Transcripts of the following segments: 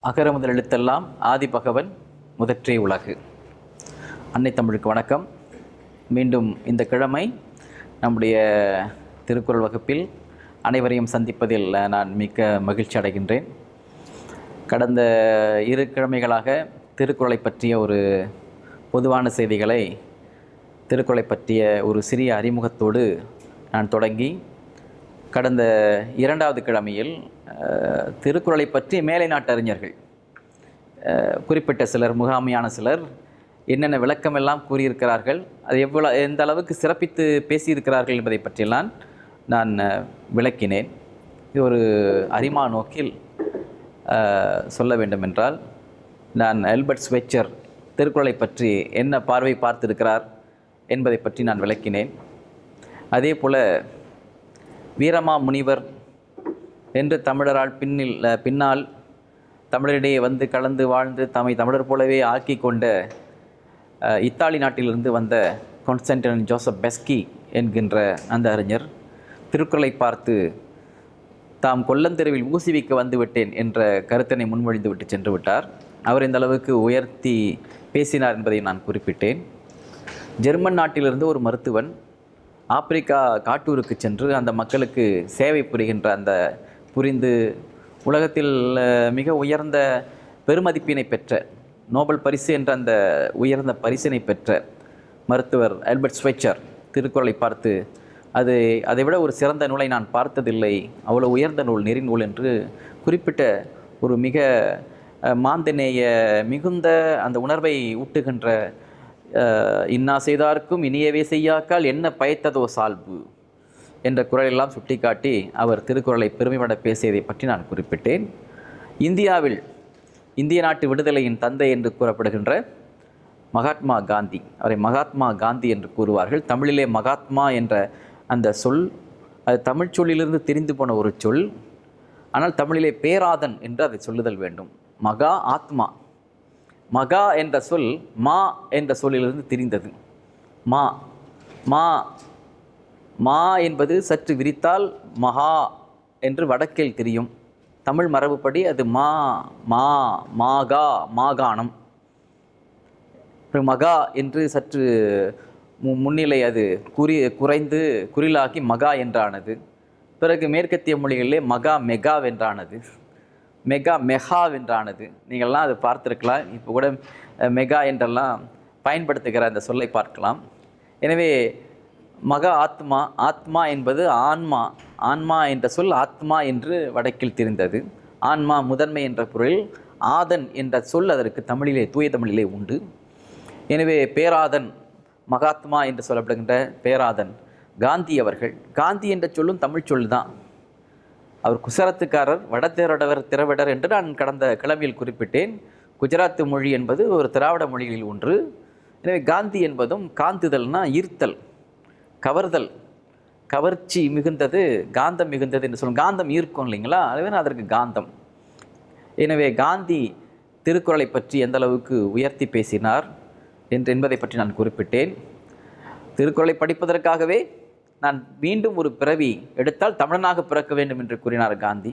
அகர முதல் எழுத்தெல்லாம் ஆதி பகவன் முதற்றே உலகு அன்னை தமிழுக்கு வணக்கம் மீண்டும் இந்த கிழமை நம்முடைய திருக்குறள் வகுப்பில் அனைவரையும் சந்திப்பதில் நான் மிக்க மகிழ்ச்சி அடைகின்றேன் கடந்த இரு கிழமைகளாக திருக்குறளை பற்றிய ஒரு பொதுவான செய்திகளை திருக்குறளை பற்றிய ஒரு சிறிய அறிமுகத்தோடு நான் தொடங்கி கடந்த இரண்டாவது கிழமையில் அஹ், திருக்குறளை பற்றி மேலை நாட்டு அறிஞர்கள் அஹ், குறிப்பிட்ட சிலர் முகாமையான சிலர் என்னென்ன விளக்கமெல்லாம் கூறியிருக்கிறார்கள் அது எவ்வளோ எந்த அளவுக்கு சிறப்பித்து பேசியிருக்கிறார்கள் என்பதை பற்றியெல்லாம் நான் அஹ், விளக்கினேன் இது ஒரு அரிமா நோக்கில் அஹ், சொல்ல வேண்டுமென்றால் நான் ஆல்பர்ட் ஸ்வெச்சர் திருக்குறளை பற்றி என்ன பார்வை பார்த்திருக்கிறார் என்பதை பற்றி நான் விளக்கினேன் அதே போல் வீரமா முனிவர் என்று தமிழரால் பின்னில் அஹ், பின்னால் தமிழரிடையே வந்து கலந்து வாழ்ந்து தம்மை தமிழர் போலவே ஆக்கி கொண்ட அஹ், இத்தாலி நாட்டிலிருந்து வந்த கான்ஸ்டன்டின் ஜோசப் பெஸ்கி என்கின்ற அந்த அறிஞர் திருக்குறளை பார்த்து தாம் கொல்லந்தெருவில் ஊசி வைக்க வந்து விட்டேன் என்ற கருத்தினை முன்மொழிந்து விட்டு சென்று விட்டார் அவர் இந்த அளவுக்கு உயர்த்தி பேசினார் என்பதை நான் குறிப்பிட்டேன் ஜெர்மன் நாட்டிலிருந்து ஒரு மருத்துவன் ஆப்பிரிக்கா காட்டூருக்கு சென்று அந்த மக்களுக்கு சேவை புரிகின்ற அந்த புரிந்து உலகத்தில் அஹ், மிக உயர்ந்த பெருமதிப்பினை பெற்ற நோபல் பரிசு என்ற அந்த உயர்ந்த பரிசினை பெற்ற மருத்துவர் ஆல்பர்ட் ஸ்வெச்சர் திருக்குறளை பார்த்து அது அதை விட ஒரு சிறந்த நூலை நான் பார்த்ததில்லை அவ்வளோ உயர்ந்த நூல் நெறிநூல் என்று குறிப்பிட்ட ஒரு மிக அஹ், மாந்தநேய மிகுந்த அந்த உணர்வை ஊட்டுகின்ற அஹ், இன்னா செய்தார்க்கும் இனியவே செய்யாக்கால் என்ன பயத்ததோ சால்பு என்ற குரலெல்லாம் சுட்டிக்காட்டி அவர் திருக்குறளை பெருமைப்பட பேசியதை பற்றி நான் குறிப்பிட்டேன் இந்தியாவில் இந்திய நாட்டு விடுதலையின் தந்தை என்று கூறப்படுகின்ற மகாத்மா காந்தி அவரை மகாத்மா காந்தி என்று கூறுவார்கள் தமிழிலே மகாத்மா என்ற அந்த சொல் அது தமிழ் சொல்லிலிருந்து திரிந்து போன ஒரு சொல் ஆனால் தமிழிலே பேராதன் என்று அதை சொல்லுதல் வேண்டும் மகா ஆத்மா மகா என்ற சொல் மா என்ற சொல்லிலிருந்து திரிந்தது மா மா மா என்பது சற்று விரித்தால் மகா என்று வடக்கில் தெரியும் தமிழ் மரபுப்படி அது மா மா மாகா மாகாணம் அப்புறம் மகா என்று சற்று மு முன்னிலை அது குறி குறைந்து குறிலாகி மகா என்றானது பிறகு மேற்கத்திய மொழிகளிலே மகா மெகா வென்றானது மெகா மெகா வென்றானது நீங்கள்லாம் அதை பார்த்துருக்கலாம் இப்போ கூட அஹ், மெகா என்றெல்லாம் பயன்படுத்துகிற அந்த சொல்லை பார்க்கலாம் எனவே மகா ஆத்மா ஆத்மா என்பது ஆன்மா ஆன்மா என்ற சொல் ஆத்மா என்று வடக்கில் தெரிந்தது ஆன்மா முதன்மை என்ற பொருளில் ஆதன் என்ற சொல் அதற்கு தமிழிலே தூய தமிழிலே உண்டு எனவே பேராதன் மகாத்மா என்று சொல்லப்படுகின்ற பேராதன் காந்தி அவர்கள் காந்தி என்ற சொல்லும் தமிழ் சொல் தான் அவர் குசரத்துக்காரர் வடதிரடவர் திரவிடர் என்று நான் கடந்த கிழமையில் குறிப்பிட்டேன் குஜராத்து மொழி என்பது ஒரு திராவிட மொழிகளில் ஒன்று எனவே காந்தி என்பதும் காந்துதல்னா ஈர்த்தல் கவர்தல் கவர்ச்சி மிகுந்தது காந்தம் மிகுந்தது என்று சொல்லும் காந்தம் ஈர்க்கும் இல்லைங்களா அதுவே அதற்கு காந்தம் எனவே காந்தி திருக்குறளை பற்றி எந்த அளவுக்கு உயர்த்தி பேசினார் என்று என்பதை பற்றி நான் குறிப்பிட்டேன் திருக்குறளை படிப்பதற்காகவே நான் மீண்டும் ஒரு பிறவி எடுத்தால் தமிழனாக பிறக்க வேண்டும் என்று கூறினார் காந்தி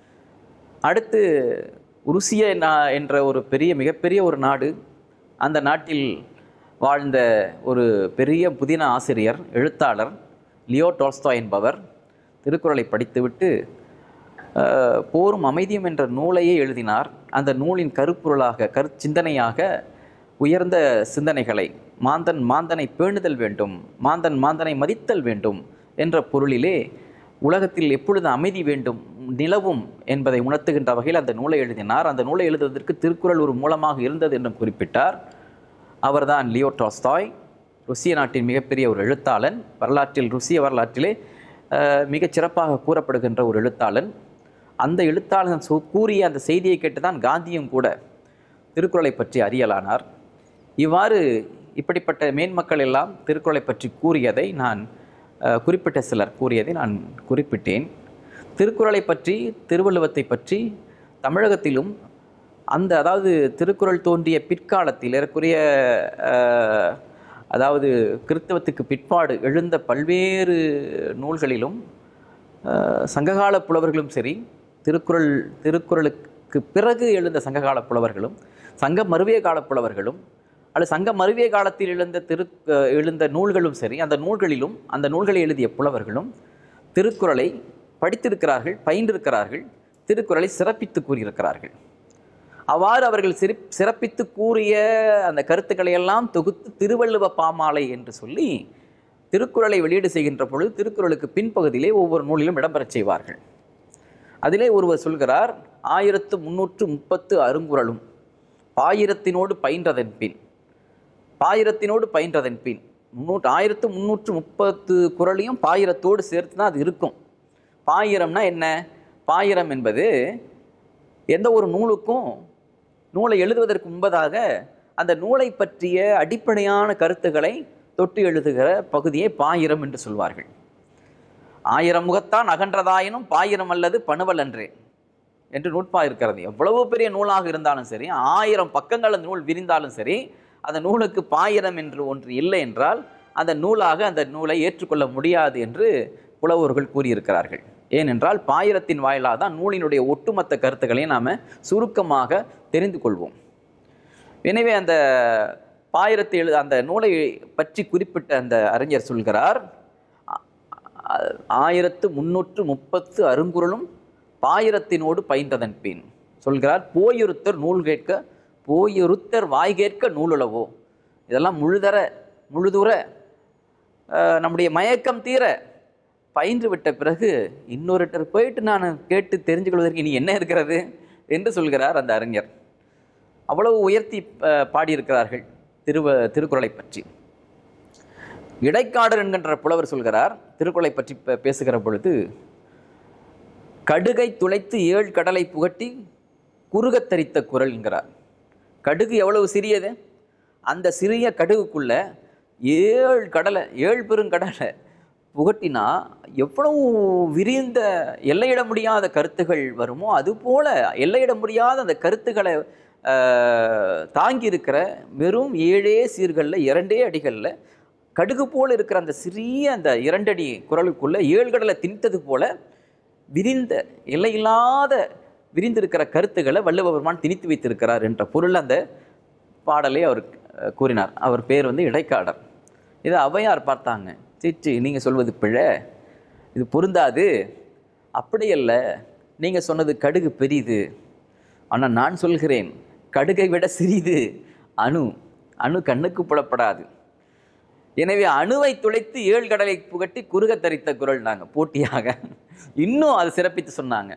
அடுத்து உருசிய நா- என்ற ஒரு பெரிய மிகப்பெரிய ஒரு நாடு அந்த நாட்டில் வாழ்ந்த ஒரு பெரிய புதின ஆசிரியர் எழுத்தாளர் லியோ டால்ஸ்டாய் என்பவர் திருக்குறளை படித்துவிட்டு அஹ், போரும் அமைதியும் என்ற நூலையே எழுதினார் அந்த நூலின் கருப்பொருளாக கருச்சிந்தனையாக உயர்ந்த சிந்தனைகளை மாந்தன் மாந்தனை பேணுதல் வேண்டும் மாந்தன் மாந்தனை மதித்தல் வேண்டும் என்ற பொருளிலே உலகத்தில் எப்பொழுது அமைதி வேண்டும் நிலவும் என்பதை உணர்த்துகின்ற வகையில் அந்த நூலை எழுதினார் அந்த நூலை எழுதுவதற்கு திருக்குறள் ஒரு மூலமாக இருந்தது என்றும் குறிப்பிட்டார் அவர்தான் லியோ டால்ஸ்டாய் ருசிய நாட்டின் மிகப்பெரிய ஒரு எழுத்தாளன் வரலாற்றில் ருசிய வரலாற்றிலே அஹ், மிகச் சிறப்பாக கூறப்படுகின்ற ஒரு எழுத்தாளன் அந்த எழுத்தாளன் சொ- கூறிய அந்த செய்தியை கேட்டுதான் காந்தியும் கூட திருக்குறளை பற்றி அறியலானார் இவ்வாறு இப்படிப்பட்ட மேன்மக்கள் எல்லாம் திருக்குறளை பற்றி கூறியதை நான் அஹ், குறிப்பிட்ட சிலர் கூறியதை நான் குறிப்பிட்டேன் திருக்குறளை பற்றி திருவள்ளுவத்தை பற்றி தமிழகத்திலும் அந்த அதாவது திருக்குறள் தோன்றிய பிற்காலத்தில் ஏறக்குறைய அஹ், அதாவது கிறித்தவத்துக்கு பிற்பாடு எழுந்த பல்வேறு நூல்களிலும் அஹ், சங்ககால புலவர்களும் சரி திருக்குறள் திருக்குறளுக்கு காலத்திற்கு பிறகு எழுந்த சங்ககால புலவர்களும் சங்க மருவிய கால புலவர்களும் அல்லது சங்க மருவிய காலத்தில் எழுந்த திரு அஹ் எழுந்த நூல்களும் சரி அந்த நூல்களிலும் அந்த நூல்களை எழுதிய புலவர்களும் திருக்குறளை படித்திருக்கிறார்கள் பயின்றிருக்கிறார்கள் திருக்குறளை சிறப்பித்து கூறியிருக்கிறார்கள் அவ்வாறு அவர்கள் சிறி சிறப்பித்து கூறிய அந்த கருத்துக்களை எல்லாம் தொகுத்து திருவள்ளுவ பாமாலை என்று சொல்லி திருக்குறளை வெளியீடு செய்கின்ற பொழுது திருக்குறளுக்கு பின்பகுதியிலே ஒவ்வொரு நூலிலும் இடம்பெறச் செய்வார்கள் அதிலே ஒருவர் சொல்கிறார் ஆயிரத்து முன்னூற்று முப்பத்து அருங்குறளும் பாயிரத்தினோடு பயின்றதன் பின் பாயிரத்தினோடு பயின்றதன் பின் முன்னூற்று ஆயிரத்து முன்னூற்று முப்பத்து குறளையும் பாயிரத்தோடு சேர்த்து தான் அது இருக்கும் பாயிரம்னா என்ன பாயிரம் என்பது எந்த ஒரு நூலுக்கும் நூலை எழுதுவதற்கு முன்பதாக அந்த நூலை பற்றிய அடிப்படையான கருத்துக்களை தொட்டு எழுதுகிற பகுதியை பாயிரம் என்று சொல்வார்கள் ஆயிரம் முகத்தான் அகன்றதாயினும் பாயிரம் அல்லது பணுவல் அன்றே என்று நூற்பா இருக்கிறது எவ்வளவு பெரிய நூலாக இருந்தாலும் சரி ஆயிரம் பக்கங்கள் அந்த நூல் விரிந்தாலும் சரி அந்த நூலுக்கு பாயிரம் என்று ஒன்று இல்லை என்றால் அந்த நூலாக அந்த நூலை ஏற்றுக்கொள்ள முடியாது என்று புலவர்கள் கூறியிருக்கிறார்கள் ஏனென்றால் பாயிரத்தின் வாயிலாக தான் நூலினுடைய ஒட்டுமொத்த கருத்துக்களை நாம் சுருக்கமாக தெரிந்து கொள்வோம் எனவே அந்த பாயிரத்தை எழு அந்த நூலை பற்றி குறிப்பிட்ட அந்த அறிஞர் சொல்கிறார் ஆ- ஆ- ஆயிரத்து முன்னூற்று முப்பத்து அருங்குறளும் பாயிரத்தினோடு பயின்றதன் பின் சொல்கிறார் போயொருத்தர் நூல் கேட்க போயொருத்தர் வாய் கேட்க நூலுளவோ இதெல்லாம் முழுதர முழுதுற அஹ், நம்முடைய மயக்கம் தீர பயின்று விட்ட பிறகு இன்னொருத்தர் போயிட்டு நான் கேட்டு தெரிஞ்சு கொள்வதற்கு இனி என்ன இருக்கிறது என்று சொல்கிறார் அந்த அறிஞர் அவ்வளவு உயர்த்தி அஹ், பாடியிருக்கிறார்கள் திருவ திருக்குறளை பற்றி இடைக்காடர் என்கின்ற புலவர் சொல்கிறார் திருக்குறளை பற்றி பே- பேசுகிற பொழுது கடுகை துளைத்து ஏழு கடலை புகட்டி குறுகத் தரித்த குரல் என்கிறார் கடுகு எவ்வளவு சிறியது அந்த சிறிய கடுகுக்குள்ள ஏழு கடலை ஏழு பெருங்கடலை புகட்டினா எவ்வளவு விரிந்த எல்லையிட முடியாத கருத்துகள் வருமோ அதுபோல எல்லையிட முடியாத அந்த கருத்துக்களை ஆஹ், தாங்கி இருக்கிற வெறும் ஏழே சீர்களில் இரண்டே அடிகளில் கடுகு போல இருக்கிற அந்த சிறிய அந்த இரண்டடி குரலுக்குள்ள ஏழு கடலை திணித்தது போல விரிந்த எல்லையில்லாத விரிந்திருக்கிற கருத்துக்களை வள்ளுவ பெருமான் திணித்து வைத்திருக்கிறார் என்ற பொருள் அந்த பாடலை அவர் அஹ், கூறினார் அவர் பேர் வந்து இடைக்காடர் இதை ஔவையார் பார்த்தாங்க சிச்சி நீங்கள் சொல்வது பிழை இது பொருந்தாது அப்படியல்ல நீங்கள் சொன்னது கடுகு பெரிது ஆனால் நான் சொல்கிறேன் கடுகை விட சிறிது அணு அணு கண்ணுக்கு புலப்படாது எனவே அணுவை துளைத்து ஏழு கடலை புகட்டி குறுக தரித்த குரல் நாங்கள் போட்டியாக இன்னும் அது சிறப்பித்து சொன்னாங்க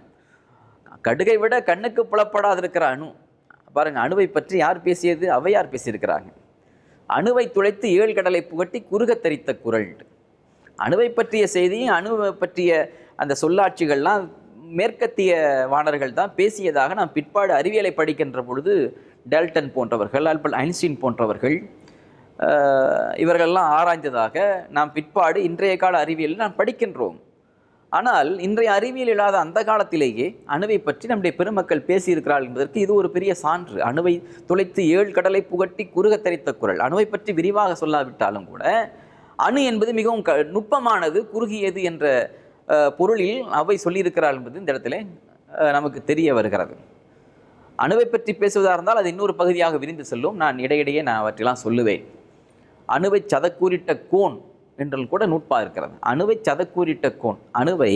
கடுகை விட கண்ணுக்கு புலப்படாது இருக்கிற அணு பாருங்க அணுவை பற்றி யார் பேசியது ஔவையார் பேசியிருக்கிறாங்க அணுவை துளைத்து ஏழு கடலை புகட்டி குறுக தரித்த குரல் அணுவை பற்றிய செய்தியும் அணுவை பற்றிய அந்த சொல்லாட்சிகள்லாம் மேற்கத்திய வாணர்கள் தான் பேசியதாக நாம் பிற்பாடு அறிவியலை படிக்கின்ற பொழுது டெல்டன் போன்றவர்கள் ஆல்பர்ட் ஐன்ஸ்டீன் போன்றவர்கள் அஹ், இவர்கள்லாம் ஆராய்ந்ததாக நாம் பிற்பாடு இன்றைய கால அறிவியலில் நாம் படிக்கின்றோம் ஆனால் இன்றைய அறிவியல் இல்லாத அந்த காலத்திலேயே அணுவை பற்றி நம்முடைய பெருமக்கள் பேசியிருக்கிறார்கள் என்பதற்கு இது ஒரு பெரிய சான்று அணுவை துளைத்து ஏழு கடலை புகட்டி குறுக தரித்த குரல் அணுவை பற்றி விரிவாக சொல்லாவிட்டாலும் கூட அணு என்பது மிகவும் க நுட்பமானது குறுகியது என்ற அஹ், பொருளில் அவை சொல்லியிருக்கிறாள் என்பது இந்த இடத்துல அஹ், நமக்கு தெரிய வருகிறது அணுவை பற்றி பேசுவதாக இருந்தால் அது இன்னொரு பகுதியாக விரிந்து செல்லும் நான் இடையிடையே நான் அவற்றெல்லாம் சொல்லுவேன் அணுவை சதக்கூறிட்ட கோன் என்றால் கூட நூட்பா இருக்கிறது அணுவை சதக்கூறிட்ட கோன் அணுவை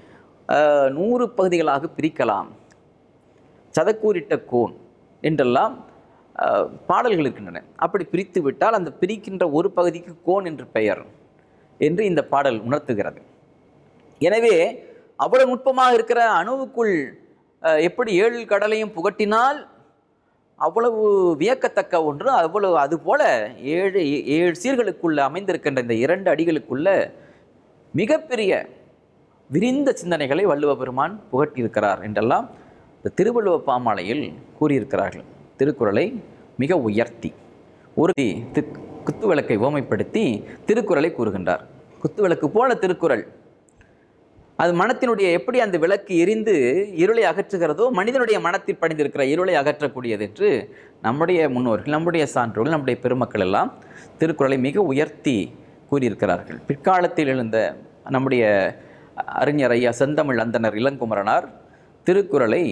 அஹ், நூறு பகுதிகளாக பிரிக்கலாம் சதக்கூறிட்ட கோன் என்றெல்லாம் அஹ், பாடல்கள் இருக்கின்றன அப்படி பிரித்து விட்டால் அந்த பிரிக்கின்ற ஒரு பகுதிக்கு கோன் என்று பெயர் என்று இந்த பாடல் உணர்த்துகிறது எனவே அவ்வளவு நுட்பமாக இருக்கிற அணுவுக்குள் அஹ், எப்படி ஏழு கடலையும் புகட்டினால் அவ்வளவு வியக்கத்தக்க ஒன்று அவ்வளவு அதுபோல ஏழு ஏழு சீர்களுக்குள்ள அமைந்திருக்கின்ற இந்த இரண்டு அடிகளுக்குள்ள மிகப்பெரிய விரிந்த சிந்தனைகளை வள்ளுவ பெருமான் புகட்டியிருக்கிறார் என்றெல்லாம் இந்த திருவள்ளுவ பாமாலையில் கூறியிருக்கிறார்கள் திருக்குறளை மிக உயர்த்தி ஒரு தி- குத்துவிளக்கை ஓமைப்படுத்தி திருக்குறளை கூறுகின்றார் குத்துவிளக்கு போல திருக்குறள் அது மனத்தினுடைய எப்படி அந்த விளக்கு எரிந்து இருளை அகற்றுகிறதோ மனிதனுடைய மனத்தில் படிந்திருக்கிற இருளை அகற்றக்கூடியது என்று நம்முடைய முன்னோர்கள் நம்முடைய சான்றோர்கள் நம்முடைய பெருமக்கள் எல்லாம் திருக்குறளை மிக உயர்த்தி கூறியிருக்கிறார்கள் பிற்காலத்தில் எழுந்த நம்முடைய அறிஞர் ஐயா செந்தமிழ் அந்தனர் இளங்குமரனார் திருக்குறளை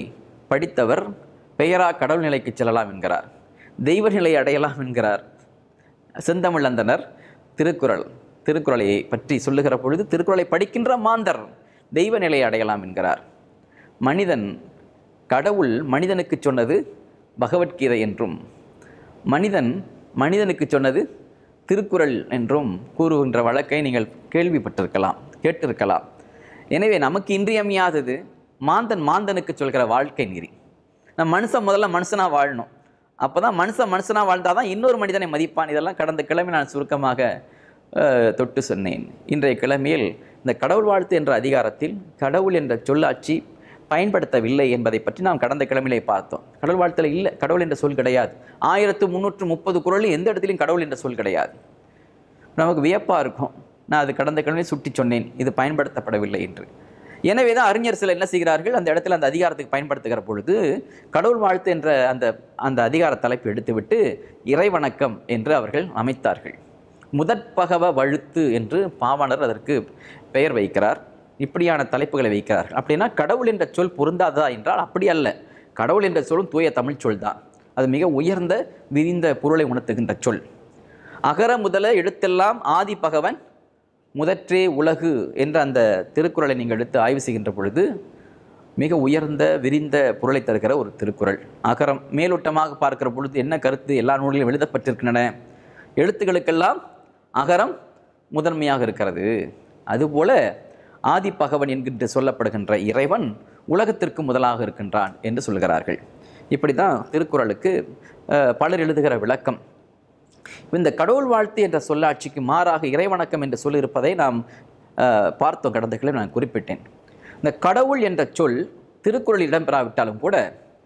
படித்தவர் பெயரா கடவுள் நிலைக்கு செல்லலாம் என்கிறார் தெய்வ நிலை அடையலாம் என்கிறார் செந்தமிழ் அந்தனர் திருக்குறள் திருக்குறளை பற்றி சொல்லுகிற பொழுது திருக்குறளை படிக்கின்ற மாந்தர் தெய்வ நிலை அடையலாம் என்கிறார் மனிதன் கடவுள் மனிதனுக்கு சொன்னது பகவத்கீதை என்றும் மனிதன் மனிதனுக்கு சொன்னது திருக்குறள் என்றும் கூறுகின்ற வழக்கை நீங்கள் கேள்விப்பட்டிருக்கலாம் கேட்டிருக்கலாம் எனவே நமக்கு இன்றியமையாதது மாந்தன் மாந்தனுக்கு சொல்கிற வாழ்க்கை நெறி நம்ம மனுஷன் முதல்ல மனுஷனாக வாழணும் அப்போ தான் மனுஷன் மனுஷனாக வாழ்ந்தால் தான் இன்னொரு மனிதனை மதிப்பான் இதெல்லாம் கடந்த கிழமை நான் சுருக்கமாக அஹ், தொட்டு சொன்னேன் இன்றைய கிழமையில் இந்த கடவுள் வாழ்த்து என்ற அதிகாரத்தில் கடவுள் என்ற சொல்லாட்சி பயன்படுத்தவில்லை என்பதை பற்றி நாம் கடந்த கிழமையிலே பார்த்தோம் கடவுள் வாழ்த்துல இல்லை கடவுள் என்ற சொல் கிடையாது ஆயிரத்து முந்நூற்று முப்பது குரலில் எந்த இடத்துலையும் கடவுள் என்ற சொல் கிடையாது நமக்கு வியப்பாக இருக்கும் நான் அது கடந்த கிழமை சுட்டி சொன்னேன் இது பயன்படுத்தப்படவில்லை என்று எனவே தான் அறிஞர் சிலர் என்ன செய்கிறார்கள் அந்த இடத்துல அந்த அதிகாரத்துக்கு பயன்படுத்துகிற பொழுது கடவுள் வாழ்த்து என்ற அந்த அந்த அதிகார தலைப்பு எடுத்துவிட்டு இறைவணக்கம் என்று அவர்கள் அமைத்தார்கள் முதற்பகவ வழுத்து என்று பாவாணர் அதற்கு பெயர் வைக்கிறார் இப்படியான தலைப்புகளை வைக்கிறார்கள் அப்படின்னா கடவுள் என்ற சொல் பொருந்தாததா என்றால் அப்படி அல்ல கடவுள் என்ற சொல்லும் தூய தமிழ் சொல் தான் அது மிக உயர்ந்த விரிந்த பொருளை உணர்த்துகின்ற சொல் அகர முதல எழுத்தெல்லாம் ஆதி பகவன் முதற்றே உலகு என்ற அந்த திருக்குறளை நீங்கள் எடுத்து ஆய்வு செய்கின்ற பொழுது மிக உயர்ந்த விரிந்த பொருளை தருகிற ஒரு திருக்குறள் அகரம் மேலோட்டமாக பார்க்கிற பொழுது என்ன கருத்து எல்லா நூலிலும் எழுதப்பட்டிருக்கின்றன எழுத்துக்களுக்கெல்லாம் அகரம் முதன்மையாக இருக்கிறது அதுபோல ஆதி பகவன் என்கின்ற சொல்லப்படுகின்ற இறைவன் உலகத்திற்கு முதலாக இருக்கின்றான் என்று சொல்கிறார்கள் இப்படி தான் திருக்குறளுக்கு அஹ், பலர் எழுதுகிற விளக்கம் இந்த கடவுள் வாழ்த்து என்ற சொல்லாட்சிக்கு மாறாக இறைவணக்கம் என்று சொல் இருப்பதை நாம் அஹ், பார்த்தோம் கடந்த கிழமை நான் குறிப்பிட்டேன் இந்த கடவுள் என்ற சொல் திருக்குறளில் இடம்பெறாவிட்டாலும் கூட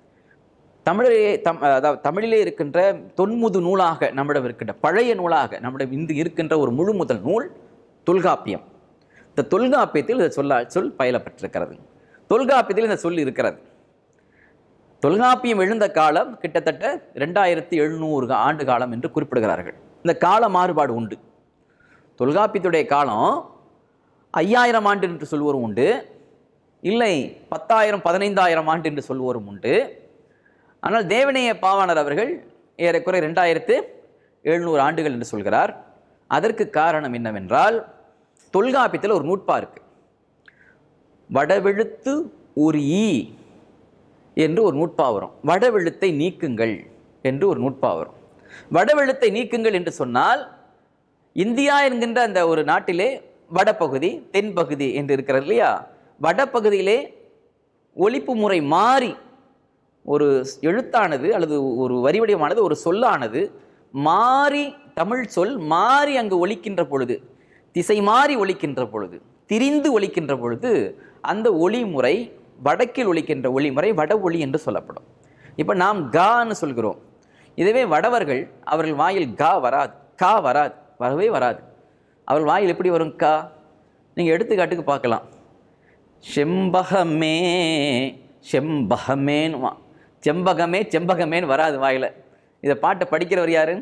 தமிழிலே தம் அதாவது தமிழிலே இருக்கின்ற தொன்முது நூலாக நம்மிடம் இருக்கின்ற பழைய நூலாக நம்மிடம் இன்று இருக்கின்ற ஒரு முழு முதல் நூல் தொல்காப்பியம் இந்த தொல்காப்பியத்தில் இந்த சொல்லா சொல் பயிலப்பட்டிருக்கிறது தொல்காப்பியத்தில் இந்த சொல் இருக்கிறது தொல்காப்பியம் எழுந்த காலம் கிட்டத்தட்ட ரெண்டாயிரத்தி எழுநூறு ஆண்டு காலம் என்று குறிப்பிடுகிறார்கள் இந்த கால மாறுபாடு உண்டு தொல்காப்பியத்துடைய காலம் ஐயாயிரம் ஆண்டு என்று சொல்வோரும் உண்டு இல்லை பத்தாயிரம் பதினைந்தாயிரம் ஆண்டு என்று சொல்வோரும் உண்டு ஆனால் தேவநேய பாவாணர் அவர்கள் ஏறக்குறை ரெண்டாயிரத்து எழுநூறு ஆண்டுகள் என்று சொல்கிறார் அதற்கு காரணம் என்னவென்றால் தொல்காப்பியத்தில் ஒரு நூட்பா இருக்கு வடவெழுத்து ஒரு ஈ என்று ஒரு நூட்பா வரும் வடவெழுத்தை நீக்குங்கள் என்று ஒரு நூட்பா வரும் வடவெழுத்தை நீக்குங்கள் என்று சொன்னால் இந்தியா என்கின்ற அந்த ஒரு நாட்டிலே வடபகுதி தென்பகுதி என்று இருக்கிறது இல்லையா வடபகுதியிலே ஒலிப்பு முறை மாறி ஒரு எழுத்தானது அல்லது ஒரு வரிவடிவமானது ஒரு சொல்லானது மாறி தமிழ் சொல் மாறி அங்கு ஒலிக்கின்ற பொழுது திசை மாறி ஒலிக்கின்ற பொழுது திரிந்து ஒலிக்கின்ற பொழுது அந்த ஒளி முறை வடக்கில் ஒலிக்கின்ற ஒளிமுறை வட ஒளி என்று சொல்லப்படும் இப்போ நாம் கான்னு சொல்கிறோம் இதுவே வடவர்கள் அவர்கள் வாயில் கா வராது கா வராது வரவே வராது அவர்கள் வாயில் எப்படி வரும் கா நீங்கள் எடுத்துக்காட்டுக்கு பார்க்கலாம் செம்பகமே செம்பகமேன்னு வா செம்பகமே செம்பகமேன்னு வராது வாயில் இதை பாட்டை படிக்கிறவர் யாரு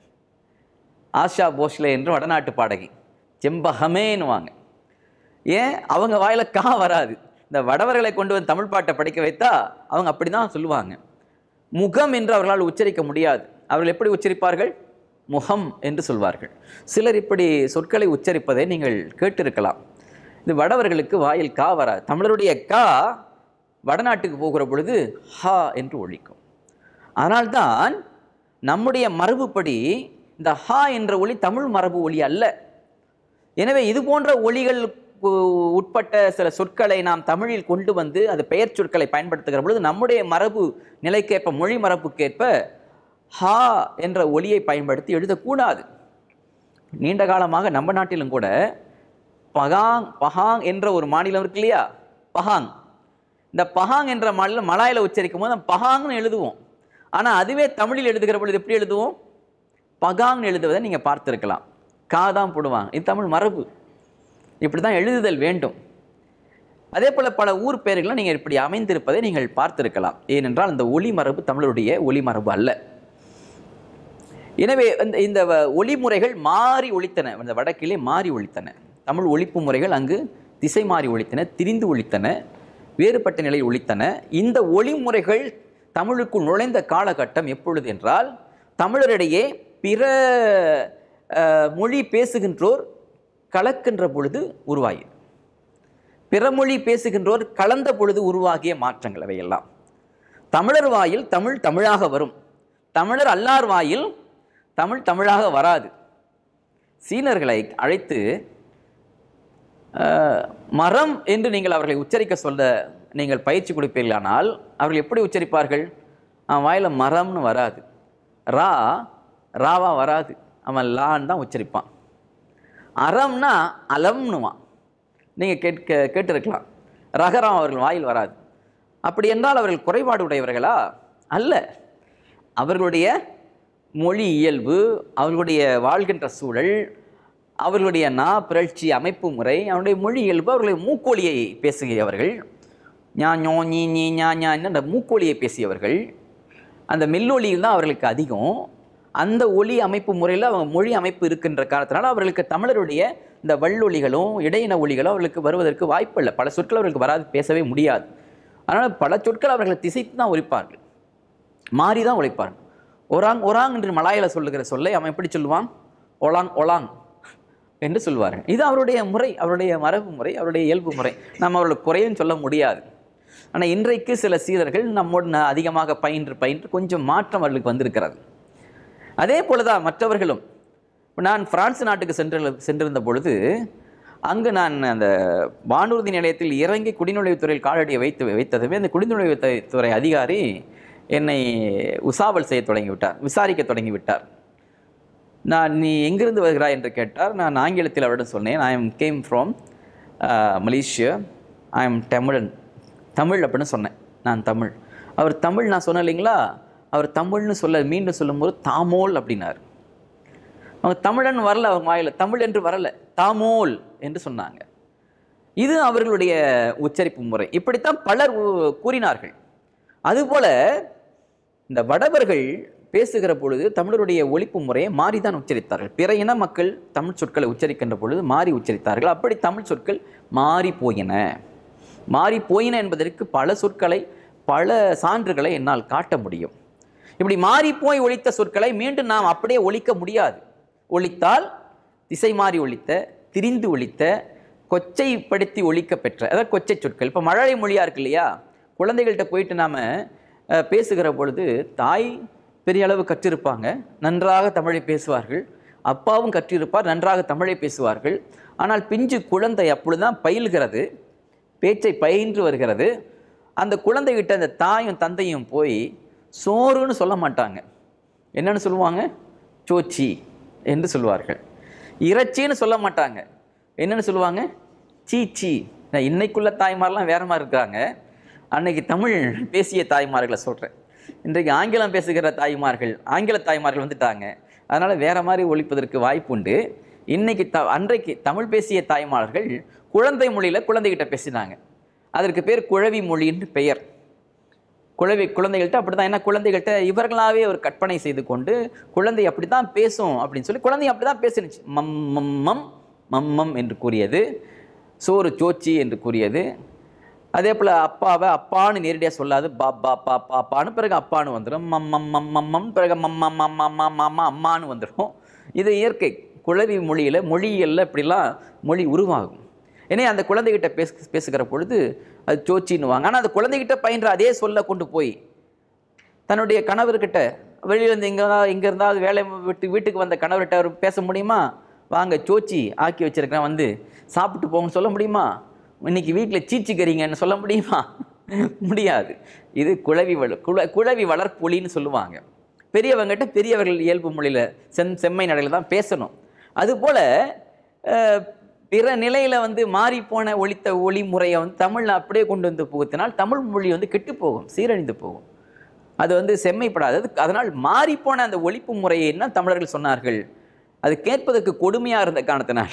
ஆஷா போஸ்லே என்று வடநாட்டு பாடகி செம்பகமேன்னு வாங்க ஏன் அவங்க வாயில கா வராது இந்த வடவர்களை கொண்டு வந்து தமிழ் பாட்டை படிக்க வைத்தா அவங்க அப்படி தான் சொல்லுவாங்க முகம் என்று அவர்களால் உச்சரிக்க முடியாது அவர்கள் எப்படி உச்சரிப்பார்கள் முகம் என்று சொல்வார்கள் சிலர் இப்படி சொற்களை உச்சரிப்பதை நீங்கள் கேட்டிருக்கலாம் இது வடவர்களுக்கு வாயில் கா வராது தமிழருடைய கா வடநாட்டுக்கு போகிற பொழுது ஹா என்று ஒழிக்கும் அதனால்தான் நம்முடைய மரபுப்படி இந்த ஹா என்ற ஒளி தமிழ் மரபு ஒளி அல்ல எனவே இது போன்ற ஒளிகள் உட்பட்ட சில சொற்களை நாம் தமிழில் கொண்டு வந்து அது பெயர் சொற்களை பயன்படுத்துகிற பொழுது நம்முடைய மரபு நிலைக்கேற்ப மொழி மரபுக்கேற்ப ஹா என்ற ஒளியை பயன்படுத்தி எழுதக்கூடாது நீண்ட காலமாக நம்ம நாட்டிலும் கூட பகாங் பஹாங் என்ற ஒரு மாநிலம் இருக்கு இல்லையா பஹாங் இந்த பஹாங் என்ற மாநிலம் மலாயில உச்சரிக்கும் போது நம்ம பஹாங்னு எழுதுவோம் ஆனால் அதுவே தமிழில் எழுதுகிற பொழுது எப்படி எழுதுவோம் பகாங்னு எழுதுவதை நீங்கள் பார்த்துருக்கலாம் கா தான் போடுவாங்க இது தமிழ் மரபு இப்படி தான் எழுதுதல் வேண்டும் அதே போல் பல ஊர் பெயர்களும் நீங்கள் இப்படி அமைந்திருப்பதை நீங்கள் பார்த்திருக்கலாம் ஏனென்றால் இந்த ஒளி மரபு தமிழருடைய ஒளி மரபு அல்ல எனவே இந்த இந்த வ- ஒளிமுறைகள் மாறி ஒழித்தன இந்த வடக்கிலே மாறி ஒழித்தன தமிழ் ஒழிப்பு முறைகள் அங்கு திசை மாறி ஒழித்தன திரிந்து ஒழித்தன வேறுபட்ட நிலையில் ஒலித்தன இந்த ஒளிமுறைகள் தமிழுக்குள் நுழைந்த காலகட்டம் எப்பொழுது என்றால் தமிழரிடையே பிற அஹ், மொழி பேசுகின்றோர் கலக்கின்ற பொழுது உருவாகியது பிறமொழி பேசுகின்றோர் கலந்த பொழுது உருவாகிய மாற்றங்கள் அவையெல்லாம் தமிழர் வாயில் தமிழ் தமிழாக வரும் தமிழர் அல்லார் வாயில் தமிழ் தமிழாக வராது சீனர்களை அழைத்து அஹ், மரம் என்று நீங்கள் அவர்களை உச்சரிக்க சொல்ல நீங்கள் பயிற்சி கொடுப்பீர்களானால் அவர்கள் எப்படி உச்சரிப்பார்கள் அவன் வாயில மரம்னு வராது ரா ராவா வராது அவன் லான்னு தான் உச்சரிப்பான் அறம்னா அலம்னுவான் நீங்கள் கேட்க கேட்டிருக்கலாம் ரகரம் அவர்கள் வாயில் வராது அப்படி என்றால் அவர்கள் குறைபாடு உடையவர்களா அல்ல அவர்களுடைய மொழி இயல்பு அவர்களுடைய வாழ்கின்ற சூழல் அவர்களுடைய நா பிறழ்ச்சி அமைப்பு முறை அவருடைய மொழி இயல்பு அவர்களுடைய மூக்கோலியை பேசுகிறவர்கள் ஞா ஞோ நீ நீ ஞா ஞான்னு அந்த மூக்கோலியை பேசியவர்கள் அந்த மெல்லொலியில் தான் அவர்களுக்கு அதிகம் அந்த ஒலி அமைப்பு முறையில் அவங்க மொழி அமைப்பு இருக்கின்ற காரணத்தினால அவர்களுக்கு தமிழருடைய இந்த வள்ளொலிகளும் இடையின ஒலிகளும் அவர்களுக்கு வருவதற்கு வாய்ப்பில்லை பல சொற்கள் அவர்களுக்கு வராது பேசவே முடியாது அதனால் பல சொற்கள் அவர்களை திசைத்து தான் ஒலிப்பார்கள் மாறி தான் உழைப்பார்கள் ஒராங் ஒராங் என்று மலாயில சொல்லுகிற சொல்லை அவன் எப்படி சொல்லுவான் ஒலாங் ஒலாங் என்று சொல்வார்கள் இது அவருடைய முறை அவருடைய மரபு முறை அவருடைய இயல்பு முறை நம்ம அவர்களுக்கு குறையும் சொல்ல முடியாது ஆனால் இன்றைக்கு சில சீரர்கள் நம்மோடு ந- அதிகமாக பயின்று பயின்று கொஞ்சம் மாற்றம் அவர்களுக்கு வந்திருக்கிறது அதே போல தான் மற்றவர்களும் இப்ப நான் பிரான்ஸ் நாட்டுக்கு சென்று சென்றிருந்த பொழுது அங்கு நான் அந்த வானூர்தி நிலையத்தில் இறங்கி குடிநுழைவுத்துறையில் காலடியை வைத்து வைத்ததுமே அந்த குடிநுழைவுத்துறை அதிகாரி என்னை உசாவல் செய்ய தொடங்கி விட்டார் விசாரிக்க தொடங்கி விட்டார் நான் நீ எங்கிருந்து வருகிறாய் என்று கேட்டார் நான் ஆங்கிலத்தில் அவரிடம் சொன்னேன் I am came from Malaysia I am தமிழன் தமிழ் அப்படின்னு சொன்னேன் நான் தமிழ் அவர் தமிழ் நான் சொன்னேன் இல்லைங்களா அவர் தமிழ்னு சொல்ல மீண்டும் சொல்லும்போது தாமோல் அப்படின்னார் அவங்க தமிழன் வரல அவங்க வாயில தமிழ் என்று வரல தாமோல் என்று சொன்னாங்க இது அவர்களுடைய உச்சரிப்பு முறை இப்படித்தான் பலர் உ- கூறினார்கள் அதுபோல இந்த வடவர்கள் பேசுகிற பொழுது தமிழருடைய ஒலிப்பு முறையை மாறிதான் உச்சரித்தார்கள் பிற இன மக்கள் தமிழ் சொற்களை உச்சரிக்கின்ற பொழுது மாறி உச்சரித்தார்கள் அப்படி தமிழ் சொற்கள் மாறி போயின மாறி போயின என்பதற்கு பல சொற்களை பல சான்றுகளை என்னால் காட்ட முடியும் இப்படி மாறி போய் ஒலித்த சொற்களை மீண்டும் நாம் அப்படியே ஒலிக்க முடியாது ஒலித்தால் திசை மாறி ஒலித்த திரிந்து ஒலித்த கொச்சைப்படுத்தி ஒலிக்க பெற்ற அதாவது கொச்சை சொற்கள் இப்போ மழலை மொழியாக இருக்கு இல்லையா குழந்தைகள்கிட்ட போயிட்டு நாம் பேசுகிற பொழுது தாய் பெரிய அளவு கற்றிருப்பாங்க நன்றாக தமிழை பேசுவார்கள் அப்பாவும் கற்றிருப்பார் நன்றாக தமிழை பேசுவார்கள் ஆனால் பிஞ்சு குழந்தை அப்பொழுதுதான் பயில்கிறது பேச்சை பயின்று வருகிறது அந்த குழந்தைகிட்ட அந்த தாயும் தந்தையும் போய் சோறுன்னு சொல்ல மாட்டாங்க என்னன்னு சொல்லுவாங்க சோச்சி என்று சொல்வார்கள் இறைச்சின்னு சொல்ல மாட்டாங்க என்னன்னு சொல்லுவாங்க சீச்சி நான் இன்னைக்குள்ள தாய்மாரெலாம் வேற மாதிரி இருக்காங்க அன்னைக்கு தமிழ் பேசிய தாய்மார்களை சொல்கிறேன் இன்றைக்கு ஆங்கிலம் பேசுகிற தாய்மார்கள் ஆங்கில தாய்மார்கள் வந்துட்டாங்க அதனால் வேற மாதிரி ஒழிப்பதற்கு வாய்ப்புண்டு இன்னைக்கு த அன்றைக்கு தமிழ் பேசிய தாய்மார்கள் குழந்தை மொழியில் குழந்தைகிட்ட பேசினாங்க அதற்கு பேர் குழவி மொழின்னு பெயர் குழவி குழந்தைகள்கிட்ட அப்படி தான் ஏன்னா குழந்தைகள்கிட்ட இவர்களாகவே ஒரு கற்பனை செய்து கொண்டு குழந்தை அப்படி தான் பேசும் அப்படின்னு சொல்லி குழந்தை அப்படி தான் பேசினுச்சு மம் மம் மம் மம் மம் என்று கூறியது சோறு சோச்சி என்று கூறியது அதே போல் அப்பாவை அப்பான்னு நேரடியாக சொல்லாது பா பா பா பாப்பான்னு பிறகு அப்பான்னு வந்துடும் மம் மம் மம் மம் மம் பிறகு மம் மம் மம் மம் மம் மம் அம்மான்னு வந்துடும் இது இயற்கை குழவி மொழியில் மொழியியல்ல இப்படிலாம் மொழி உருவாகும் ஏன்னா அந்த குழந்தைகிட்ட பேச பேசுகிற பொழுது அது சோச்சின்னுவாங்க ஆனால் அந்த குழந்தைகிட்ட பயின்ற அதே சொல்ல கொண்டு போய் தன்னுடைய கணவர்கிட்ட வெளியிலேருந்து எங்கே எங்கே இருந்தாவது வேலை விட்டு வீட்டுக்கு வந்த கணவர்கிட்ட அவர் பேச முடியுமா வாங்க சோச்சி ஆக்கி வச்சிருக்கிறேன் வந்து சாப்பிட்டு போங்கன்னு சொல்ல முடியுமா இன்னைக்கு வீட்டில் சீச்சிக்கிறீங்கன்னு சொல்ல முடியுமா முடியாது இது குழவி வள குழ குழவி வளர்ப்பொலின்னு சொல்லுவாங்க பெரியவங்ககிட்ட பெரியவர்கள் இயல்பு மொழியில் செம் செம்மை நடையில் தான் பேசணும் அதுபோல் அஹ், பிற நிலையில் வந்து மாறிப்போன ஒலித்த ஒளி முறையை வந்து தமிழில் அப்படியே கொண்டு வந்து புகுத்தினால் தமிழ் மொழி வந்து கெட்டு போகும் சீரழிந்து போகும் அது வந்து செம்மைப்படாது அது- அதனால் மாறிப்போன அந்த ஒழிப்பு முறையை என்ன தமிழர்கள் சொன்னார்கள் அது கேட்பதற்கு கொடுமையாக இருந்த காரணத்தினால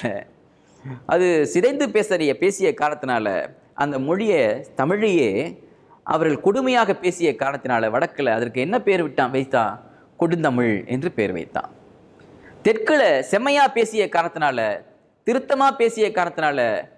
அது சிதைந்து பேசறிய பேசிய காரணத்தினால அந்த மொழியை தமிழையே அவர்கள் கொடுமையாக பேசிய காரணத்தினால வடக்கில் அதற்கு என்ன பேர் விட்டான் வைத்தான் கொடுந்தமிழ் என்று பேர் வைத்தான் தெற்குல செம்மையா பேசிய காரணத்தினால திருத்தமா பேசிய காரணத்தினால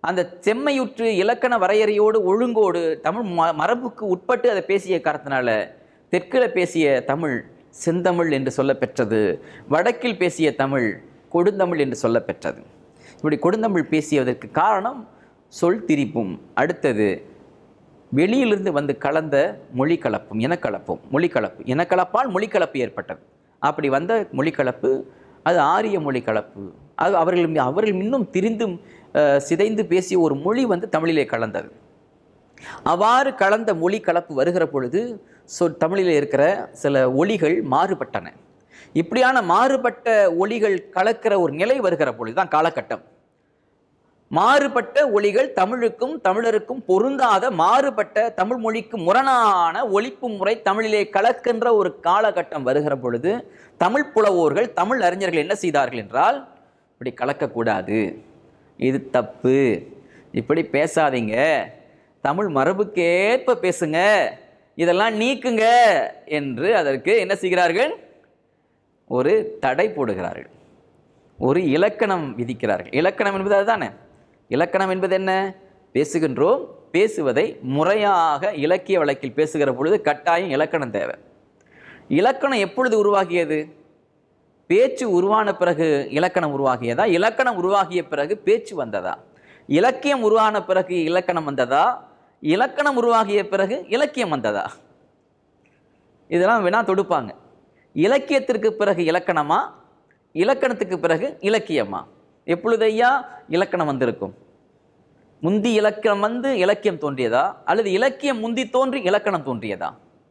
அந்த செம்மையுற்று இலக்கண வரையறையோடு ஒழுங்கோடு தமிழ் ம மரபுக்கு உட்பட்டு அதை பேசிய காரணத்தினால தெற்கில் பேசிய தமிழ் செந்தமிழ் என்று சொல்ல பெற்றது வடக்கில் பேசிய தமிழ் கொடுந்தமிழ் என்று சொல்ல பெற்றது இப்படி கொடுந்தமிழ் பேசியதற்கு காரணம் சொல் திரிப்பும் அடுத்தது வெளியிலிருந்து வந்து கலந்த மொழி கலப்பும் இனக்கலப்பும் மொழி கலப்பு இனக்கலப்பால் மொழி கலப்பு ஏற்பட்டது அப்படி வந்த மொழி கலப்பு அது ஆரிய மொழி கலப்பு அது அவர்கள் அவர்கள் இன்னும் திரிந்தும் அஹ், சிதைந்து பேசிய ஒரு மொழி வந்து தமிழிலே கலந்தது அவ்வாறு கலந்த மொழி கலப்பு வருகிற பொழுது சொல் தமிழில் இருக்கிற சில ஒலிகள் மாறுபட்டன இப்படியான மாறுபட்ட ஒலிகள் கலக்கிற ஒரு நிலை வருகிற பொழுது தான் காலகட்டம் மாறுபட்ட ஒலிகள் தமிழுக்கும் தமிழருக்கும் பொருந்தாத மாறுபட்ட தமிழ் மொழிக்கு முரணான ஒலிப்பு முறை தமிழிலே கலக்கின்ற ஒரு காலகட்டம் வருகிற பொழுது தமிழ் புலவோர்கள் தமிழ் அறிஞர்கள் என்ன செய்தார்கள் என்றால் இப்படி கலக்கக்கூடாது இது தப்பு இப்படி பேசாதீங்க தமிழ் மரபுக்கேற்ப பேசுங்க இதெல்லாம் நீக்குங்க என்று அதற்கு என்ன செய்கிறார்கள் ஒரு தடை போடுகிறார்கள் ஒரு இலக்கணம் விதிக்கிறார்கள் இலக்கணம் என்பது அதுதானே இலக்கணம் என்பது என்ன பேசுகின்றோம் பேசுவதை முறையாக இலக்கிய வழக்கில் பேசுகிற பொழுது கட்டாயம் இலக்கணம் தேவை இலக்கணம் எப்பொழுது உருவாகியது பேச்சு உருவான பிறகு இலக்கணம் உருவாகியதா இலக்கணம் உருவாகிய பிறகு பேச்சு வந்ததா இலக்கியம் உருவான பிறகு இலக்கணம் வந்ததா இலக்கணம் உருவாகிய பிறகு இலக்கியம் வந்ததா இதெல்லாம் வேணா தொடுப்பாங்க இலக்கியத்திற்கு பிறகு இலக்கணமா இலக்கணத்துக்கு பிறகு இலக்கியமா எப்பொழுது ஐயா இலக்கணம் வந்திருக்கும் முந்தி இலக்கணம் வந்து இலக்கியம் தோன்றியதா அல்லது இலக்கியம் முந்தி தோன்றி இலக்கணம் தோன்றியதா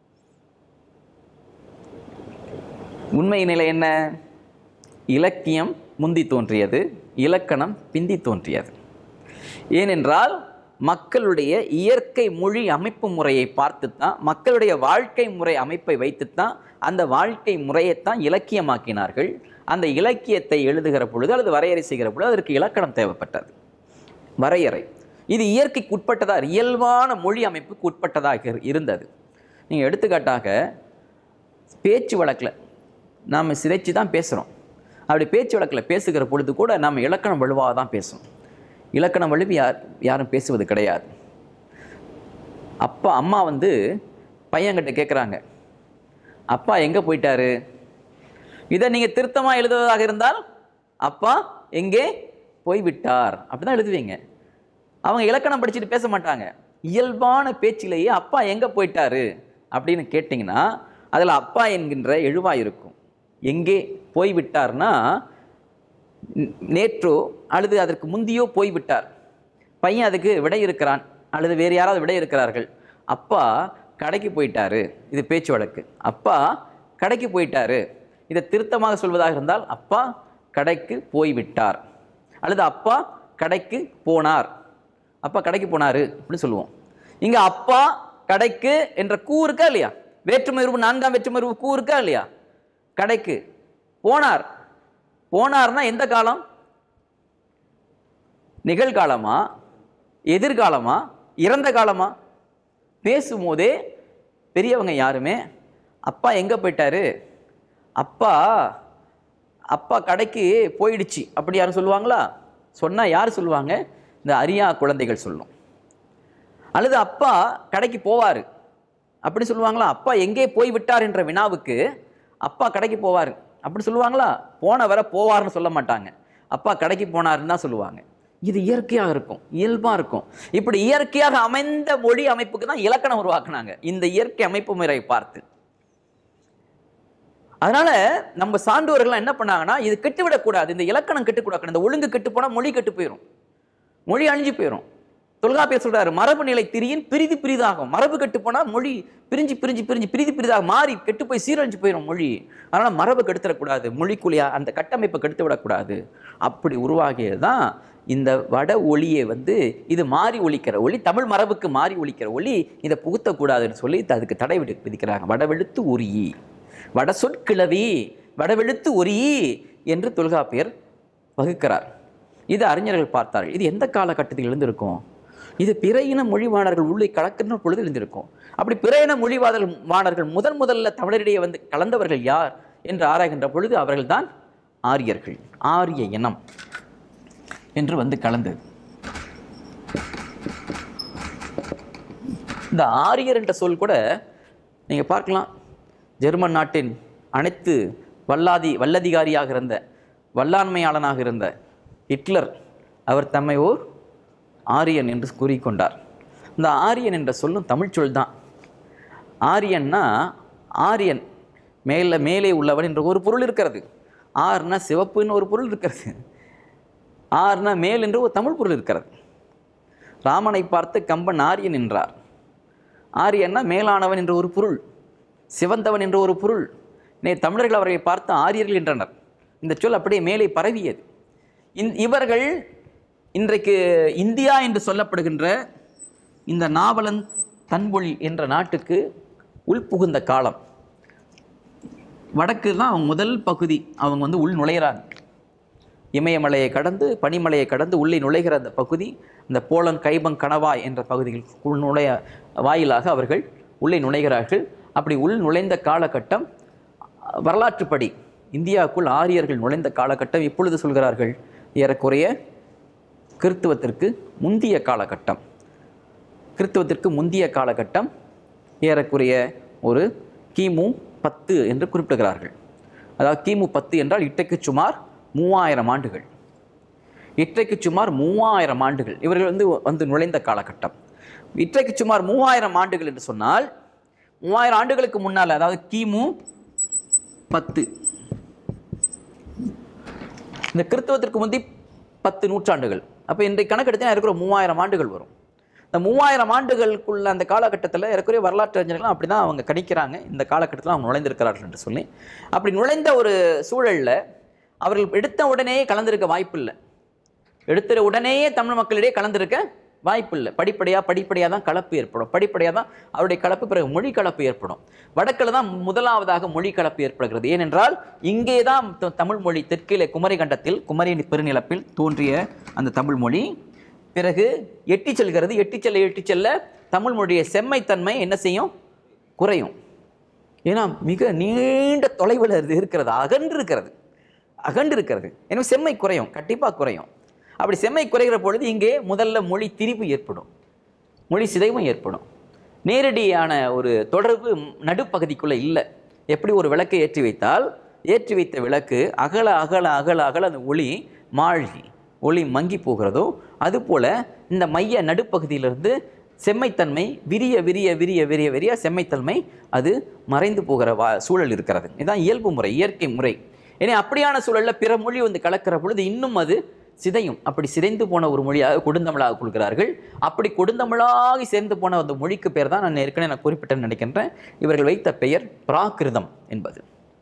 உண்மை நிலை என்ன இலக்கியம் முந்தி தோன்றியது இலக்கணம் பிந்தி தோன்றியது ஏனென்றால் மக்களுடைய இயற்கை மொழி அமைப்பு முறையை பார்த்துத்தான் மக்களுடைய வாழ்க்கை முறை அமைப்பை வைத்துத்தான் அந்த வாழ்க்கை முறையைத்தான் இலக்கியமாக்கினார்கள் அந்த இலக்கியத்தை எழுதுகிற பொழுது அல்லது வரையறை செய்கிற பொழுது அதற்கு இலக்கணம் தேவைப்பட்டது வரையறை இது இயற்கைக்கு உட்பட்டதா இயல்பான மொழி அமைப்புக்கு உட்பட்டதாக இரு- இருந்தது நீங்கள் எடுத்துக்காட்டாக பேச்சு வழக்கில் நாம் சிதைச்சு தான் பேசுகிறோம் அப்படி பேச்சு வழக்கில் பேசுகிற பொழுது கூட நாம் இலக்கணம் வலுவாக தான் பேசுவோம் இலக்கணம் வலுவு யார் யாரும் பேசுவது கிடையாது அப்பா அம்மா வந்து பையன்கிட்ட கேட்குறாங்க அப்பா எங்கே போயிட்டாரு இதை நீங்கள் திருத்தமாக எழுதுவதாக இருந்தால் அப்பா எங்கே போய்விட்டார் அப்படி தான் எழுதுவீங்க அவங்க இலக்கணம் படிச்சுட்டு பேச மாட்டாங்க இயல்பான பேச்சிலேயே அப்பா எங்கே போயிட்டாரு அப்படின்னு கேட்டிங்கன்னா அதில் அப்பா என்கின்ற எழுவாய் இருக்கும் எங்கே போய்விட்டார்னா ந- நேற்றோ அல்லது அதற்கு முந்தியோ போய்விட்டார் பையன் அதுக்கு விடை இருக்கிறான் அல்லது வேறு யாராவது விடை இருக்கிறார்கள் அப்பா கடைக்கு போயிட்டாரு இது பேச்சு வழக்கு அப்பா கடைக்கு போயிட்டாரு இதை திருத்தமாக சொல்வதாக இருந்தால் அப்பா கடைக்கு போய்விட்டார் அல்லது அப்பா கடைக்கு போனார் அப்பா கடைக்கு போனாரு அப்படின்னு சொல்லுவோம் இங்க அப்பா கடைக்கு என்ற கூ இருக்கா இல்லையா வேற்றுமை உருவு நான்காம் வேற்றுமை உருவு கூ இருக்கா இல்லையா கடைக்கு போனார் போனார்னா எந்த காலம் நிகழ்காலமா எதிர்காலமா இறந்த காலமா பேசும்போதே பெரியவங்க யாருமே அப்பா எங்கே போயிட்டாரு அப்பா அப்பா கடைக்கு போயிடுச்சு அப்படி யாரும் சொல்லுவாங்களா சொன்னால் யார் சொல்லுவாங்க இந்த அரியா குழந்தைகள் சொல்லும் அல்லது அப்பா கடைக்கு போவார் அப்படி சொல்லுவாங்களா அப்பா எங்கே போய் விட்டார் என்ற வினாவுக்கு அப்பா கடைக்கு போவார் அப்படி சொல்லுவாங்களா போனவரை போவார்னு சொல்ல மாட்டாங்க அப்பா கடைக்கு போனாருன்னு தான் சொல்லுவாங்க இது இயற்கையாக இருக்கும் இயல்பாக இருக்கும் இப்படி இயற்கையாக அமைந்த மொழி அமைப்புக்கு தான் இலக்கணம் உருவாக்குனாங்க இந்த இயற்கை அமைப்பு முறையை பார்த்து அதனால நம்ம சான்றோர்கள்லாம் என்ன பண்ணாங்கன்னா இது கெட்டுவிடக்கூடாது இந்த இலக்கணம் கெட்டுக்கூடாது இந்த ஒழுங்கு கெட்டு போனா மொழி கெட்டு போயிடும் மொழி அழிஞ்சு போயிடும் தொல்காப்பியர் சொல்றாரு மரபு நிலை திரியின் பிரிதி பிரிதாகும் மரபு கெட்டு போனா மொழி பிரிஞ்சு பிரிஞ்சு பிரிஞ்சு பிரிதி பிரிதாக மாறி கெட்டு போய் சீரழிஞ்சு போயிடும் மொழி அதனால மரபு கெடுத்துடக்கூடாது மொழிக்குழியா அந்த கட்டமைப்பை கெடுத்து விடக்கூடாது அப்படி உருவாகியது தான் இந்த வட ஒளியை வந்து இது மாறி ஒலிக்கிற ஒளி தமிழ் மரபுக்கு மாறி ஒலிக்கிற ஒளி இதை புகுத்தக்கூடாதுன்னு சொல்லி அதுக்கு தடை விதி விதிக்கிறாங்க வடவெழுத்து உரி வட சொற்கிழவி வடவெழுத்து ஒரி என்று தொல்காப்பியர் வகுக்கிறார் இது அறிஞர்கள் பார்த்தார்கள் இது எந்த காலகட்டத்தில் எழுந்திருக்கும் இது பிற இன மொழிவாணர்கள் உள்ளே கலக்கின்ற பொழுது எழுந்திருக்கும் அப்படி பிற இன மொழிவாதல் மாணர்கள் முதன் முதல்ல தமிழரிடையே வந்து கலந்தவர்கள் யார் என்று ஆராய்கின்ற பொழுது அவர்கள்தான் ஆரியர்கள் ஆரிய இனம் என்று வந்து கலந்தது இந்த ஆரியர் என்ற சொல் கூட நீங்கள் பார்க்கலாம் ஜெர்மன் நாட்டின் அனைத்து வல்லாதி வல்லதிகாரியாக இருந்த வல்லாண்மையாளனாக இருந்த ஹிட்லர் அவர் தம்மை ஓர் ஆரியன் என்று கூறிக்கொண்டார் இந்த ஆரியன் என்ற சொல்லும் தமிழ் சொல் தான் ஆரியன்னா ஆரியன் மேலே மேலே உள்ளவன் என்ற ஒரு பொருள் இருக்கிறது ஆர்னா சிவப்புன்னு ஒரு பொருள் இருக்கிறது ஆர்னா மேல் என்று ஒரு தமிழ் பொருள் இருக்கிறது ராமனை பார்த்து கம்பன் ஆரியன் என்றார் ஆரியன்னா மேலானவன் என்ற ஒரு பொருள் சிவந்தவன் என்ற ஒரு பொருள் நே தமிழர்கள் அவரை பார்த்து ஆரியர்கள் என்றனர் இந்த சொல் அப்படியே மேலே பரவியது இந் இவர்கள் இன்றைக்கு இந்தியா என்று சொல்லப்படுகின்ற இந்த நாவலன் தன்மொழி என்ற நாட்டுக்கு உள்புகுந்த காலம் வடக்கு தான் அவங்க முதல் பகுதி அவங்க வந்து உள் நுழையிறாங்க இமயமலையை கடந்து பனிமலையை கடந்து உள்ளே நுழைகிற அந்த பகுதி இந்த போலன் கைபங் கணவாய் என்ற பகுதியில் உள் நுழைய வாயிலாக அவர்கள் உள்ளே நுழைகிறார்கள் அப்படி உள் நுழைந்த காலகட்டம் வரலாற்றுப்படி இந்தியாவுக்குள் ஆரியர்கள் நுழைந்த காலகட்டம் இப்பொழுது சொல்கிறார்கள் ஏறக்குறைய கிறித்துவத்திற்கு முந்திய காலகட்டம் கிறித்துவத்திற்கு முந்திய காலகட்டம் ஏறக்குறைய ஒரு கிமு பத்து என்று குறிப்பிடுகிறார்கள் அதாவது கிமு பத்து என்றால் இட்டைக்கு சுமார் மூவாயிரம் ஆண்டுகள் இற்றைக்கு சுமார் மூவாயிரம் ஆண்டுகள் இவர்கள் வந்து வந்து நுழைந்த காலகட்டம் இற்றைக்கு சுமார் மூவாயிரம் ஆண்டுகள் என்று சொன்னால் மூவாயிரம் ஆண்டுகளுக்கு முன்னால் அதாவது கிமு பத்து இந்த கிறிஸ்தவத்திற்கு முந்தி பத்து நூற்றாண்டுகள் அப்போ இன்றைக்கு கணக்கெடுத்தா இருக்கிற மூவாயிரம் ஆண்டுகள் வரும் இந்த மூவாயிரம் ஆண்டுகளுக்குள்ள அந்த காலகட்டத்தில் இருக்கிற வரலாற்று அறிஞர்கள் அப்படி தான் அவங்க கணிக்கிறாங்க இந்த காலகட்டத்தில் அவங்க நுழைந்திருக்கிறார்கள் என்று சொல்லி அப்படி நுழைந்த ஒரு சூழலில் அவர்கள் எடுத்த உடனேயே கலந்திருக்க வாய்ப்பில்லை எடுத்த உடனேயே தமிழ் மக்களிடையே கலந்திருக்க வாய்ப்பில்லை படிப்படியாக படிப்படியாக தான் கலப்பு ஏற்படும் படிப்படியாக தான் அவருடைய கலப்பு பிறகு மொழி கலப்பு ஏற்படும் வடக்கில் தான் முதலாவதாக மொழி கலப்பு ஏற்படுகிறது ஏனென்றால் இங்கே தான் த- தமிழ் மொழி தெற்கிலே குமரி கண்டத்தில் குமரி பெருநிலப்பில் தோன்றிய அந்த தமிழ் மொழி பிறகு எட்டி செல்கிறது எட்டி செல்ல எட்டி செல்ல தமிழ் மொழிய செம்மைத்தன்மை என்ன செய்யும் குறையும் ஏன்னா மிக நீண்ட தொலைவில் இது இருக்கிறது அகன்று இருக்கிறது அகன்று இருக்கிறது எனவே செம்மை குறையும் கண்டிப்பாக குறையும் அப்படி செம்மை குறைகிற பொழுது இங்கே முதல்ல மொழி திரிவு ஏற்படும் மொழி சிதைவும் ஏற்படும் நேரடியான ஒரு தொடர்பு நடுப்பகுதிக்குள்ளே இல்லை எப்படி ஒரு விளக்கை ஏற்றி வைத்தால் ஏற்றி வைத்த விளக்கு அகல அகல அகல அகல அந்த ஒளி மாழ்கி ஒளி மங்கி போகிறதோ அதுபோல இந்த மைய நடுப்பகுதியிலிருந்து செம்மைத்தன்மை விரிய விரிய விரிய விரிய விரிய செம்மைத்தன்மை அது மறைந்து போகிற வா சூழல் இருக்கிறது இதுதான் இயல்பு முறை இயற்கை முறை ஏன்னா அப்படியான சூழலில் பிற மொழி வந்து கலக்கிற பொழுது இன்னும் அது சிதையும் அப்படி சிதைந்து போன ஒரு மொழியாக கொடுந்தமிழாக கொள்கிறார்கள் அப்படி கொடுந்தமிழாகி சேர்ந்து போன அந்த மொழிக்கு பேர் தான் நான் ஏற்கனவே நான் குறிப்பிட்டேன்னு நினைக்கின்றேன் இவர்கள் வைத்த பெயர் பிராகிருதம் என்பது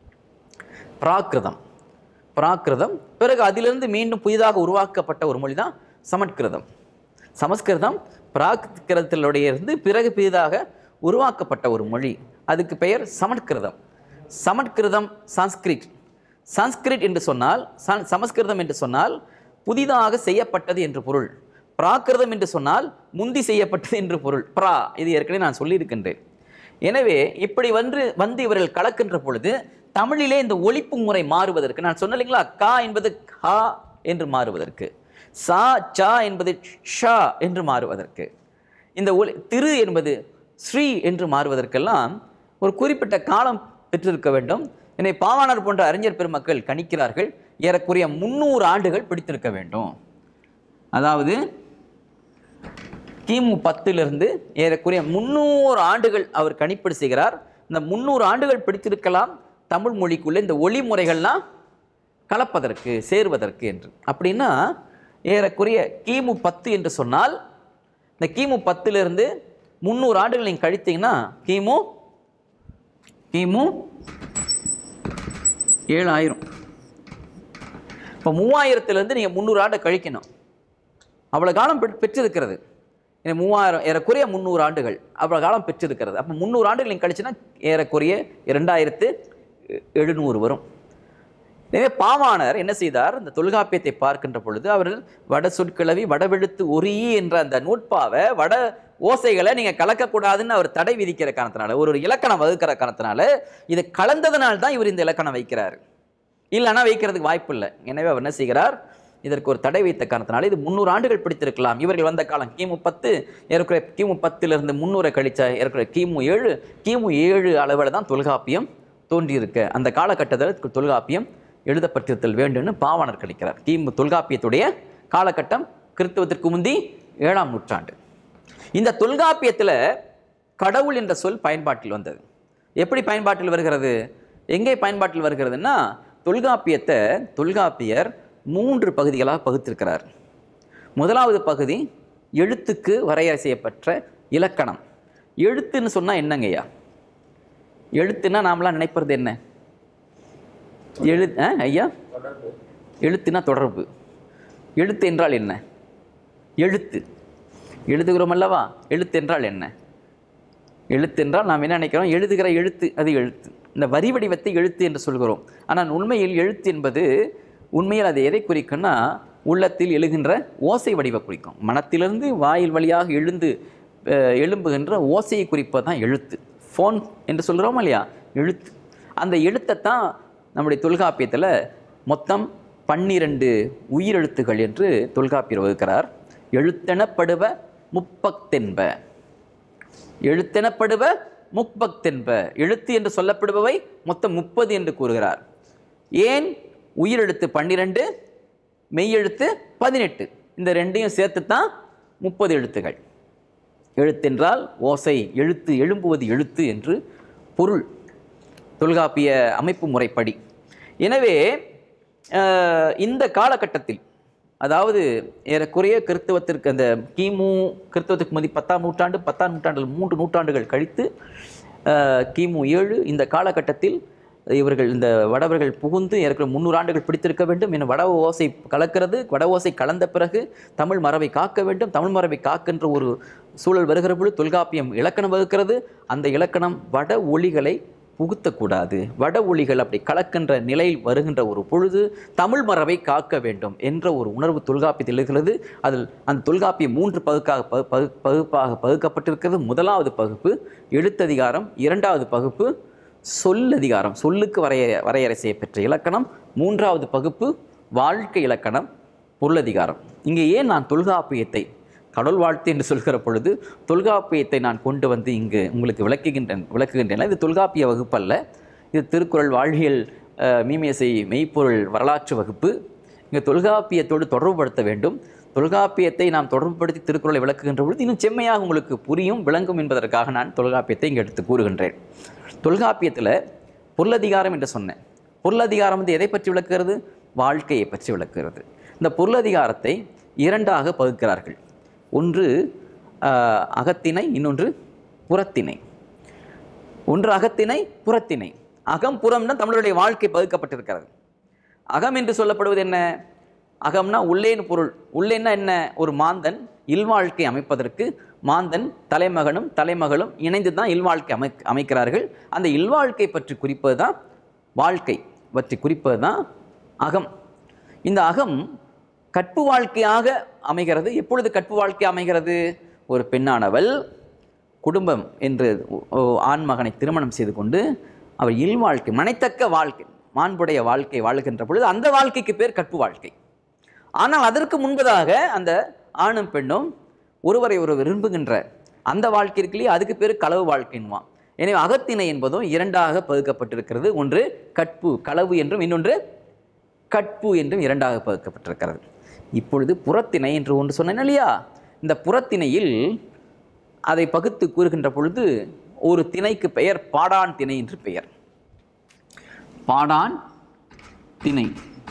பிராகிருதம் பிராகிருதம் பிறகு அதிலிருந்து மீண்டும் புதிதாக உருவாக்கப்பட்ட ஒரு மொழி தான் சமஸ்கிருதம் சமஸ்கிருதம் பிராகிருதத்திலுடைய இருந்து பிறகு புதிதாக உருவாக்கப்பட்ட ஒரு மொழி அதுக்கு பெயர் சமஸ்கிருதம் சமஸ்கிருதம் சான்ஸ்கிரிட் சான்ஸ்கிரிட் என்று சொன்னால் சன்- சமஸ்கிருதம் என்று சொன்னால் புதிதாக செய்யப்பட்டது என்று பொருள் பிராகிருதம் என்று சொன்னால் முந்தி செய்யப்பட்டது என்று பொருள் பிரா இது ஏற்கனவே நான் சொல்லியிருக்கின்றேன் எனவே இப்படி வந்து வந்து இவர்கள் கலக்கின்ற பொழுது தமிழிலே இந்த ஒலிப்பு முறை மாறுவதற்கு நான் சொன்னேன் இல்லைங்களா கா என்பது ஹா என்று மாறுவதற்கு சா சா என்பது ஷா என்று மாறுவதற்கு இந்த ஒலி திரு என்பது ஸ்ரீ என்று மாறுவதற்கெல்லாம் ஒரு குறிப்பிட்ட காலம் பெற்றிருக்க வேண்டும் எனவே பாவாணர் போன்ற அறிஞர் பெருமக்கள் கணிக்கிறார்கள் ஏறக்குறைய முந்நூறு ஆண்டுகள் பிடித்திருக்க வேண்டும் அதாவது கிமு பத்திலிருந்து ஏறக்குறைய முந்நூறு ஆண்டுகள் அவர் கணிப்பீடு செய்கிறார் இந்த முந்நூறு ஆண்டுகள் பிடித்திருக்கலாம் தமிழ் மொழிக்குள்ளே இந்த ஒளி முறைகள்லாம் கலப்பதற்கு சேருவதற்கு என்று அப்படின்னா ஏறக்குறைய கிமு பத்து என்று சொன்னால் இந்த கிமு பத்திலிருந்து முந்நூறு ஆண்டுகள் நீங்கள் கழித்தீங்கன்னா கிமு கிமு ஏழாயிரம் இப்போ மூவாயிரத்துலேருந்து நீங்கள் முந்நூறு ஆண்டை கழிக்கணும் அவ்வளோ காலம் பெற் பெற்றிருக்கிறது ஏன்னா மூவாயிரம் ஏறக்குறைய முந்நூறு ஆண்டுகள் அவ்வளோ காலம் பெற்றிருக்கிறது அப்போ முந்நூறு ஆண்டுகள் நீங்கள் கழிச்சுன்னா ஏறக்குறைய இரண்டாயிரத்து எழுநூறு வரும் எனவே பாவாணர் என்ன செய்தார் இந்த தொல்காப்பியத்தை பார்க்கின்ற பொழுது அவர்கள் வட சொற்கிழவி வடவெழுத்து ஒரி என்ற அந்த நூட்பாவை வட ஓசைகளை நீங்கள் கலக்கக்கூடாதுன்னு அவர் தடை விதிக்கிற காரணத்தினால ஒரு ஒரு இலக்கணம் வகுக்கிற காரணத்தினால இது கலந்ததனால் தான் இவர் இந்த இலக்கணம் வைக்கிறார் இல்லைன்னா வைக்கிறதுக்கு வாய்ப்பு இல்லை எனவே அவர் என்ன செய்கிறார் இதற்கு ஒரு தடை வைத்த காரணத்தினால இது முந்நூறு ஆண்டுகள் பிடித்திருக்கலாம் இவர்கள் வந்த காலம் கிமு பத்து ஏற்கனவே கிமு பத்திலிருந்து முந்நூறை கழிச்ச ஏற்கனவே கிமு ஏழு கிமு ஏழு அளவில் தான் தொல்காப்பியம் தோன்றியிருக்க அந்த காலகட்டத்தில் தொல்காப்பியம் எழுதப்பட்டிருத்தல் வேண்டும்னு பாவாணர் கழிக்கிறார் கிமு தொல்காப்பியத்துடைய காலகட்டம் கிறிஸ்தவத்திற்கு முந்தி ஏழாம் நூற்றாண்டு இந்த தொல்காப்பியத்தில் கடவுள் என்ற சொல் பயன்பாட்டில் வந்தது எப்படி பயன்பாட்டில் வருகிறது எங்கே பயன்பாட்டில் வருகிறதுன்னா தொல்காப்பியத்தை தொல்காப்பியர் மூன்று பகுதிகளாக பகுத்திருக்கிறார் முதலாவது பகுதி எழுத்துக்கு வரையறை செய்யப்பட்ட இலக்கணம் எழுத்துன்னு சொன்னால் என்னங்கய்யா எழுத்துன்னா நாமெல்லாம் நினைப்பது என்ன எழு ஆ, ஐயா எழுத்துனா தொடர்பு எழுத்து என்றால் என்ன எழுத்து எழுதுகிறோம் அல்லவா எழுத்து என்றால் என்ன எழுத்து என்றால் நாம் என்ன நினைக்கிறோம் எழுதுகிற எழுத்து அது எழுத்து இந்த வரி வடிவத்தை எழுத்து என்று சொல்கிறோம் ஆனால் உண்மையில் எழுத்து என்பது உண்மையில் அது எதை குறிக்கும்னா உள்ளத்தில் எழுகின்ற ஓசை வடிவ குறிக்கும் மனத்திலிருந்து வாயில் வழியாக எழுந்து அஹ், எழும்புகின்ற ஓசையை குறிப்பது தான் எழுத்து ஃபோன் என்று சொல்கிறோம் இல்லையா எழுத்து அந்த எழுத்தை தான் நம்முடைய தொல்காப்பியத்தில் மொத்தம் பன்னிரண்டு உயிரெழுத்துகள் என்று தொல்காப்பியர் வகுக்கிறார் எழுத்தெனப்படுவ முப்பத்தென்ப எழுத்தெனப்படுவ முப்பத்தென்ப எழுத்து என்று சொல்லப்படுபவை மொத்தம் முப்பது என்று கூறுகிறார் ஏன் உயிரெழுத்து பன்னிரண்டு மெய்யெழுத்து பதினெட்டு இந்த ரெண்டையும் சேர்த்து தான் முப்பது எழுத்துகள் எழுத்தென்றால் ஓசை எழுத்து எழும்புவது எழுத்து என்று பொருள் தொல்காப்பிய அமைப்பு முறைப்படி எனவே அஹ், இந்த காலகட்டத்தில் அதாவது ஏறக்குறைய கிறிஸ்தவத்திற்கு அந்த கிமு கிறிஸ்தவத்துக்கு மதி பத்தாம் நூற்றாண்டு பத்தாம் நூற்றாண்டில் மூன்று நூற்றாண்டுகள் கழித்து அஹ், கிமு ஏழு இந்த காலகட்டத்தில் இவர்கள் இந்த வடவர்கள் புகுந்து ஏற்கனவே முந்நூறு ஆண்டுகள் பிடித்திருக்க வேண்டும் என வட ஓசை கலக்கிறது வட ஓசை கலந்த பிறகு தமிழ் மரபை காக்க வேண்டும் தமிழ் மரபை காக்கின்ற ஒரு சூழல் வருகிற பொழுது தொல்காப்பியம் இலக்கணம் வகுக்கிறது அந்த இலக்கணம் வட ஒளிகளை புகுத்தக்கூடாது வட ஒளிகள் அப்படி கலக்கின்ற நிலையில் வருகின்ற ஒரு பொழுது தமிழ் மரபை காக்க வேண்டும் என்ற ஒரு உணர்வு தொல்காப்பியத்தில் இருக்கிறது அதில் அந்த தொல்காப்பியம் மூன்று பகுக்காக பகு பகு பகுப்பாக பகுக்கப்பட்டிருக்கிறது முதலாவது பகுப்பு எழுத்ததிகாரம் இரண்டாவது பகுப்பு சொல்லதிகாரம் சொல்லுக்கு வரைய வரையறை செய்யப்பெற்ற இலக்கணம் மூன்றாவது பகுப்பு வாழ்க்கை இலக்கணம் பொருளதிகாரம் இங்கே ஏன் நான் தொல்காப்பியத்தை கடவுள் வாழ்த்து என்று சொல்கிற பொழுது தொல்காப்பியத்தை நான் கொண்டு வந்து இங்கு உங்களுக்கு விளக்குகின்றேன் விளக்குகின்றேன் இது தொல்காப்பிய வகுப்பு அல்ல இது திருக்குறள் வாழ்வியல் அஹ், மீமியசை மெய்ப்பொருள் வரலாற்று வகுப்பு இங்கே தொல்காப்பியத்தோடு தொடர்புபடுத்த வேண்டும் தொல்காப்பியத்தை நாம் தொடர்புபடுத்தி திருக்குறளை விளக்குகின்ற பொழுது இன்னும் செம்மையாக உங்களுக்கு புரியும் விளங்கும் என்பதற்காக நான் தொல்காப்பியத்தை இங்கே எடுத்து கூறுகின்றேன் தொல்காப்பியத்தில் பொருளதிகாரம் என்று சொன்னேன் பொருளதிகாரம் வந்து எதை பற்றி விளக்குகிறது வாழ்க்கையை பற்றி விளக்குகிறது இந்த பொருளதிகாரத்தை இரண்டாக பகுக்கிறார்கள் ஒன்று ஆஹ், அகத்திணை இன்னொன்று புறத்திணை ஒன்று அகத்திணை புறத்திணை அகம் புறம்னா தமிழருடைய வாழ்க்கை பகுக்கப்பட்டிருக்கிறது அகம் என்று சொல்லப்படுவது என்ன அகம்னா உள்ளேன்னு பொருள் உள்ளேன்னா என்ன ஒரு மாந்தன் இல்வாழ்க்கை அமைப்பதற்கு மாந்தன் தலைமகனும் தலைமகளும் இணைந்து தான் இல்வாழ்க்கை அமை அமைக்கிறார்கள் அந்த இல்வாழ்க்கை பற்றி குறிப்பது தான் வாழ்க்கை பற்றி குறிப்பது தான் அகம் இந்த அகம் கற்பு வாழ்க்கையாக அமைகிறது எப்பொழுது கற்பு வாழ்க்கை அமைகிறது ஒரு பெண்ணானவள் குடும்பம் என்று ஒ- ஆண்மகனை திருமணம் செய்து கொண்டு அவர் இல்வாழ்க்கை மனைத்தக்க வாழ்க்கை மாண்புடைய வாழ்க்கை வாழுகின்ற பொழுது அந்த வாழ்க்கைக்கு பேர் கற்பு வாழ்க்கை ஆனால் அதற்கு முன்பதாக அந்த ஆணும் பெண்ணும் ஒருவரை ஒருவர் விரும்புகின்ற அந்த வாழ்க்கை இருக்குல்லையே அதுக்கு பேர் களவு வாழ்க்கைன்னுவான் எனவே அகத்திணை என்பதும் இரண்டாக பகுக்கப்பட்டிருக்கிறது ஒன்று கற்பு களவு என்றும் இன்னொன்று கற்பு என்றும் இரண்டாக பகுக்கப்பட்டிருக்கிறது இப்பொழுது புறத்திணை என்று ஒன்று சொன்னேன் இல்லையா இந்த புறத்திணையில் அதை பகுத்து கூறுகின்ற பொழுது ஒரு திணைக்கு பெயர் பாடான் திணை என்று பெயர் பாடான் திணை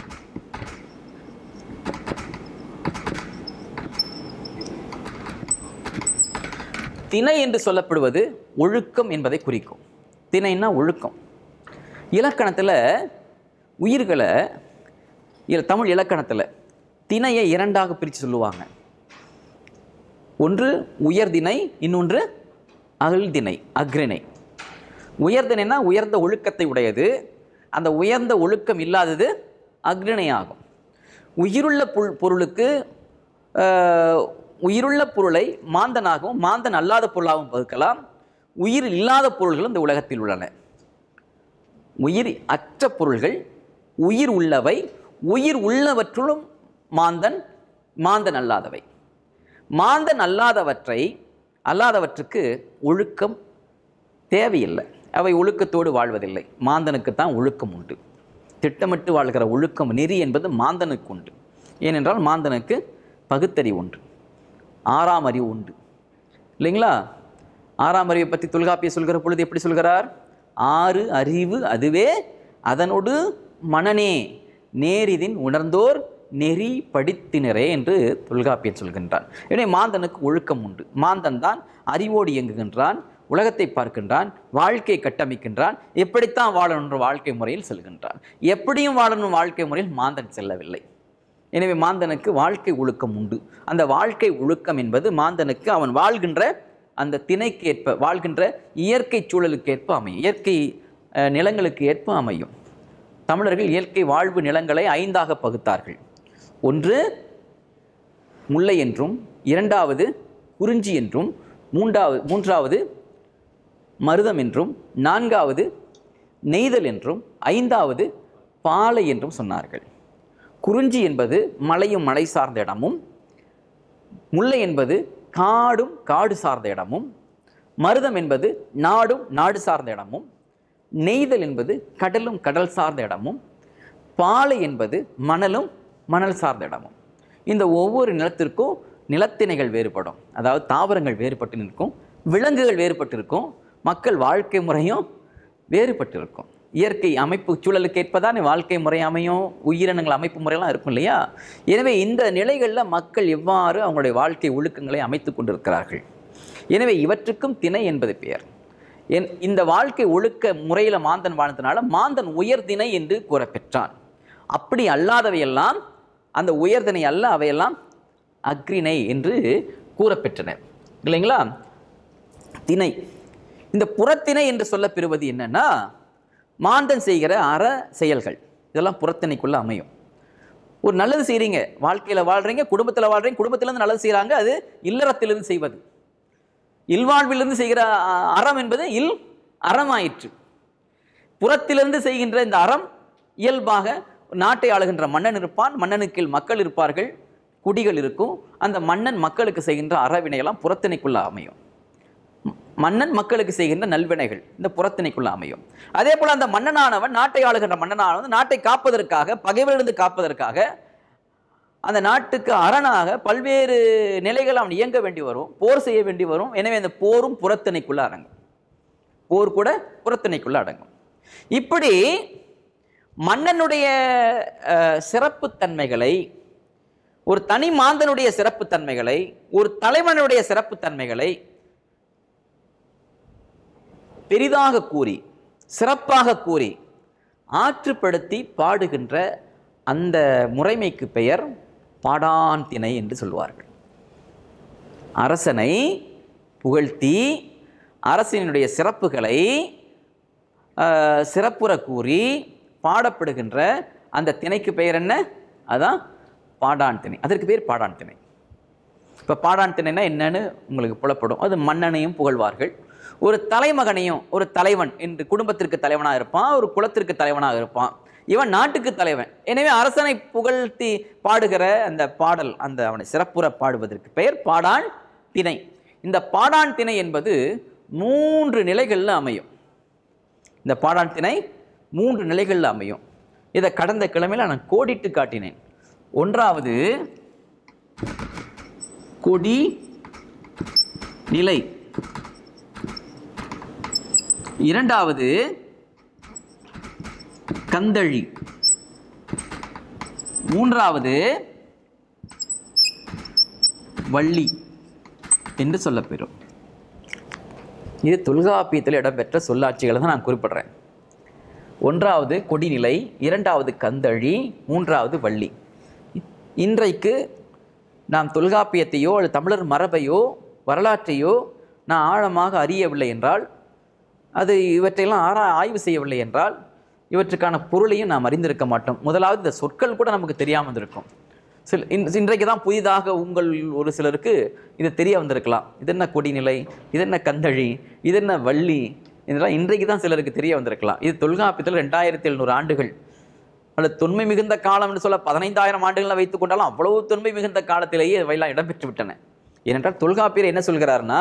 திணை என்று சொல்லப்படுவது ஒழுக்கம் என்பதை குறிக்கும் திணைன்னா ஒழுக்கம் இலக்கணத்தில் உயிர்களை இல- தமிழ் இலக்கணத்தில் திணையை இரண்டாக பிரித்து சொல்லுவாங்க ஒன்று உயர்திணை இன்னொன்று அகழ்திணை அக்ரிணை உயர்திணைனா உயர்ந்த ஒழுக்கத்தை உடையது அந்த உயர்ந்த ஒழுக்கம் இல்லாதது அக்ரிணை ஆகும் உயிருள்ள புல் பொருளுக்கு ஆஹ், உயிருள்ள பொருளை மாந்தனாகவும் மாந்தன் அல்லாத பொருளாகவும் பகுக்கலாம் உயிர் இல்லாத பொருள்களும் இந்த உலகத்தில் உள்ளன உயிர் அற்ற பொருள்கள் உயிர் உள்ளவை உயிர் உள்ளவற்றுள்ளும் மாந்தன் மாந்தன் அல்லாதவை மாந்தன் அல்லாதவற்றை அல்லாதவற்றுக்கு ஒழுக்கம் தேவையில்லை அவை ஒழுக்கத்தோடு வாழ்வதில்லை மாந்தனுக்கு தான் ஒழுக்கம் உண்டு திட்டமிட்டு வாழ்கிற ஒழுக்கம் நெறி என்பது மாந்தனுக்கு உண்டு ஏனென்றால் மாந்தனுக்கு பகுத்தறிவு உண்டு ஆறாம் அறிவு உண்டு இல்லைங்களா ஆறாம் அறிவை பற்றி தொல்காப்பிய சொல்கிற பொழுது எப்படி சொல்கிறார் ஆறு அறிவு அதுவே அதனோடு மனநே நேரிதின் உணர்ந்தோர் நெறி படித்தினரே என்று தொல்காப்பியர் சொல்கின்றார் எனவே மாந்தனுக்கு ஒழுக்கம் உண்டு மாந்தன் தான் அறிவோடு இயங்குகின்றான் உலகத்தை பார்க்கின்றான் வாழ்க்கையை கட்டமைக்கின்றான் எப்படித்தான் வாழணுன்ற வாழ்க்கை முறையில் செல்கின்றான் எப்படியும் வாழணும் வாழ்க்கை முறையில் மாந்தன் செல்லவில்லை எனவே மாந்தனுக்கு வாழ்க்கை ஒழுக்கம் உண்டு அந்த வாழ்க்கை ஒழுக்கம் என்பது மாந்தனுக்கு அவன் வாழ்கின்ற அந்த திணைக்கு ஏற்ப வாழ்கின்ற இயற்கை சூழலுக்கு ஏற்ப அமையும் இயற்கை அஹ், நிலங்களுக்கு ஏற்ப அமையும் தமிழர்கள் இயற்கை வாழ்வு நிலங்களை ஐந்தாக பகுத்தார்கள் ஒன்று முல்லை என்றும் இரண்டாவது குறிஞ்சி என்றும் மூன்றாவது மூன்றாவது மருதம் என்றும் நான்காவது நெய்தல் என்றும் ஐந்தாவது பாலை என்றும் சொன்னார்கள் குறிஞ்சி என்பது மலையும் மலை சார்ந்த இடமும் முல்லை என்பது காடும் காடு சார்ந்த இடமும் மருதம் என்பது நாடும் நாடு சார்ந்த இடமும் நெய்தல் என்பது கடலும் கடல் சார்ந்த இடமும் பாலை என்பது மணலும் மணல் சார்ந்த இடமும் இந்த ஒவ்வொரு நிலத்திற்கும் நிலத்திணைகள் வேறுபடும் அதாவது தாவரங்கள் வேறுபட்டு நிற்கும் விலங்குகள் வேறுபட்டு இருக்கும் மக்கள் வாழ்க்கை முறையும் வேறுபட்டு இருக்கும் இயற்கை அமைப்பு சூழலுக்கு ஏற்பதான் வாழ்க்கை முறை அமையும் உயிரினங்கள் அமைப்பு முறையெல்லாம் இருக்கும் இல்லையா எனவே இந்த நிலைகளில் மக்கள் எவ்வாறு அவங்களுடைய வாழ்க்கை ஒழுக்கங்களை அமைத்து கொண்டிருக்கிறார்கள் எனவே இவற்றுக்கும் திணை என்பது பெயர் என் இந்த வாழ்க்கை ஒழுக்க முறையில் மாந்தன் வாழ்ந்தனால மாந்தன் உயர்திணை என்று கூறப்பெற்றான் அப்படி அல்லாதவையெல்லாம் அந்த உயர்திணை அல்ல அவையெல்லாம் அக்ரிணை என்று கூறப்பெற்றன இல்லைங்களா திணை இந்த புறத்திணை என்று சொல்லப்பெறுவது என்னன்னா மாந்தன் செய்கிற அற செயல்கள் இதெல்லாம் புறத்திணைக்குள்ள அமையும் ஒரு நல்லது செய்கிறீங்க வாழ்க்கையில் வாழ்கிறீங்க குடும்பத்தில் வாழ்கிறீங்க குடும்பத்திலேருந்து நல்லது செய்கிறாங்க அது இல்லறத்திலிருந்து செய்வது இல்வாழ்விலிருந்து செய்கிற அ- அறம் என்பது இல் அறமாயிற்று புறத்திலிருந்து செய்கின்ற இந்த அறம் இயல்பாக நாட்டை ஆளுகின்ற மன்னன் இருப்பான் மன்னனுக்கு கீழ் மக்கள் இருப்பார்கள் குடிகள் இருக்கும் அந்த மன்னன் மக்களுக்கு செய்கின்ற அறவினையெல்லாம் புறத்திணைக்குள்ள அமையும் ம- மன்னன் மக்களுக்கு செய்கின்ற நல்வினைகள் இந்த புறத்திணைக்குள்ள அமையும் அதே போல அந்த மன்னனானவன் நாட்டை ஆளுகின்ற மன்னனானவன் நாட்டை காப்பதற்காக பகைவரிலிருந்து காப்பதற்காக அந்த நாட்டுக்கு அரணாக பல்வேறு நிலைகள் அவன் இயங்க வேண்டி வரும் போர் செய்ய வேண்டி வரும் எனவே அந்த போரும் புறத்திணைக்குள்ள அடங்கும் போர் கூட புறத்திணைக்குள்ள அடங்கும் இப்படி மன்னனுடைய அஹ், சிறப்புத்தன்மைகளை ஒரு தனி மாந்தனுடைய சிறப்புத்தன்மைகளை ஒரு தலைவனுடைய சிறப்புத்தன்மைகளை பெரிதாக கூறி சிறப்பாக கூறி ஆற்றுப்படுத்தி பாடுகின்ற அந்த முறைமைக்கு பெயர் பாடான் திணை என்று சொல்வார்கள் அரசனை புகழ்த்தி அரசினுடைய சிறப்புகளை ஆஹ், சிறப்புற கூறி பாடப்படுகின்ற அந்த திணைக்கு பெயர் என்ன அதான் பாடான் திணை அதற்கு பேர் பாடான் திணை இப்போ பாடான் திணைனா என்னன்னு உங்களுக்கு புலப்படும் அது மன்னனையும் புகழ்வார்கள் ஒரு தலைமகனையும் ஒரு தலைவன் என்று குடும்பத்திற்கு தலைவனாக இருப்பான் ஒரு குலத்திற்கு தலைவனாக இருப்பான் இவன் நாட்டுக்கு தலைவன் எனவே அரசனை புகழ்த்தி பாடுகிற அந்த பாடல் அந்த அவனை சிறப்புற பாடுவதற்கு பெயர் பாடான் திணை இந்த பாடான் திணை என்பது மூன்று நிலைகளில் அமையும் இந்த பாடான் திணை மூன்று நிலைகளில் அமையும் இதை கடந்த கிழமையில் நான் கோடிட்டு காட்டினேன் ஒன்றாவது கொடி நிலை இரண்டாவது கந்தழி மூன்றாவது வள்ளி என்று சொல்லப்பெறும் இது தொல்காப்பியத்தில் இடம்பெற்ற சொல்லாட்சிகளை தான் நான் குறிப்பிடுறேன் ஒன்றாவது கொடிநிலை இரண்டாவது கந்தழி மூன்றாவது வள்ளி இன்றைக்கு நாம் தொல்காப்பியத்தையோ அல்லது தமிழர் மரபையோ வரலாற்றையோ நான் ஆழமாக அறியவில்லை என்றால் அது இவற்றையெல்லாம் ஆரா ஆய்வு செய்யவில்லை என்றால் இவற்றுக்கான பொருளையும் நாம் அறிந்திருக்க மாட்டோம் முதலாவது இந்த சொற்கள் கூட நமக்கு தெரியாமல் இருக்கும் சில இன் இன்றைக்கு தான் புதிதாக உங்கள் ஒரு சிலருக்கு இது தெரிய வந்திருக்கலாம் இது என்ன கொடிநிலை இது என்ன கந்தழி இது என்ன வள்ளி இதெல்லாம் இன்றைக்கு தான் சிலருக்கு தெரிய வந்திருக்கலாம் இது தொல்காப்பியத்தில் ரெண்டாயிரத்தி எழுநூறு ஆண்டுகள் அல்லது தொன்மை மிகுந்த காலம் என்று சொல்ல பதினைந்தாயிரம் ஆண்டுகளை வைத்துக் கொண்டாலும் அவ்வளவு தொன்மை மிகுந்த காலத்திலேயே இவையெல்லாம் இடம்பெற்று விட்டன ஏனென்றால் தொல்காப்பியர் என்ன சொல்கிறார்னா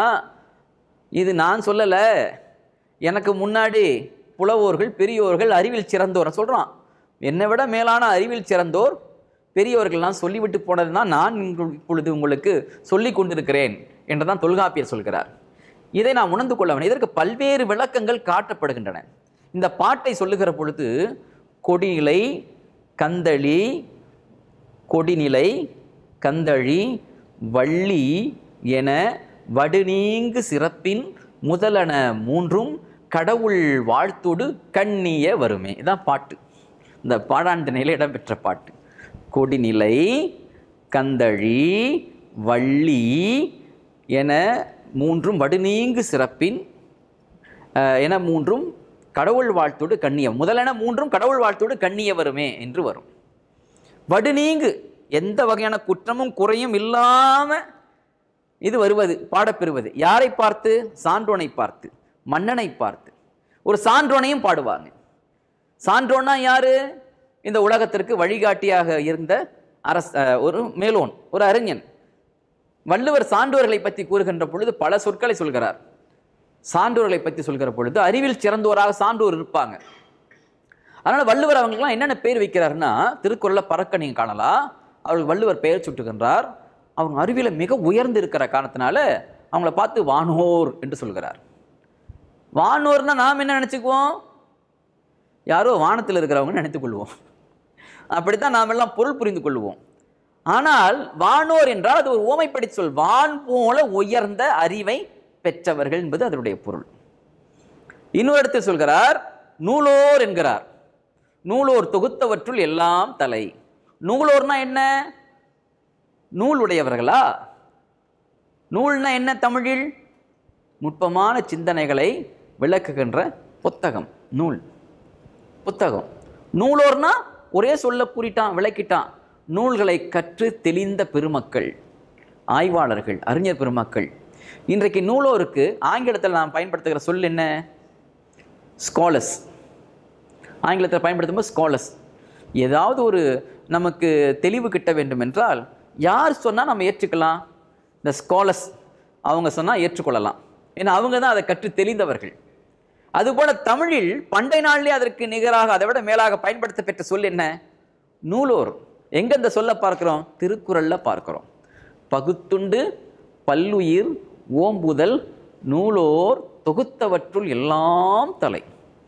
இது நான் சொல்லலை எனக்கு முன்னாடி புலவோர்கள் பெரியோர்கள் அறிவில் சிறந்தோர் சொல்கிறான் என்னை விட மேலான அறிவில் சிறந்தோர் பெரியவர்கள்லாம் சொல்லிவிட்டு போனது தான் நான் இங்கு- இப்பொழுது உங்களுக்கு சொல்லிக் கொண்டிருக்கிறேன் என்று தான் தொல்காப்பியர் சொல்கிறார் இதை நாம் உணர்ந்து கொள்ள வேண்டும் இதற்கு பல்வேறு விளக்கங்கள் காட்டப்படுகின்றன இந்த பாட்டை சொல்லுகிற பொழுது கொடிநிலை கந்தளி கொடிநிலை கந்தழி வள்ளி என வடுநீங்கு சிறப்பின் முதலன மூன்றும் கடவுள் வாழ்த்தோடு கண்ணிய வருமே இதான் பாட்டு இந்த பாடாண்டனையில் இடம்பெற்ற பாட்டு கொடிநிலை கந்தழி வள்ளி என மூன்றும் வடுநீங்கு சிறப்பின் அஹ், என மூன்றும் கடவுள் வாழ்த்தோடு கண்ணியம் முதலென மூன்றும் கடவுள் வாழ்த்தோடு கண்ணிய வருமே என்று வரும் வடுநீங்கு எந்த வகையான குற்றமும் குறையும் இல்லாம இது வருவது பாடப்பெறுவது யாரை பார்த்து சான்றோனை பார்த்து மன்னனை பார்த்து ஒரு சான்றோனையும் பாடுவாங்க சான்றோன்னா யாரு இந்த உலகத்திற்கு வழிகாட்டியாக இருந்த அரச அஹ், ஒரு மேலோன் ஒரு அறிஞன் வள்ளுவர் சான்றோர்களை பற்றி கூறுகின்ற பொழுது பல சொற்களை சொல்கிறார் சான்றோர்களை பற்றி சொல்கிற பொழுது அறிவில் சிறந்தோராக சான்றோர் இருப்பாங்க அதனால வள்ளுவர் அவங்களுக்குலாம் என்னென்ன பேர் வைக்கிறாருன்னா திருக்குறளில் பறக்க நீங்கள் காணலாம் அவர்கள் வள்ளுவர் பெயர் சுட்டுகின்றார் அவங்க அறிவில மிக உயர்ந்து இருக்கிற காரணத்தினால அவங்கள பார்த்து வானோர் என்று சொல்கிறார் வானோர்னா நாம் என்ன நினச்சிக்குவோம் யாரோ வானத்தில் இருக்கிறவங்க நினைத்துக் கொள்வோம் அப்படித்தான் நாம் எல்லாம் பொருள் புரிந்து கொள்வோம் ஆனால் வானோர் என்றால் அது ஒரு ஓமைப்படி சொல் வான் போல உயர்ந்த அறிவை பெற்றவர்கள் என்பது அதனுடைய பொருள் இன்னொரு இடத்தில் சொல்கிறார் நூலோர் என்கிறார் நூலோர் தொகுத்தவற்றுள் எல்லாம் தலை நூலோர்னா என்ன நூல் உடையவர்களா நூல்னா என்ன தமிழில் நுட்பமான சிந்தனைகளை விளக்குகின்ற புத்தகம் நூல் புத்தகம் நூலோர்னா ஒரே சொல்ல கூறிட்டான் விளக்கிட்டான் நூல்களை கற்று தெளிந்த பெருமக்கள் ஆய்வாளர்கள் அறிஞர் பெருமக்கள் இன்றைக்கு நூலோருக்கு ஆங்கிலத்தில் நாம் பயன்படுத்துகிற சொல் என்ன ஸ்காலர்ஸ் ஆங்கிலத்தில் பயன்படுத்தும்போது ஸ்காலர்ஸ் ஏதாவது ஒரு நமக்கு தெளிவு கிட்ட வேண்டும் என்றால் யார் சொன்னால் நம்ம ஏற்றுக்கலாம் இந்த ஸ்காலர்ஸ் அவங்க சொன்னால் ஏற்றுக்கொள்ளலாம் ஏன்னா அவங்க தான் அதை கற்று தெளிந்தவர்கள் அதுபோல தமிழில் பண்டை நாளிலே அதற்கு நிகராக அதை விட மேலாக பயன்படுத்த பெற்ற சொல் என்ன நூலோர் எங்க இந்த சொல்ல பார்க்கிறோம் திருக்குறள்ல பார்க்கிறோம் பகுத்துண்டு பல்லுயிர் ஓம்புதல் நூலோர் தொகுத்தவற்றுள் எல்லாம் தலை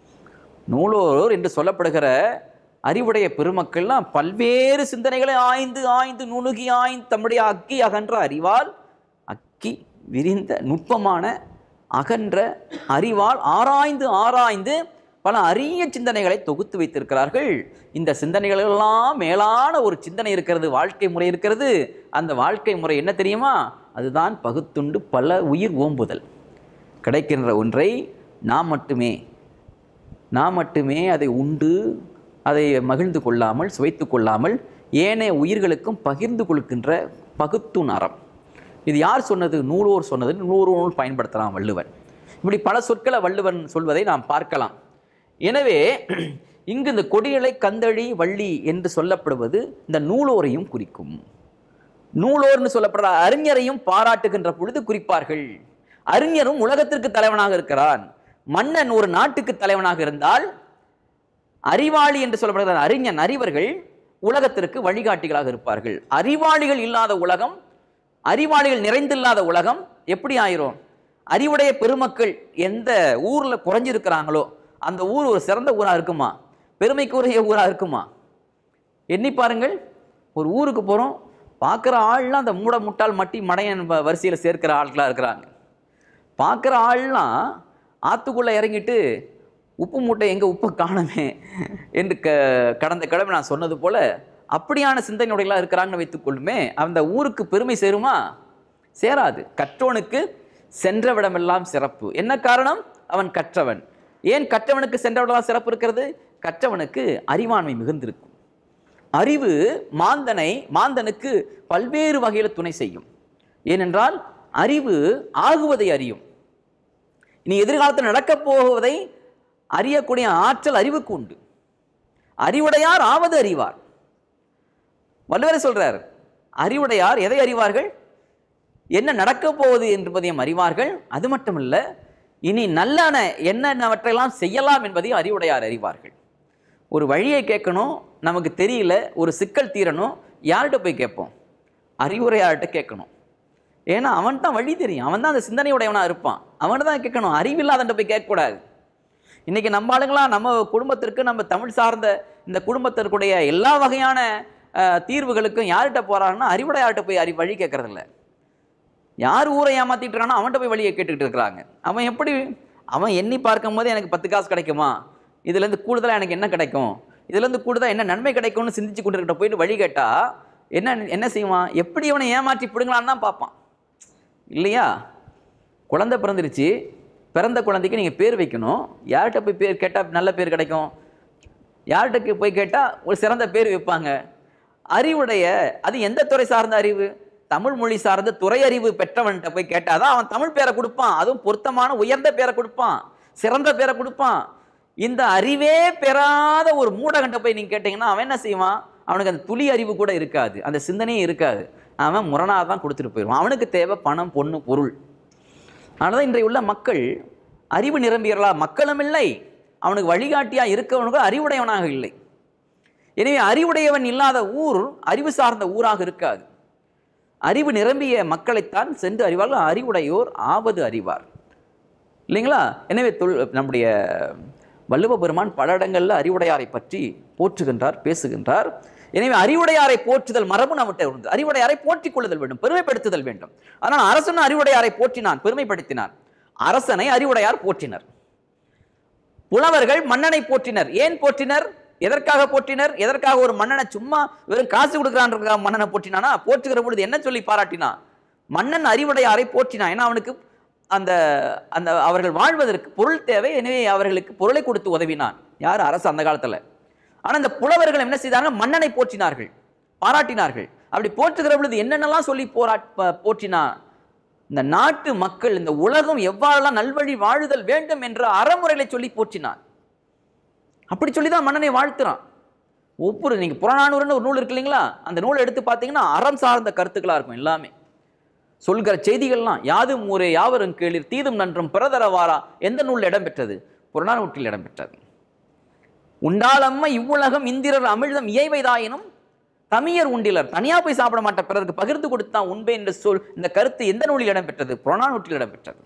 நூலோர் என்று சொல்லப்படுகிற அறிவுடைய பெருமக்கள்லாம் பல்வேறு சிந்தனைகளை ஆய்ந்து ஆய்ந்து நுணுகி ஆய்ந்து தம்முடைய அக்கி அகன்ற அறிவால் அக்கி விரிந்த நுட்பமான அகன்ற அறிவால் ஆராய்ந்து ஆராய்ந்து பல அரிய சிந்தனைகளை தொகுத்து வைத்திருக்கிறார்கள் இந்த சிந்தனைகளெல்லாம் மேலான ஒரு சிந்தனை இருக்கிறது வாழ்க்கை முறை இருக்கிறது அந்த வாழ்க்கை முறை என்ன தெரியுமா அதுதான் பகுத்துண்டு பல உயிர் ஓம்புதல் கிடைக்கின்ற ஒன்றை நாம் மட்டுமே நாம் மட்டுமே அதை உண்டு அதை மகிழ்ந்து கொள்ளாமல் சுவைத்து கொள்ளாமல் ஏனைய உயிர்களுக்கும் பகிர்ந்து கொள்கின்ற பகுத்துண் அறம் இது யார் சொன்னது நூலோர் சொன்னது நூறு நூல் பயன்படுத்தலாம் வள்ளுவன் இப்படி பல சொற்களை வள்ளுவன் சொல்வதை நாம் பார்க்கலாம் எனவே இங்கு இந்த கொடியலை கந்தழி வள்ளி என்று சொல்லப்படுவது இந்த நூலோரையும் குறிக்கும் நூலோர்னு சொல்லப்படுற அறிஞரையும் பாராட்டுகின்ற பொழுது குறிப்பார்கள் அறிஞரும் உலகத்திற்கு தலைவனாக இருக்கிறான் மன்னன் ஒரு நாட்டுக்கு தலைவனாக இருந்தால் அறிவாளி என்று சொல்லப்படுகிற அறிஞன் அறிவர்கள் உலகத்திற்கு வழிகாட்டிகளாக இருப்பார்கள் அறிவாளிகள் இல்லாத உலகம் அறிவாளிகள் நிறைந்தில்லாத உலகம் எப்படி ஆயிரும் அறிவுடைய பெருமக்கள் எந்த ஊர்ல குறைஞ்சிருக்கிறாங்களோ அந்த ஊர் ஒரு சிறந்த ஊரா இருக்குமா பெருமைக்குரிய ஊரா இருக்குமா எண்ணி பாருங்கள் ஒரு ஊருக்கு போகிறோம் பார்க்குற ஆள்லாம் அந்த மூட முட்டாள் மட்டி மடையன் வரிசையில் சேர்க்கிற ஆட்களாக இருக்கிறாங்க பார்க்குற ஆள்லாம் ஆற்றுக்குள்ளே இறங்கிட்டு உப்பு மூட்டை எங்கே உப்பை காணமே என்று க கடந்த கிழமை நான் சொன்னது போல அப்படியான சிந்தனையுடையலாம் இருக்கிறாங்கன்னு வைத்துக்கொள்ளுமே அந்த ஊருக்கு பெருமை சேருமா சேராது கற்றோனுக்கு சென்றவிடமெல்லாம் சிறப்பு என்ன காரணம் அவன் கற்றவன் ஏன் கற்றவனுக்கு சென்றவிடமெல்லாம் சிறப்பு இருக்கிறது கற்றவனுக்கு அறிவாண்மை மிகுந்திருக்கும் அறிவு மாந்தனை மாந்தனுக்கு பல்வேறு வகையில் துணை செய்யும் ஏனென்றால் அறிவு ஆகுவதை அறியும் இனி எதிர்காலத்தில் நடக்கப் போவதை அறியக்கூடிய ஆற்றல் அறிவுக்கு உண்டு அறிவுடையார் ஆவது அறிவார் வள்ளுவர் சொல்றார் அறிவுடையார் எதை அறிவார்கள் என்ன நடக்கப் போகுது என்பதையும் அறிவார்கள் அது மட்டுமல்ல இனி நல்லன என்னென்னவற்றையெல்லாம் செய்யலாம் என்பதையும் அறிவுடையார் அறிவார்கள் ஒரு வழியை கேட்கணும் நமக்கு தெரியல ஒரு சிக்கல் தீரணும் யார்கிட்ட போய் கேட்போம் அறிவுரையார்கிட்ட கேட்கணும் ஏன்னா அவன் தான் வழி தெரியும் அவன் தான் அந்த சிந்தனையுடையவனாக இருப்பான் அவன்கிட்ட தான் கேட்கணும் அறிவில்லாதன்ட்ட போய் கேட்கக்கூடாது இன்றைக்கி நம்ம ஆளுங்களாம் நம்ம குடும்பத்திற்கு நம்ம தமிழ் சார்ந்த இந்த குடும்பத்திற்குடைய எல்லா வகையான அஹ், தீர்வுகளுக்கும் யார்கிட்ட போகிறாங்கன்னா அறிவுடையார்கிட்ட போய் அறி வழி கேட்கறதில்ல யார் ஊரை ஏமாத்திட்டு இருக்கானோ அவன்கிட்ட போய் வழியை கேட்டுக்கிட்டு இருக்கிறாங்க அவன் எப்படி அவன் எண்ணி பார்க்கும் போது எனக்கு பத்து காசு கிடைக்குமா இதுலேருந்து கூடுதலாக எனக்கு என்ன கிடைக்கும் இதுலேருந்து கூடுதலாக என்ன நன்மை கிடைக்கும்னு சிந்திச்சு கொண்டு போயிட்டு வழி கேட்டா என்ன என்ன செய்வான் எப்படி அவனை ஏமாற்றி பிடுங்களான்னு தான் பார்ப்பான் இல்லையா குழந்தை பிறந்துருச்சு பிறந்த குழந்தைக்கு நீங்கள் பேர் வைக்கணும் யார்கிட்ட போய் பேர் கேட்டால் நல்ல பேர் கிடைக்கும் யார்கிட்ட போய் கேட்டால் ஒரு சிறந்த பேர் வைப்பாங்க அறிவுடைய அது எந்த துறை சார்ந்த அறிவு தமிழ் மொழி சார்ந்த துறை அறிவு பெற்றவன்கிட்ட போய் கேட்டால் தான் அவன் தமிழ் பேரை கொடுப்பான் அதுவும் பொருத்தமான உயர்ந்த பேரை கொடுப்பான் சிறந்த பேரை கொடுப்பான் இந்த அறிவே பெறாத ஒரு மூடகன்ட்ட போய் நீங்கள் கேட்டிங்கன்னா அவன் என்ன செய்வான் அவனுக்கு அந்த துளி அறிவு கூட இருக்காது அந்த சிந்தனையே இருக்காது அவன் முரணாக தான் கொடுத்துட்டு போயிடுவான் அவனுக்கு தேவை பணம் பொண்ணு பொருள் அதனால தான் இன்றைய உள்ள மக்கள் அறிவு நிரம்பியர்களா மக்களும் இல்லை அவனுக்கு வழிகாட்டியாக இருக்கவனுக்கு அறிவுடையவனாக இல்லை எனவே அறிவுடையவன் இல்லாத ஊர் அறிவு சார்ந்த ஊராக இருக்காது அறிவு நிரம்பிய மக்களைத்தான் சென்று அறிவார்கள் அறிவுடையோர் ஆவது அறிவார் இல்லைங்களா எனவே தொல் நம்முடைய வள்ளுவ பெருமான் பல இடங்களில் அறிவுடையாரை பற்றி போற்றுகின்றார் பேசுகின்றார் எனவே அறிவுடையாரை போற்றுதல் மரபு நம்மகிட்ட உண்டு அறிவுடையாரை போற்றிக் கொள்ளுதல் வேண்டும் பெருமைப்படுத்துதல் வேண்டும் ஆனால் அரசன் அறிவுடையாரை போற்றினான் பெருமைப்படுத்தினான் அரசனை அறிவுடையார் போற்றினர் புலவர்கள் மன்னனை போற்றினர் ஏன் போற்றினர் எதற்காக போற்றினர் எதற்காக ஒரு மன்னனை சும்மா வெறும் காசு கொடுக்குறான் மன்னனை போற்றினானா போற்றுகிற பொழுது என்ன சொல்லி பாராட்டினான் மன்னன் அறிவுடையாரை போற்றினான் ஏன்னா அவனுக்கு அந்த அந்த அவர்கள் வாழ்வதற்கு பொருள் தேவை எனவே அவர்களுக்கு பொருளை கொடுத்து உதவினான் யார் அரசு அந்த காலத்துல ஆனா இந்த புலவர்கள் என்ன செய்தார்கள் மன்னனை போற்றினார்கள் பாராட்டினார்கள் அப்படி போற்றுகிற பொழுது என்னென்னலாம் சொல்லி போரா ப- போற்றினான் இந்த நாட்டு மக்கள் இந்த உலகம் எவ்வாறெல்லாம் நல்வழி வாழுதல் வேண்டும் என்ற அறமுறைகளை சொல்லி போற்றினான் அப்படி சொல்லி தான் மன்னனை வாழ்த்துறான் ஒவ்வொரு நீங்கள் புறநானூறுன்னு ஒரு நூல் இருக்கு இல்லைங்களா அந்த நூலை எடுத்து பார்த்தீங்கன்னா அறம் சார்ந்த கருத்துக்களாக இருக்கும் எல்லாமே சொல்கிற செய்திகள்லாம் யாதும் ஊரே யாவரும் கேளிர் தீதும் நன்றும் பிறதரவாரா எந்த நூலில் இடம்பெற்றது புறநானூற்றில் இடம்பெற்றது உண்டாளம்ம இவ்வுலகம் இந்திரர் அமிழ்தம் இயைவைதாயினும் தமியர் உண்டிலர் தனியா போய் சாப்பிட மாட்ட பிறருக்கு பகிர்ந்து கொடுத்தான் உண்பை என்ற சொல் இந்த கருத்து எந்த நூலில் இடம்பெற்றது புறநானூற்றில் இடம்பெற்றது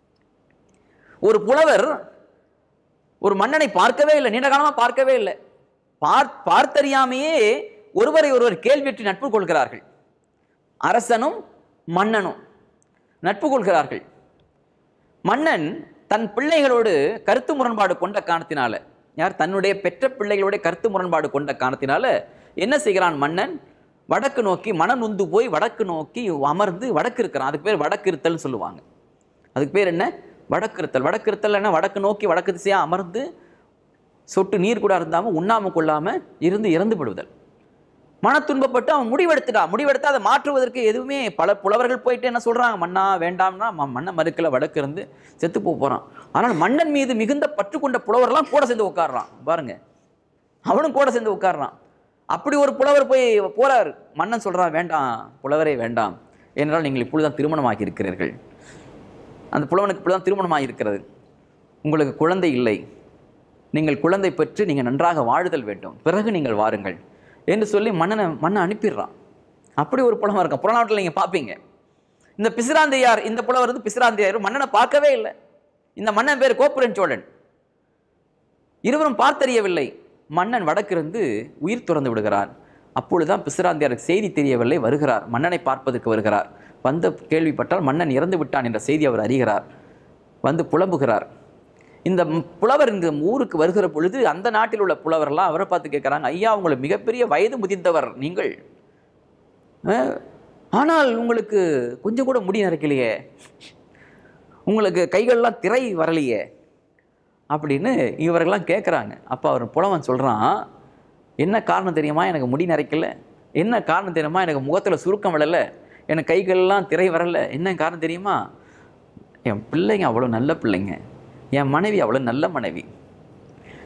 ஒரு புலவர் ஒரு மன்னனை பார்க்கவே இல்லை நீண்ட காலமா பார்க்கவே இல்லை பார் பார்த்தறியாமையே ஒருவரை ஒருவர் கேள்வியற்றி நட்பு கொள்கிறார்கள் அரசனும் மன்னனும் நட்பு கொள்கிறார்கள் மன்னன் தன் பிள்ளைகளோடு கருத்து முரண்பாடு கொண்ட காரணத்தினால யார் தன்னுடைய பெற்ற பிள்ளைகளோட கருத்து முரண்பாடு கொண்ட காரணத்தினால என்ன செய்கிறான் மன்னன் வடக்கு நோக்கி மனம் நொந்து போய் வடக்கு நோக்கி அமர்ந்து வடக்கு இருக்கிறான் அதுக்கு பேர் வடக்கு இருத்தல்னு சொல்லுவாங்க அதுக்கு பேர் என்ன வடக்கு இருத்தல் வடக்கு இருத்தல் என்ன வடக்கு நோக்கி வடக்கு திசையாக அமர்ந்து சொட்டு நீர் கூட இருந்தாமல் உண்ணாம கொள்ளாம இருந்து இறந்து விடுதல் மன துன்பப்பட்டு அவன் முடிவெடுத்துட்டான் முடிவெடுத்து அதை மாற்றுவதற்கு எதுவுமே பல புலவர்கள் போயிட்டு என்ன சொல்றாங்க மன்னா வேண்டாம்னா ம- மன்ன மறுக்கல வடக்கு இருந்து செத்து போக போறான் ஆனால் மன்னன் மீது மிகுந்த பற்று கொண்ட புலவர்லாம் கூட சேர்ந்து உட்கார்றான் பாருங்க அவனும் கூட சேர்ந்து உட்கார்றான் அப்படி ஒரு புலவர் போய் போறார் மன்னன் சொல்றான் வேண்டாம் புலவரே வேண்டாம் ஏனென்றால் நீங்கள் இப்பொழுதுதான் திருமணமாகி இருக்கிறீர்கள் அந்த புலவனுக்கு இப்பொழுதுதான் திருமணமாகி இருக்கிறது உங்களுக்கு குழந்தை இல்லை நீங்கள் குழந்தை பெற்று நீங்கள் நன்றாக வாழுதல் வேண்டும் பிறகு நீங்கள் வாருங்கள் என்று சொல்லி மன்னனை மன்னன் அனுப்பிடுறான் அப்படி ஒரு புலவன் இருக்கான் புறநாட்டில் நீங்கள் பார்ப்பீங்க இந்த பிசிராந்தையார் இந்த புலவர் வந்து பிசிராந்தையார் மன்னனை பார்க்கவே இல்லை இந்த மன்னன் பேர் கோப்புரன் சோழன் இருவரும் பார்த்தறியவில்லை மன்னன் வடக்கிருந்து உயிர் துறந்து விடுகிறார் அப்பொழுதுதான் பிசிராந்தியாருக்கு செய்தி தெரியவில்லை வருகிறார் மன்னனை பார்ப்பதற்கு வருகிறார் வந்த கேள்விப்பட்டால் மன்னன் இறந்து விட்டான் என்ற செய்தி அவர் அறிகிறார் வந்து புலம்புகிறார் இந்த ம்- புலவர் இந்த ஊருக்கு வருகிற பொழுது அந்த நாட்டில் உள்ள புலவரெல்லாம் அவரை பார்த்து கேட்குறாங்க ஐயா உங்களை மிகப்பெரிய வயது முதிர்ந்தவர் நீங்கள் அஹ், ஆனால் உங்களுக்கு கொஞ்சம் கூட முடி நரைக்கலையே உங்களுக்கு கைகள்லாம் திரை வரலையே அப்படின்னு இவரெல்லாம் கேட்குறாங்க அப்போ அவர் புலவன் சொல்கிறான் என்ன காரணம் தெரியுமா எனக்கு முடி நரைக்கல என்ன காரணம் தெரியுமா எனக்கு முகத்தில் சுருக்கம் விழல எனக்கு கைகள்லாம் திரை வரல என்ன காரணம் தெரியுமா என் பிள்ளைங்க அவ்வளோ நல்ல பிள்ளைங்க என் மனைவி அவ்வளோ நல்ல மனைவி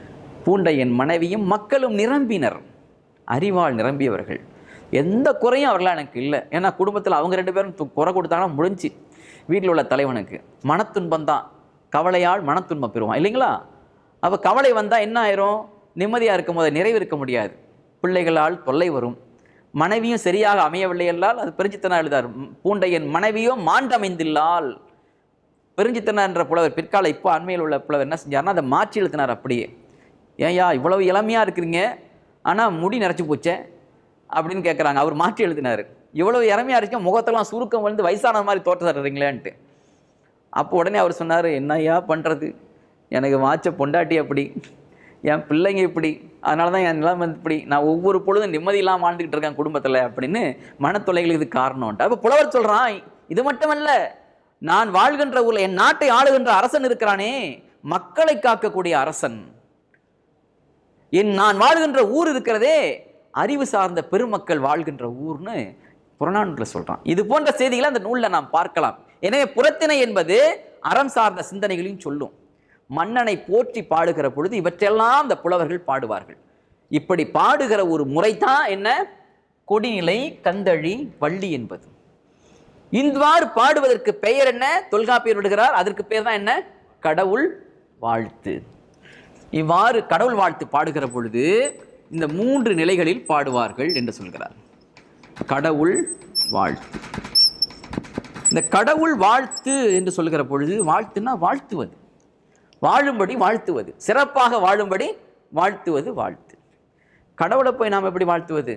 பூண்டை என் மனைவியும் மக்களும் நிரம்பினர் அறிவால் நிரம்பியவர்கள் எந்த குறையும் அவர்களால் எனக்கு இல்லை ஏன்னா குடும்பத்தில் அவங்க ரெண்டு பேரும் து- குறை கொடுத்தாங்கன்னா முடிஞ்சு வீட்டில் உள்ள தலைவனுக்கு மனத்துன்பம் தான் கவலையால் மனத்துன்பம் பெறுவான் இல்லைங்களா அப்போ கவலை வந்தால் என்ன ஆயிரும் நிம்மதியாக இருக்கும் போது நிறைவு இருக்க முடியாது பிள்ளைகளால் தொல்லை வரும் மனைவியும் சரியாக அமையவில்லை என்றால் அது பெருஞ்சித்தனா எழுதார் பூண்டை என் மனைவியோ மாண்டமைந்தில்லால் பெருஞ்சித்தனா என்ற புலவர் பிற்கால இப்போ அண்மையில் உள்ள புலவர் என்ன செஞ்சார்னா அதை மாற்றி எழுதினார் அப்படியே ஏன்யா இவ்வளவு இளமையாக இருக்கிறீங்க ஆனால் முடி நரைச்சி போச்சே அப்படின்னு கேட்குறாங்க அவர் மாற்றி எழுதினார் இவ்வளவு இளமையாக இருக்கீங்க முகத்தெல்லாம் சுருக்கம் வந்து வயசான மாதிரி தோற்ற தர்றீங்களேன்ட்டு அப்போ உடனே அவர் சொன்னார் என்னய்யா பண்ணுறது எனக்கு வாச்ச பொண்டாட்டி அப்படி என் பிள்ளைங்க இப்படி அதனால தான் என் நிலைமை இப்படி நான் ஒவ்வொரு பொழுதும் நிம்மதி இல்லாமல் வாழ்ந்துக்கிட்டு இருக்கேன் குடும்பத்தில் அப்படின்னு மனத்தொலைகளுக்கு இது காரணம்ட்டு அப்போ புலவர் சொல்கிறான் இது மட்டுமல்ல நான் வாழ்கின்ற ஊரில் என் நாட்டை ஆளுகின்ற அரசன் இருக்கிறானே மக்களை காக்கக்கூடிய அரசன் என் நான் வாழ்கின்ற ஊர் இருக்கிறதே அறிவு சார்ந்த பெருமக்கள் வாழ்கின்ற ஊர்னு புறநானூற்றில் சொல்றான் இது போன்ற செய்திகளை அந்த நூலில் நாம் பார்க்கலாம் எனவே புறத்திணை என்பது அறம் சார்ந்த சிந்தனைகளையும் சொல்லும் மன்னனை போற்றி பாடுகிற பொழுது இவற்றெல்லாம் அந்த புலவர்கள் பாடுவார்கள் இப்படி பாடுகிற ஒரு முறைதான் என்ன கொடிநிலை கந்தழி வள்ளி என்பது இவ்வாறு பாடுவதற்கு பெயர் என்ன தொல்காப்பியர் விடுகிறார் அதற்கு பெயர் தான் என்ன கடவுள் வாழ்த்து இவ்வாறு கடவுள் வாழ்த்து பாடுகிற பொழுது இந்த மூன்று நிலைகளில் பாடுவார்கள் என்று சொல்கிறார் கடவுள் வாழ்த்து இந்த கடவுள் வாழ்த்து என்று சொல்கிற பொழுது வாழ்த்துனா வாழ்த்துவது வாழும்படி வாழ்த்துவது சிறப்பாக வாழும்படி வாழ்த்துவது வாழ்த்து கடவுளை போய் நாம் எப்படி வாழ்த்துவது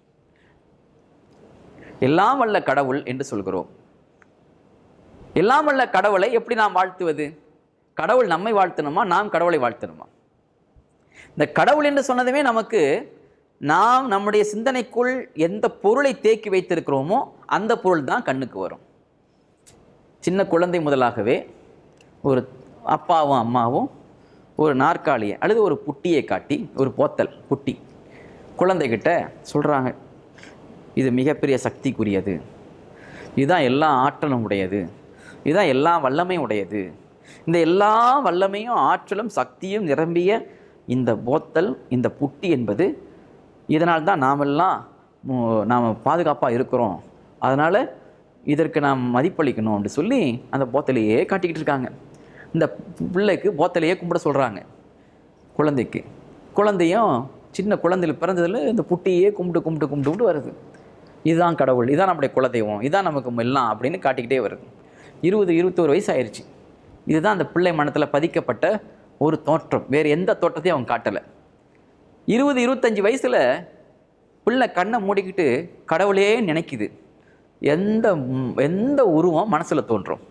எல்லாம் வல்ல கடவுள் என்று சொல்கிறோம் எல்லாம் வல்ல கடவுளை எப்படி நாம் வாழ்த்துவது கடவுள் நம்மை வாழ்த்தணுமா நாம் கடவுளை வாழ்த்தணுமா இந்த கடவுள் என்று சொன்னதுமே நமக்கு நாம் நம்முடைய சிந்தனைக்குள் எந்த பொருளை தேக்கி வைத்திருக்கிறோமோ அந்த பொருள் தான் கண்ணுக்கு வரும் சின்ன குழந்தை முதலாகவே ஒரு அப்பாவும் அம்மாவும் ஒரு நாற்காலியை அல்லது ஒரு புட்டியை காட்டி ஒரு போத்தல் புட்டி குழந்தைகிட்ட சொல்கிறாங்க இது மிகப்பெரிய சக்திக்குரியது இதுதான் எல்லா ஆற்றலும் உடையது இதுதான் எல்லா வல்லமையும் உடையது இந்த எல்லா வல்லமையும் ஆற்றலும் சக்தியும் நிரம்பிய இந்த போத்தல் இந்த புட்டி என்பது இதனால் தான் நாமெல்லாம் மு- நாம் பாதுகாப்பாக இருக்கிறோம் அதனால் இதற்கு நாம் மதிப்பளிக்கணும் அப்படி சொல்லி அந்த போத்தலையே காட்டிக்கிட்டு இருக்காங்க இந்த பிள்ளைக்கு போத்தலையே கும்பிட சொல்கிறாங்க குழந்தைக்கு குழந்தையும் சின்ன குழந்தையில் பிறந்ததில் இந்த புட்டியே கும்பிட்டு கும்பிட்டு கும்பிட்டு கும்பிட்டு வருது இதுதான் கடவுள் இதுதான் நம்முடைய குலதெய்வம் இதுதான் நமக்கு எல்லாம் அப்படின்னு காட்டிக்கிட்டே வருது இருபது இருபத்தோரு வயசு ஆயிடுச்சு இதுதான் அந்த பிள்ளை மனத்தில் பதிக்கப்பட்ட ஒரு தோற்றம் வேறு எந்த தோற்றத்தையும் அவன் காட்டலை இருபது இருபத்தஞ்சி வயசில் பிள்ளை கண்ணை மூடிக்கிட்டு கடவுளே நினைக்குது எந்த ம், எந்த உருவம் மனசில் தோன்றும்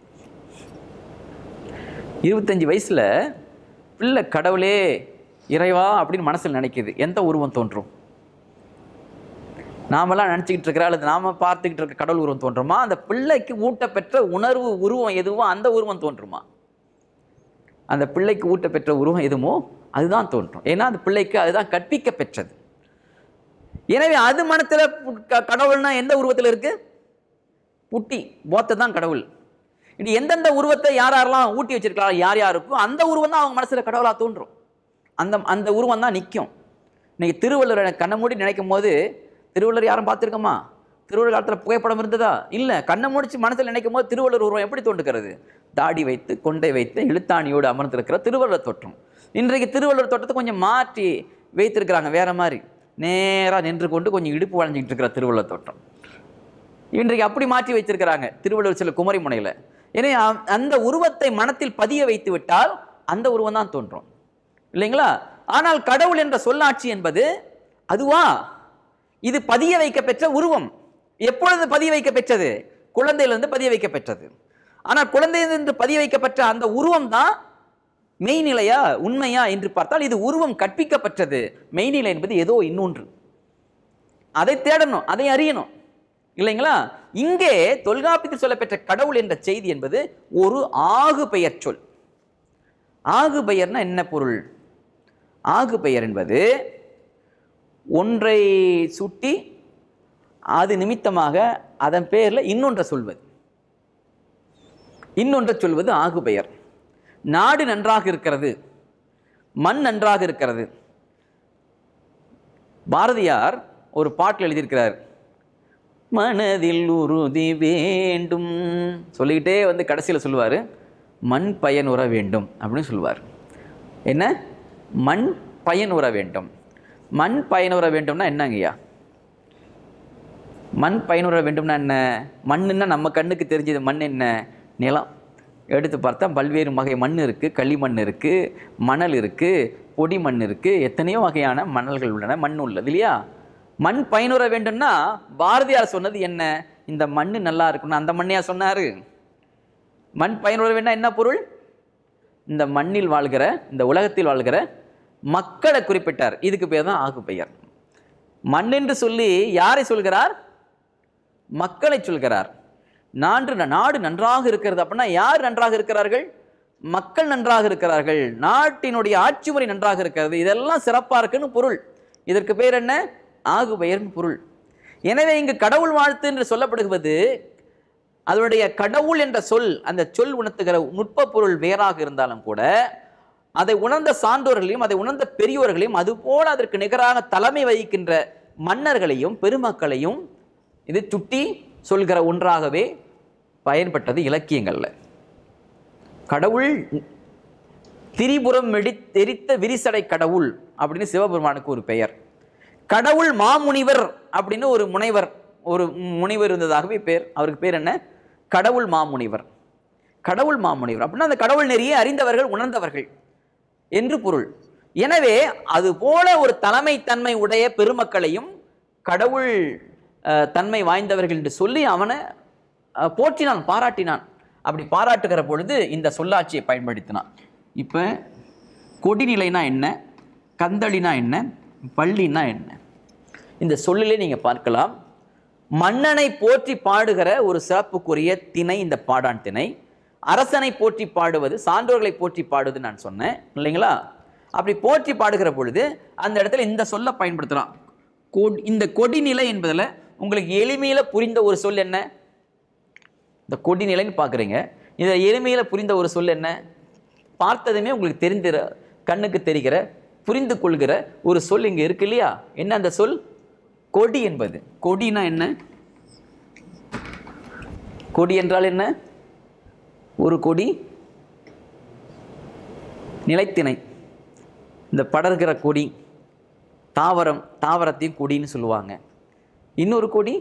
இருபத்தஞ்சி வயசில் பிள்ளை கடவுளே இறைவா அப்படின்னு மனசில் நினைக்குது எந்த உருவம் தோன்றும் நாமெல்லாம் நினச்சிக்கிட்டு இருக்கிற அல்லது நாம பார்த்துக்கிட்டு இருக்க கடவுள் உருவம் தோன்றுமா அந்த பிள்ளைக்கு ஊட்டப்பெற்ற உணர்வு உருவம் எதுவோ அந்த உருவம் தோன்றுமா அந்த பிள்ளைக்கு ஊட்டப்பெற்ற உருவம் எதுமோ அதுதான் தோன்றும் ஏன்னா அந்த பிள்ளைக்கு அதுதான் கற்பிக்க பெற்றது எனவே அது மனத்தில் கடவுள்னா எந்த உருவத்தில் இருக்கு புட்டி போத்தை தான் கடவுள் இது எந்தெந்த உருவத்தை யார் யாரெல்லாம் ஊட்டி வச்சிருக்கலாம் யார் யாருக்கும் அந்த உருவம் தான் அவங்க மனசுல கடவுளா தோன்றும் அந்த அந்த உருவம் தான் நிற்கும் இன்னைக்கு திருவள்ளுவர் எனக்கு கண்ணை மூடி நினைக்கும் போது திருவள்ளுவர் யாரும் பார்த்துருக்கோமா திருவள்ளுவர் காலத்தில் புகைப்படம் இருந்ததா இல்லை கண்ணை முடிச்சு மனசில் நினைக்கும் போது திருவள்ளுவர் உருவம் எப்படி தோன்றுகிறது தாடி வைத்து கொண்டை வைத்து இழுத்தாணியோடு அமர்ந்திருக்கிற திருவள்ளுவர் தோற்றம் இன்றைக்கு திருவள்ளுவர் தோற்றத்தை கொஞ்சம் மாற்றி வைத்திருக்கிறாங்க வேற மாதிரி நேராக நின்று கொண்டு கொஞ்சம் இடுப்பு வளைஞ்சிக்கிட்டு இருக்கிற திருவள்ளுவர் தோற்றம் இன்றைக்கு அப்படி மாற்றி வைத்திருக்கிறாங்க திருவள்ளுவர் சில குமரி முனையில் எனவே அ- அந்த உருவத்தை மனத்தில் பதிய வைத்து விட்டால் அந்த உருவம் தான் தோன்றும் இல்லைங்களா ஆனால் கடவுள் என்ற சொல்லாட்சி என்பது அதுவா இது பதிய வைக்க பெற்ற உருவம் எப்பொழுது பதிய வைக்க பெற்றது குழந்தையிலிருந்து பதிய வைக்க பெற்றது ஆனால் குழந்தையிலிருந்து பதிய வைக்கப்பட்ட அந்த உருவம் தான் மெய்நிலையா உண்மையா என்று பார்த்தால் இது உருவம் கற்பிக்கப்பட்டது மெய்நிலை என்பது ஏதோ இன்னொன்று அதை தேடணும் அதை அறியணும் இல்லைங்களா இங்கே தொல்காப்பியத்தில் சொல்லப்பெற்ற கடவுள் என்ற செய்தி என்பது ஒரு ஆகு பெயர் சொல் ஆகு பெயர்னா என்ன பொருள் ஆகு பெயர் என்பது ஒன்றை சுட்டி அது நிமித்தமாக அதன் பேரில் இன்னொன்றை சொல்வது இன்னொன்றை சொல்வது ஆகு பெயர் நாடு நன்றாக இருக்கிறது மண் நன்றாக இருக்கிறது பாரதியார் ஒரு பாட்டில் எழுதியிருக்கிறார் மனதில் உறுதி வேண்டும் சொல்லிக்கிட்டே வந்து கடைசியில் சொல்லுவார் மண் பயனுற வேண்டும் அப்படின்னு சொல்லுவார் என்ன மண் பயனுற வேண்டும் மண் பயனுற வேண்டும்னா என்னங்கய்யா மண் பயனுற வேண்டும்னா என்ன மண்ணுன்னா நம்ம கண்ணுக்கு தெரிஞ்சது மண் என்ன நிலம் எடுத்து பார்த்தா பல்வேறு வகை மண் இருக்குது களிமண் இருக்குது மணல் இருக்குது பொடி மண் இருக்குது எத்தனையோ வகையான மணல்கள் உள்ளன மண் உள்ளது இல்லையா மண் பயனுற வேண்டும்னா பாரதியார் சொன்னது என்ன இந்த மண் நல்லா இருக்கணும் அந்த மண்ணையா சொன்னார் மண் பயனுற வேண்டாம் என்ன பொருள் இந்த மண்ணில் வாழ்கிற இந்த உலகத்தில் வாழ்கிற மக்களை குறிப்பிட்டார் இதுக்கு பேர் தான் ஆகு பெயர் மண் என்று சொல்லி யாரை சொல்கிறார் மக்களை சொல்கிறார் நான்று நாடு நன்றாக இருக்கிறது அப்படின்னா யார் நன்றாக இருக்கிறார்கள் மக்கள் நன்றாக இருக்கிறார்கள் நாட்டினுடைய ஆட்சி முறை நன்றாக இருக்கிறது இதெல்லாம் சிறப்பாக இருக்குன்னு பொருள் இதற்கு பேர் என்ன ஆகு பெயர்னு பொருள் எனவே இங்கு கடவுள் வாழ்த்து என்று சொல்லப்படுவது அதனுடைய கடவுள் என்ற சொல் அந்த சொல் உணர்த்துகிற நுட்ப பொருள் வேறாக இருந்தாலும் கூட அதை உணர்ந்த சான்றோர்களையும் அதை உணர்ந்த பெரியோர்களையும் அதுபோல அதற்கு நிகராக தலைமை வகிக்கின்ற மன்னர்களையும் பெருமக்களையும் இது சுட்டி சொல்கிற ஒன்றாகவே பயன்பட்டது இலக்கியங்கள்ல கடவுள் திரிபுரம் எடி எரித்த விரிசடை கடவுள் அப்படின்னு சிவபெருமானுக்கு ஒரு பெயர் கடவுள் மாமுனிவர் அப்படின்னு ஒரு முனைவர் ஒரு முனிவர் இருந்ததாகவே பேர் அவருக்கு பேர் என்ன கடவுள் மாமுனிவர் கடவுள் மாமுனிவர் அப்படின்னா அந்த கடவுள் நெறியை அறிந்தவர்கள் உணர்ந்தவர்கள் என்று பொருள் எனவே அது போல ஒரு தலைமைத்தன்மை உடைய பெருமக்களையும் கடவுள் அஹ், தன்மை வாய்ந்தவர்கள் என்று சொல்லி அவனை அஹ், போற்றினான் பாராட்டினான் அப்படி பாராட்டுகிற பொழுது இந்த சொல்லாட்சியை பயன்படுத்தினான் இப்போ கொடிநிலைனா என்ன கந்தளினா என்ன பள்ளினா என்ன இந்த சொல்லிலே நீங்கள் பார்க்கலாம் மன்னனை போற்றி பாடுகிற ஒரு சிறப்புக்குரிய திணை இந்த பாடான் திணை அரசனை போற்றி பாடுவது சான்றோர்களை போற்றி பாடுவது நான் சொன்னேன் இல்லைங்களா அப்படி போற்றி பாடுகிற பொழுது அந்த இடத்துல இந்த சொல்லை பயன்படுத்துகிறான் கொடி இந்த கொடிநிலை என்பதில் உங்களுக்கு எளிமையில் புரிந்த ஒரு சொல் என்ன இந்த கொடிநிலைன்னு பார்க்குறீங்க இதில் எளிமையில் புரிந்த ஒரு சொல் என்ன பார்த்ததுமே உங்களுக்கு தெரிந்திர கண்ணுக்கு தெரிகிற புரிந்து கொள்கிற ஒரு சொல் இங்கே இருக்கு இல்லையா என்ன அந்த சொல் கொடி என்பது கொடினா என்ன கொடி என்றால் என்ன ஒரு கொடி நிலைத்திணை இந்த படர்கிற கொடி தாவரம் தாவரத்தையும் கொடின்னு சொல்லுவாங்க இன்னொரு கொடி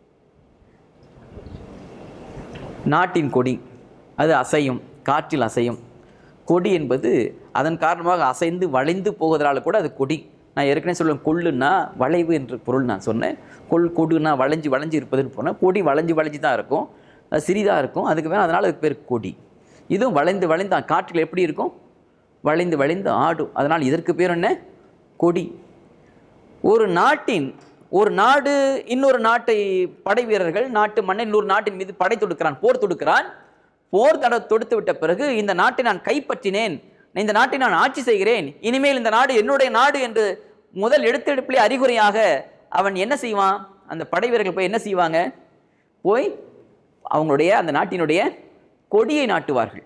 நாட்டின் கொடி அது அசையும் காற்றில் அசையும் கொடி என்பது அதன் காரணமாக அசைந்து வளைந்து போவதனால கூட அது கொடி நான் ஏற்கனவே சொல்லுவேன் கொள்ளுன்னா வளைவு என்று பொருள் நான் சொன்னேன் கொள் கொடுன்னா வளைஞ்சு வளைஞ்சு இருப்பதுன்னு போனேன் கொடி வளைஞ்சு வளைஞ்சு தான் இருக்கும் அது சிறிதாக இருக்கும் அதுக்கு மேலே அதனால் அதுக்கு பேர் கொடி இதுவும் வளைந்து வளைந்து காற்றில் எப்படி இருக்கும் வளைந்து வளைந்து ஆடும் அதனால் இதற்கு பேர் என்ன கொடி ஒரு நாட்டின் ஒரு நாடு இன்னொரு நாட்டை படை வீரர்கள் நாட்டு மன்னன் இன்னொரு நாட்டின் மீது படை தொடுக்கிறான் போர் தொடுக்கிறான் போர் தட தொடுத்து விட்ட பிறகு இந்த நாட்டை நான் கைப்பற்றினேன் இந்த நாட்டை நான் ஆட்சி செய்கிறேன் இனிமேல் இந்த நாடு என்னுடைய நாடு என்று முதல் எடுத்தெடுப்பிலே அறிகுறியாக அவன் என்ன செய்வான் அந்த படை வீரர்கள் போய் என்ன செய்வாங்க போய் அவங்களுடைய அந்த நாட்டினுடைய கொடியை நாட்டுவார்கள்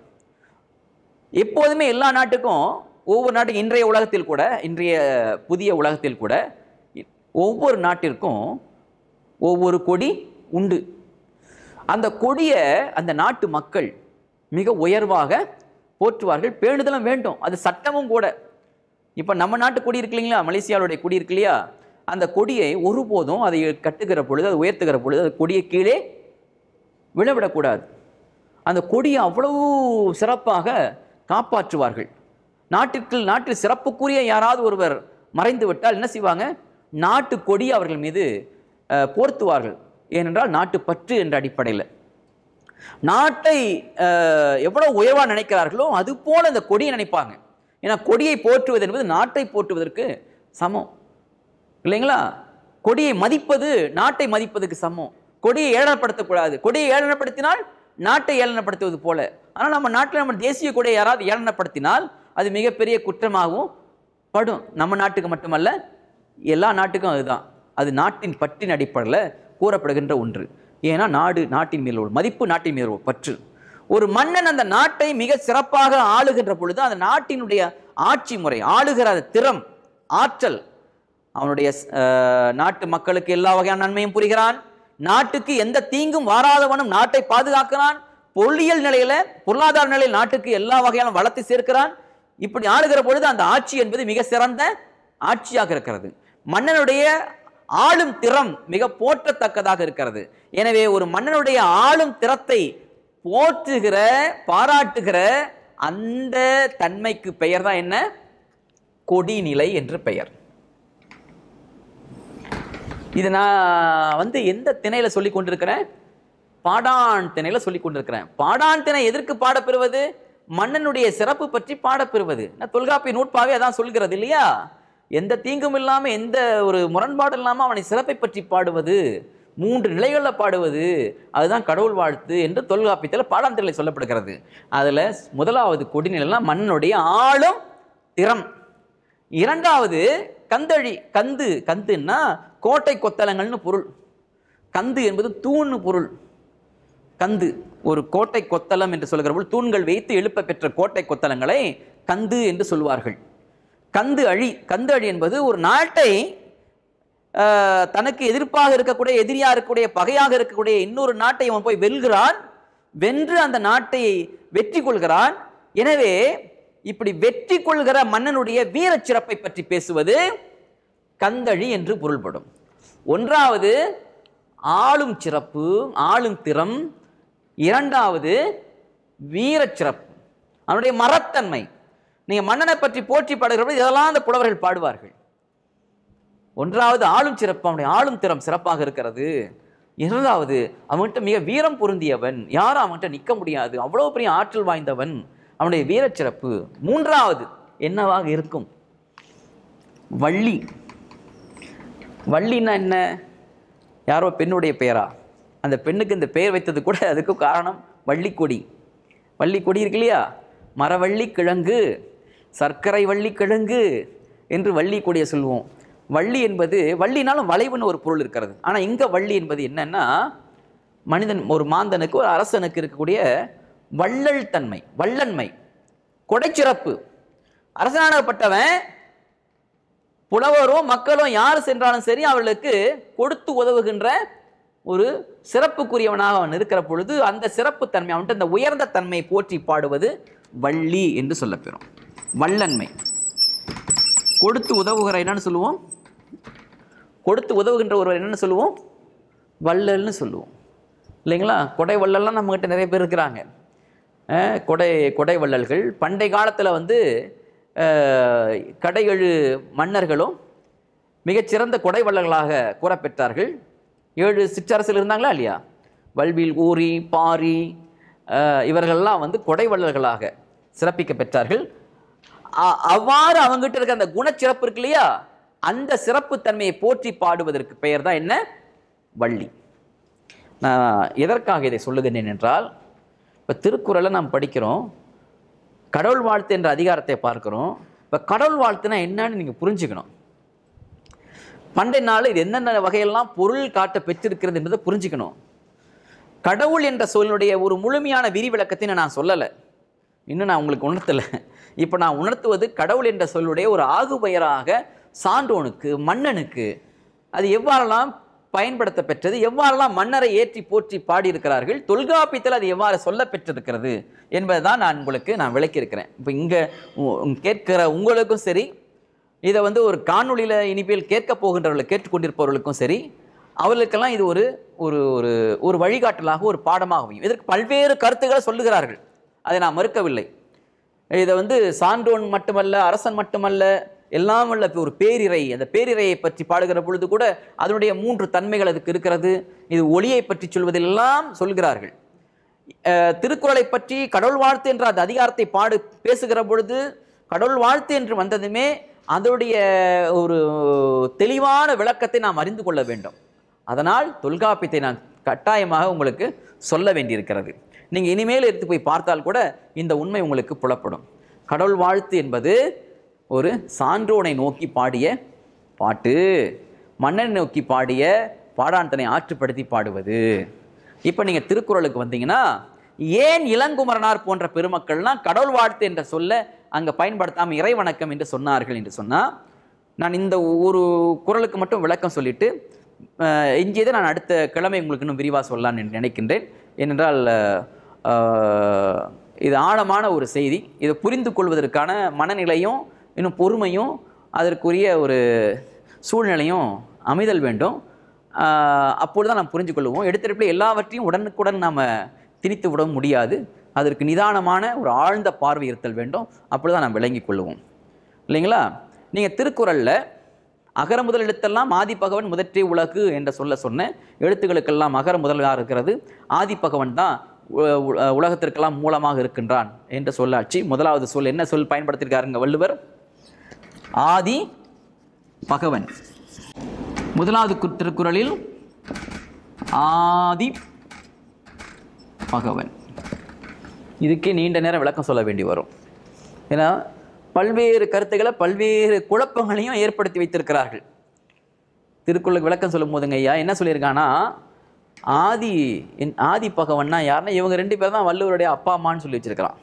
எப்போதுமே எல்லா நாட்டுக்கும் ஒவ்வொரு நாட்டுக்கும் இன்றைய உலகத்தில் கூட இன்றைய புதிய உலகத்தில் கூட ஒவ்வொரு நாட்டிற்கும் ஒவ்வொரு கொடி உண்டு அந்த கொடியை அந்த நாட்டு மக்கள் மிக உயர்வாக போற்றுவார்கள் பேணுதலும் வேண்டும் அது சட்டமும் கூட இப்போ நம்ம நாட்டு கொடி இருக்கு இல்லைங்களா மலேசியாவுடைய கொடி இருக்கு இல்லையா அந்த கொடியை ஒருபோதும் அதை கட்டுகிற பொழுது அதை உயர்த்துகிற பொழுது அந்த கொடியை கீழே விழவிடக்கூடாது அந்த கொடியை அவ்வளவு சிறப்பாக காப்பாற்றுவார்கள் நாட்டிற்கு நாட்டில் சிறப்புக்குரிய யாராவது ஒருவர் மறைந்து விட்டால் என்ன செய்வாங்க நாட்டு கொடி அவர்கள் மீது அஹ், போர்த்துவார்கள் ஏனென்றால் நாட்டு பற்று என்ற அடிப்படையில் நாட்டை அஹ், எவ்வளவு உயர்வாக நினைக்கிறார்களோ அது போல இந்த கொடியை நினைப்பாங்க ஏன்னா கொடியை போற்றுவது என்பது நாட்டை போற்றுவதற்கு சமம் இல்லைங்களா கொடியை மதிப்பது நாட்டை மதிப்பதுக்கு சமம் கொடியை ஏளனப்படுத்தக்கூடாது கொடியை ஏளனப்படுத்தினால் நாட்டை ஏளனப்படுத்துவது போல ஆனால் நம்ம நாட்டில் நம்ம தேசிய கொடியை யாராவது ஏளனப்படுத்தினால் அது மிகப்பெரிய குற்றமாகவும் படும் நம்ம நாட்டுக்கு மட்டுமல்ல எல்லா நாட்டுக்கும் அதுதான் அது நாட்டின் பற்றின் அடிப்படையில் கூறப்படுகின்ற ஒன்று ஏன்னா நாடு நாட்டின் மேல் உள்ள மதிப்பு நாட்டின் மேல் உள்ள பற்று ஒரு மன்னன் அந்த நாட்டை மிக சிறப்பாக ஆளுகின்ற பொழுது அந்த நாட்டினுடைய ஆட்சி முறை ஆளுகிற திறம் ஆற்றல் அவனுடைய அஹ், நாட்டு மக்களுக்கு எல்லா வகையான நன்மையும் புரிகிறான் நாட்டுக்கு எந்த தீங்கும் வாராதவனும் நாட்டை பாதுகாக்கிறான் பொருளியல் நிலையில பொருளாதார நிலையில் நாட்டுக்கு எல்லா வகையான வளத்தை சேர்க்கிறான் இப்படி ஆளுகிற பொழுது அந்த ஆட்சி என்பது மிக சிறந்த ஆட்சியாக இருக்கிறது மன்னனுடைய ஆளும் திறம் மிக போற்றத்தக்கதாக இருக்கிறது எனவே ஒரு மன்னனுடைய ஆளும் திறத்தை போற்றுகிற பாராட்டுகிற அந்த தன்மைக்கு பெயர் தான் என்ன கொடிநிலை என்று பெயர் இது நான் வந்து எந்த திணையில சொல்லி கொண்டிருக்கிறேன் பாடான் திணையில சொல்லி கொண்டிருக்கிறேன் பாடான் திணை எதற்கு பாடப்பெறுவது மன்னனுடைய சிறப்பு பற்றி பாடப்பெறுவது நான் தொல்காப்பிய நூற்பாவே அதான் சொல்கிறது இல்லையா எந்த தீங்கும் இல்லாம எந்த ஒரு முரண்பாடு இல்லாம அவனை சிறப்பை பற்றி பாடுவது மூன்று நிலைகள்ல பாடுவது அதுதான் கடவுள் வாழ்த்து என்று தொல்காப்பியத்தில் பாடான் திணையில் சொல்லப்படுகிறது அதுல முதலாவது கொடிநிலைலாம் மன்னனுடைய ஆளும் திறம் இரண்டாவது கந்தழி கந்து கந்துன்னா கோட்டை கொத்தலங்கள்னு பொருள் கந்து என்பது தூண் பொருள் கந்து ஒரு கோட்டை கொத்தலம் என்று சொல்கிற பொழுது தூண்கள் வைத்து எழுப்ப பெற்ற கோட்டை கொத்தலங்களை கந்து என்று சொல்வார்கள் கந்து அழி கந்து அழி என்பது ஒரு நாட்டை ஆஹ், தனக்கு எதிர்ப்பாக இருக்கக்கூடிய எதிரியாக இருக்கக்கூடிய பகையாக இருக்கக்கூடிய இன்னொரு நாட்டை அவன் போய் வெல்கிறான் வென்று அந்த நாட்டை வெற்றி கொள்கிறான் எனவே இப்படி வெற்றி கொள்கிற மன்னனுடைய வீரச் சிறப்பை பற்றி பேசுவது கந்தழி என்று பொருள்படும் ஒன்றாவது ஆளும் சிறப்பு ஆளும் திறம் இரண்டாவது வீரச் சிறப்பு அவனுடைய மரத்தன்மை நீங்க மன்னனை பற்றி போற்றி பாடுகிறபோது இதெல்லாம் அந்த புலவர்கள் பாடுவார்கள் ஒன்றாவது ஆளும் சிறப்பு அவனுடைய ஆளும் திறம் சிறப்பாக இருக்கிறது இரண்டாவது அவன்கிட்ட மிக வீரம் பொருந்தியவன் யாரும் அவன்கிட்ட நிற்க முடியாது அவ்வளவு பெரிய ஆற்றல் வாய்ந்தவன் அவனுடைய வீரச் சிறப்பு மூன்றாவது என்னவாக இருக்கும் வள்ளி வள்ளின்னா என்ன யாரோ பெண்ணுடைய பெயரா அந்த பெண்ணுக்கு இந்த பெயர் வைத்தது கூட அதுக்கு காரணம் வள்ளிக்கொடி வள்ளிக்கொடி இருக்கு இல்லையா மரவள்ளி கிழங்கு சர்க்கரை வள்ளி கிழங்கு என்று வள்ளி கொடியை சொல்லுவோம் வள்ளி என்பது வள்ளினாலும் வளைவுன்னு ஒரு பொருள் இருக்கிறது ஆனால் இங்கே வள்ளி என்பது என்னன்னா மனிதன் ஒரு மாந்தனுக்கு ஒரு அரசனுக்கு இருக்கக்கூடிய வள்ளல் தன்மை வள்ளன்மை கொடைச்சிறப்பு அரசனாகப்பட்டவன் புலவரும் மக்களும் யார் சென்றாலும் சரி அவர்களுக்கு கொடுத்து உதவுகின்ற ஒரு சிறப்புக்குரியவனாக அவன் இருக்கிற பொழுது அந்த சிறப்பு தன்மை அவன்கிட்ட இந்த உயர்ந்த தன்மையை போற்றி பாடுவது வள்ளி என்று சொல்லப்பெறும் வள்ளன்மை கொடுத்து உதவுகிற என்னன்னு சொல்லுவோம் கொடுத்து உதவுகின்ற ஒருவர் என்னன்னு சொல்லுவோம் வள்ளல்னு சொல்லுவோம் இல்லைங்களா கொடை வள்ளல்லாம் நம்மகிட்ட நிறைய பேர் இருக்கிறாங்க அஹ் கொடை கொடை வள்ளல்கள் பண்டை காலத்தில் வந்து அஹ், கடையெழு மன்னர்களும் மிகச்சிறந்த கொடை வள்ளல்களாக கூறப்பெற்றார்கள் ஏழு சிற்றரசில் இருந்தாங்களா இல்லையா வல்வில் ஊரி பாரி அஹ், இவர்கள்லாம் வந்து கொடை வள்ளல்களாக சிறப்பிக்க பெற்றார்கள் அ- அவ்வாறு அவங்ககிட்ட இருக்க அந்த குணச்சிறப்பு இருக்கு இல்லையா அந்த சிறப்பு தன்மையை போற்றி பாடுவதற்கு பெயர் தான் என்ன வள்ளி நான் எதற்காக இதை சொல்லுகிறேன் என்றால் இப்போ திருக்குறளை நாம் படிக்கிறோம் கடவுள் வாழ்த்து என்ற அதிகாரத்தை பார்க்கிறோம் இப்போ கடவுள் வாழ்த்துனா என்னன்னு நீங்கள் புரிஞ்சுக்கணும் பண்டை நாள் இது என்னென்ன வகையெல்லாம் பொருள் காட்ட பெற்றிருக்கிறது என்பதை புரிஞ்சுக்கணும் கடவுள் என்ற சொல்லுடைய ஒரு முழுமையான விரிவிளக்கத்தை நான் சொல்லலை இன்னும் நான் உங்களுக்கு உணர்த்தலை இப்போ நான் உணர்த்துவது கடவுள் என்ற சொல்லுடைய ஒரு ஆகுபெயராக சான்றோனுக்கு மன்னனுக்கு அது எவ்வாறெல்லாம் பயன்படுத்த பெற்றது எவ்வாறெல்லாம் மன்னரை ஏற்றி போற்றி பாடியிருக்கிறார்கள் தொல்காப்பியத்தில் அது எவ்வாறு சொல்ல பெற்றிருக்கிறது என்பதுதான் நான் உங்களுக்கு நான் விளக்கியிருக்கிறேன் இப்போ இங்கே கேட்கிற உங்களுக்கும் சரி இதை வந்து ஒரு காணொளியில் இனிமேல் கேட்க போகின்றவர்கள் கேட்டுக்கொண்டிருப்பவர்களுக்கும் சரி அவர்களுக்கெல்லாம் இது ஒரு ஒரு ஒரு ஒரு வழிகாட்டலாக ஒரு பாடமாக அமையும் இதற்கு பல்வேறு கருத்துக்களை சொல்லுகிறார்கள் அதை நான் மறுக்கவில்லை இதை வந்து சான்றோன் மட்டுமல்ல அரசன் மட்டுமல்ல எல்லாம் உள்ள ஒரு பேரிரை அந்த பேரிரையை பற்றி பாடுகிற பொழுது கூட அதனுடைய மூன்று தன்மைகள் அதுக்கு இருக்கிறது இது ஒளியை பற்றி சொல்வதெல்லாம் சொல்கிறார்கள் அஹ், திருக்குறளை பற்றி கடவுள் வாழ்த்து என்ற அந்த அதிகாரத்தை பாடு பேசுகிற பொழுது கடவுள் வாழ்த்து என்று வந்ததுமே அதனுடைய ஒரு தெளிவான விளக்கத்தை நாம் அறிந்து கொள்ள வேண்டும் அதனால் தொல்காப்பியத்தை நான் கட்டாயமாக உங்களுக்கு சொல்ல வேண்டியிருக்கிறது நீங்கள் இனிமேல் எடுத்து போய் பார்த்தால் கூட இந்த உண்மை உங்களுக்கு புலப்படும் கடவுள் வாழ்த்து என்பது ஒரு சான்றோனை நோக்கி பாடிய பாட்டு மன்னனை நோக்கி பாடிய பாடாண்டனை ஆற்றுப்படுத்தி பாடுவது இப்போ நீங்கள் திருக்குறளுக்கு வந்தீங்கன்னா ஏன் இளங்குமரனார் போன்ற பெருமக்கள்லாம் கடவுள் வாழ்த்து என்ற சொல்ல அங்கே பயன்படுத்தாமல் இறை வணக்கம் என்று சொன்னார்கள் என்று சொன்னால் நான் இந்த ஒரு குரலுக்கு மட்டும் விளக்கம் சொல்லிட்டு அஹ், எஞ்சியதை நான் அடுத்த கிழமை உங்களுக்கு இன்னும் விரிவாக சொல்லலாம்னு என்று நினைக்கின்றேன் ஏனென்றால் அஹ், இது ஆழமான ஒரு செய்தி இதை புரிந்து கொள்வதற்கான மனநிலையும் இன்னும் பொறுமையும் அதற்குரிய ஒரு சூழ்நிலையும் அமைதல் வேண்டும் ஆஹ் அப்பொழுது தான் நாம் புரிஞ்சு கொள்வோம் எடுத்தெடுப்பில் எல்லாவற்றையும் உடனுக்குடன் நாம் திணித்து விட முடியாது அதற்கு நிதானமான ஒரு ஆழ்ந்த பார்வை இருத்தல் வேண்டும் அப்பொழுது தான் நாம் விளங்கிக் கொள்வோம் இல்லைங்களா நீங்கள் திருக்குறளில் அகர முதல் எழுத்தெல்லாம் ஆதிப்பகவன் முதற்றே உலகு என்ற சொல்ல சொன்ன எழுத்துக்களுக்கெல்லாம் அகர முதலாக இருக்கிறது ஆதிப்பகவன் தான் உ- உ- உலகத்திற்கெல்லாம் மூலமாக இருக்கின்றான் என்ற சொல்லாட்சி முதலாவது சொல் என்ன சொல் பயன்படுத்தியிருக்காருங்க வள்ளுவர் ஆதி பகவன் முதலாவது கு- திருக்குறளில் ஆதி பகவன் இதுக்கே நீண்ட நேரம் விளக்கம் சொல்ல வேண்டி வரும் ஏன்னா பல்வேறு கருத்துக்களை பல்வேறு குழப்பங்களையும் ஏற்படுத்தி வைத்திருக்கிறார்கள் திருக்குறளுக்கு விளக்கம் சொல்லும் போதுங்க ஐயா என்ன சொல்லியிருக்கானா ஆதி என் ஆதி பகவன்னா யாருன்னா இவங்க ரெண்டு பேர் தான் வள்ளுவருடைய அப்பா அம்மான்னு சொல்லி வச்சிருக்கிறான்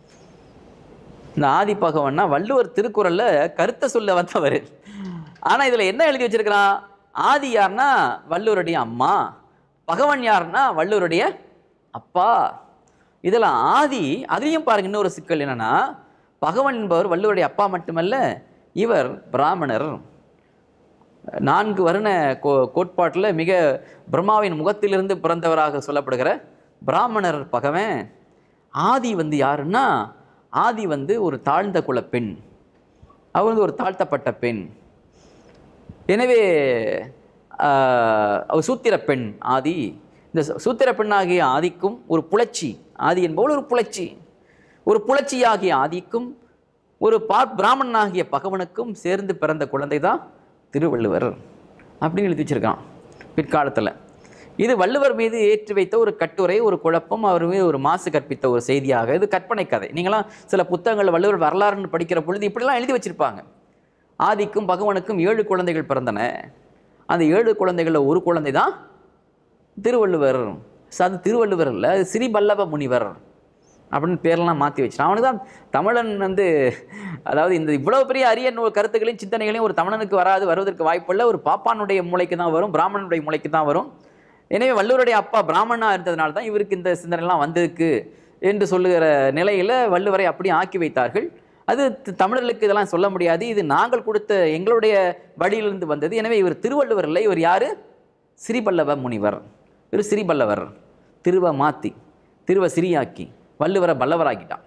இந்த ஆதி பகவன்னா வள்ளுவர் திருக்குறள்ல கருத்தை சொல்ல வந்தவர் ஆனா இதுல என்ன எழுதி வச்சிருக்கிறான் ஆதி யாருன்னா வள்ளுவருடைய அம்மா பகவன் யாருன்னா வள்ளுவருடைய அப்பா இதுல ஆதி அதையும் பாருங்க இன்னொரு சிக்கல் என்னன்னா பகவன் என்பவர் வள்ளுவருடைய அப்பா மட்டுமல்ல இவர் பிராமணர் நான்கு வருண கோ கோட்பாட்டில் மிக பிரம்மாவின் முகத்திலிருந்து பிறந்தவராக சொல்லப்படுகிற பிராமணர் பகவன் ஆதி வந்து யாருன்னா ஆதி வந்து ஒரு தாழ்ந்த குல பெண் அவர் வந்து ஒரு தாழ்த்தப்பட்ட பெண் எனவே ஆஹ், அவர் சூத்திர பெண் ஆதி இந்த சூ- சூத்திர பெண்ணாகிய ஆதிக்கும் ஒரு புலச்சி ஆதி என்பவள் ஒரு புலச்சி ஒரு புலச்சியாகிய ஆதிக்கும் ஒரு பா பிராமணனாகிய பகவனுக்கும் சேர்ந்து பிறந்த குழந்தை தான் திருவள்ளுவர் அப்படின்னு எழுதி வச்சிருக்கான் பிற்காலத்தில் இது வள்ளுவர் மீது ஏற்றி வைத்த ஒரு கட்டுரை ஒரு குழப்பம் அவர் மீது ஒரு மாசு கற்பித்த ஒரு செய்தியாக இது கற்பனை கதை நீங்களாம் சில புத்தகங்கள் வள்ளுவர் வரலாறுன்னு படிக்கிற பொழுது இப்படிலாம் எழுதி வச்சிருப்பாங்க ஆதிக்கும் பகவனுக்கும் ஏழு குழந்தைகள் பிறந்தன அந்த ஏழு குழந்தைகளில் ஒரு குழந்தை தான் திருவள்ளுவர் ச- அது திருவள்ளுவர் இல்லை அது ஸ்ரீபல்லவ முனிவர் அப்படின்னு பேரெல்லாம் மாற்றி வச்சிட்டான் அவனுக்கு தான் தமிழன் வந்து அதாவது இந்த இவ்வளவு பெரிய அரிய நூல் கருத்துக்களையும் சிந்தனைகளையும் ஒரு தமிழனுக்கு வராது வருவதற்கு வாய்ப்பில்லை ஒரு பாப்பானுடைய மூளைக்கு தான் வரும் பிராமணனுடைய மூளைக்கு தான் வரும் எனவே வள்ளுவருடைய அப்பா பிராமணனா இருந்ததுனால தான் இவருக்கு இந்த சிந்தனைலாம் வந்திருக்கு என்று சொல்லுகிற நிலையில் வள்ளுவரை அப்படியே ஆக்கி வைத்தார்கள் அது த- தமிழர்களுக்கு இதெல்லாம் சொல்ல முடியாது இது நாங்கள் கொடுத்த எங்களுடைய வழியிலிருந்து வந்தது எனவே இவர் திருவள்ளுவர் இல்லை இவர் யாரு ஸ்ரீபல்லவ முனிவர் இவர் ஸ்ரீபல்லவர் திருவ மாத்தி திருவ சிறியாக்கி வள்ளுவரை பல்லவராக்கிட்டான்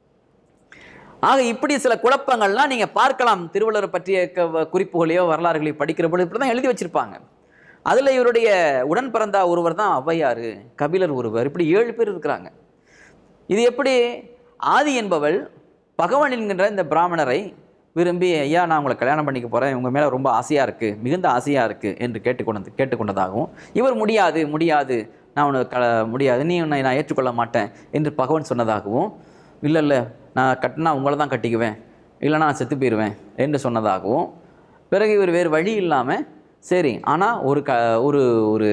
ஆக இப்படி சில குழப்பங்கள்லாம் நீங்க பார்க்கலாம் திருவள்ளுவர் பற்றிய க- குறிப்புகளையோ வரலாறுகளையோ படிக்கிற பொழுது இப்படி தான் எழுதி வச்சிருப்பாங்க அதுல இவருடைய உடன் பிறந்தா ஒருவர் தான் ஔவையார் கபிலர் ஒருவர் இப்படி ஏழு பேர் இருக்கிறாங்க இது எப்படி ஆதி என்பவள் பகவான் என்கின்ற இந்த பிராமணரை விரும்பி ஐயா நான் உங்களை கல்யாணம் பண்ணிக்க போகிறேன் உங்கள் மேலே ரொம்ப ஆசையாக இருக்குது மிகுந்த ஆசையாக இருக்குது என்று கேட்டுக்கொண்டது கேட்டுக்கொண்டதாகவும் இவர் முடியாது முடியாது நான் உனக்கு க முடியாது நீ உன்னை நான் ஏற்றுக்கொள்ள மாட்டேன் என்று பகவான் சொன்னதாகவும் இல்லை இல்லை நான் கட்டினா உங்களை தான் கட்டிக்குவேன் இல்லைனா நான் செத்து போயிடுவேன் என்று சொன்னதாகவும் பிறகு இவர் வேறு வழி இல்லாமல் சரி ஆனால் ஒரு க ஒரு ஒரு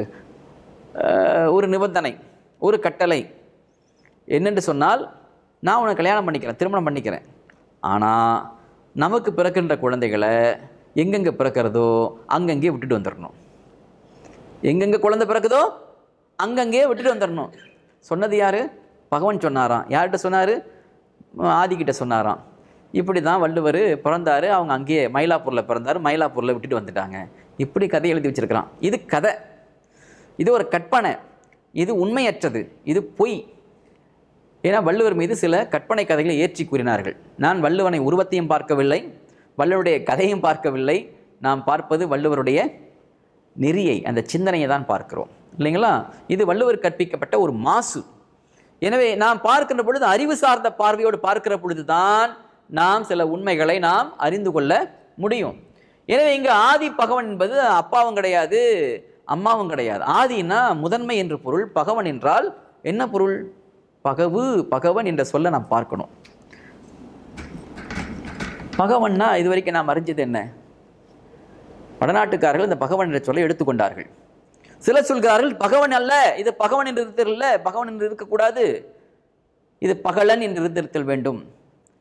அஹ், ஒரு நிபந்தனை ஒரு கட்டளை என்னென்று சொன்னால் நான் உன்னை கல்யாணம் பண்ணிக்கிறேன் திருமணம் பண்ணிக்கிறேன் ஆனால் நமக்கு பிறக்கின்ற குழந்தைகளை எங்கெங்கே பிறக்கிறதோ அங்கங்கே விட்டுட்டு வந்துடணும் எங்கெங்கே குழந்தை பிறக்குதோ அங்கங்கே விட்டுட்டு வந்துடணும் சொன்னது யார் பகவான் சொன்னாராம் யார்கிட்ட சொன்னார் ஆதிக்கிட்ட சொன்னாராம் இப்படி தான் வள்ளுவர் பிறந்தார் அவங்க அங்கேயே மயிலாப்பூரில் பிறந்தார் மயிலாப்பூரில் விட்டுட்டு வந்துட்டாங்க இப்படி கதை எழுதி வச்சிருக்கிறான் இது கதை இது ஒரு கற்பனை இது உண்மையற்றது இது பொய் ஏன்னா வள்ளுவர் மீது சில கற்பனை கதைகளை ஏற்றி கூறினார்கள் நான் வள்ளுவனை உருவத்தையும் பார்க்கவில்லை வள்ளுவருடைய கதையும் பார்க்கவில்லை நாம் பார்ப்பது வள்ளுவருடைய நெறியை அந்த சிந்தனையை தான் பார்க்கிறோம் இல்லைங்களா இது வள்ளுவர் கற்பிக்கப்பட்ட ஒரு மாசு எனவே நாம் பார்க்கின்ற பொழுது அறிவு சார்ந்த பார்வையோடு பார்க்கிற பொழுதுதான் நாம் சில உண்மைகளை நாம் அறிந்து கொள்ள முடியும் எனவே இங்கு ஆதி பகவன் என்பது அப்பாவும் கிடையாது அம்மாவும் கிடையாது ஆதினா முதன்மை என்று பொருள் பகவன் என்றால் என்ன பொருள் பகவு பகவன் என்ற சொல்ல நாம் பார்க்கணும் பகவன்னா இது வரைக்கும் நாம் அறிஞ்சது என்ன வடநாட்டுக்காரர்கள் இந்த பகவன் என்ற சொல்லை எடுத்துக்கொண்டார்கள் சிலர் சொல்கிறார்கள் பகவன் அல்ல இது பகவன் என்று இருத்தல் இல்லை பகவன் என்று இருக்கக்கூடாது இது பகலன் என்று இருந்திருத்தல் வேண்டும்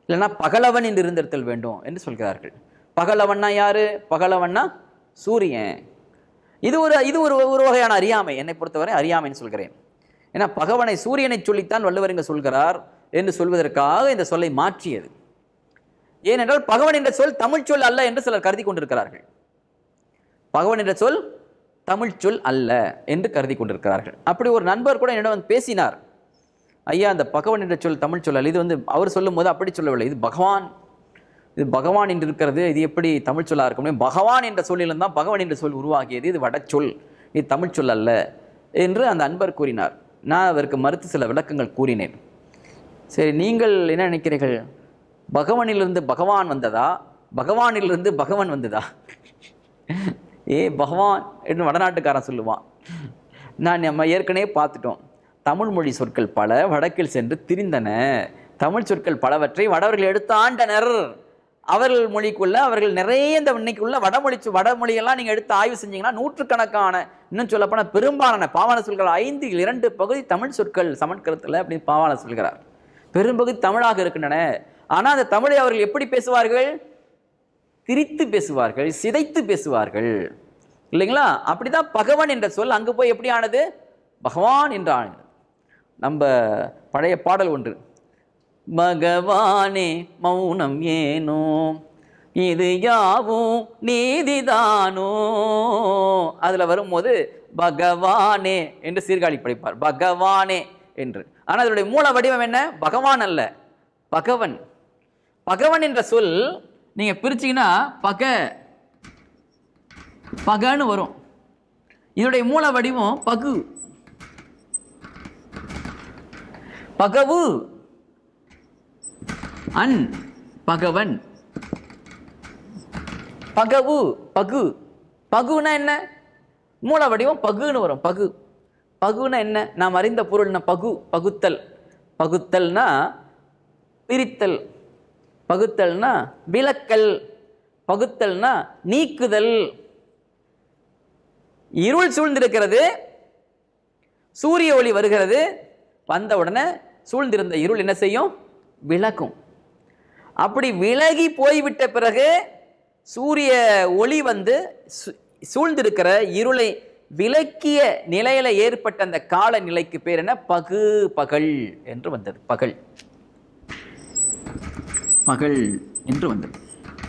இல்லைன்னா பகலவன் என்று இருந்திருத்தல் வேண்டும் என்று சொல்கிறார்கள் பகலவன்னா யாரு பகலவன்னா சூரியன் இது ஒரு இது ஒரு ஒரு வகையான அறியாமை என்னை பொறுத்தவரை அறியாமைன்னு சொல்கிறேன் ஏன்னா பகவனை சூரியனை சொல்லித்தான் வள்ளுவர் இங்கே சொல்கிறார் என்று சொல்வதற்காக இந்த சொல்லை மாற்றியது ஏனென்றால் பகவன் என்ற சொல் தமிழ் சொல் அல்ல என்று சிலர் கருதி கொண்டிருக்கிறார்கள் பகவன் என்ற சொல் தமிழ் சொல் அல்ல என்று கருதி கொண்டிருக்கிறார்கள் அப்படி ஒரு நண்பர் கூட என்னிடம் வந்து பேசினார் ஐயா அந்த பகவன் என்ற சொல் தமிழ் சொல் அல்ல இது வந்து அவர் சொல்லும்போது அப்படி சொல்லவில்லை இது பகவான் இது பகவான் என்று இருக்கிறது இது எப்படி தமிழ் சொல்லா இருக்க முடியும் பகவான் என்ற சொல்லிலும் தான் பகவான் என்ற சொல் உருவாகியது இது வடச்சொல் இது தமிழ் சொல் அல்ல என்று அந்த அன்பர் கூறினார் நான் அதற்கு மறுத்து சில விளக்கங்கள் கூறினேன் சரி நீங்கள் என்ன நினைக்கிறீர்கள் பகவானிலிருந்து பகவான் வந்ததா பகவானிலிருந்து பகவான் வந்ததா ஏ பகவான் என்று வடநாட்டுக்காரன் சொல்லுவான் நான் நம்ம ஏற்கனவே பார்த்துட்டோம் தமிழ் மொழி சொற்கள் பல வடக்கில் சென்று திரிந்தன தமிழ் சொற்கள் பலவற்றை வடவர்கள் எடுத்து ஆண்டனர் அவர்கள் மொழிக்குள்ள அவர்கள் நிறைய இந்த இன்னைக்குள்ள வடமொழி சொ- வடமொழியெல்லாம் நீங்கள் எடுத்து ஆய்வு செஞ்சீங்கன்னா நூற்றுக்கணக்கான இன்னும் சொல்லப்போனால் பெரும்பாலான பாவான சொற்கள் ஐந்தில் இரண்டு பகுதி தமிழ் சொற்கள் சமன்கிருதத்தில் அப்படின்னு பாவான சொல்கிறார் பெரும்பகுதி தமிழாக இருக்கின்றன ஆனால் அந்த தமிழை அவர்கள் எப்படி பேசுவார்கள் திரித்து பேசுவார்கள் சிதைத்து பேசுவார்கள் இல்லைங்களா அப்படிதான் பகவான் என்ற சொல் அங்கு போய் எப்படி ஆனது பகவான் என்று ஆனது நம்ம பழைய பாடல் ஒன்று பகவானே மௌனம் ஏனோ இது யாவும் நீதிதானோ அதில் வரும்போது பகவானே என்று சீர்காழி படிப்பார் பகவானே என்று ஆனால் அதனுடைய மூல வடிவம் என்ன பகவான் அல்ல பகவன் பகவன் என்ற சொல் நீங்க பிரிச்சீங்கன்னா பக பகன்னு வரும் இதனுடைய மூல வடிவம் பகு பகவு அன் பகவன் பகவு பகு பகுனா என்ன மூல வடிவம் பகுன்னு வரும் பகு பகுனா என்ன நாம் அறிந்த பொருள்னா பகு பகுத்தல் பகுத்தல்னா பிரித்தல் பகுத்தல்னா விலக்கல் பகுத்தல்னா நீக்குதல் இருள் சூழ்ந்திருக்கிறது சூரிய ஒளி வருகிறது வந்த உடனே சூழ்ந்திருந்த இருள் என்ன செய்யும் விலகும் அப்படி விலகி போய்விட்ட பிறகு சூரிய ஒளி வந்து சு- சூழ்ந்திருக்கிற இருளை விலக்கிய நிலையில ஏற்பட்ட அந்த கால நிலைக்கு பேர் என்ன பகு பகல் என்று வந்தது பகல் பகல் என்று வந்தது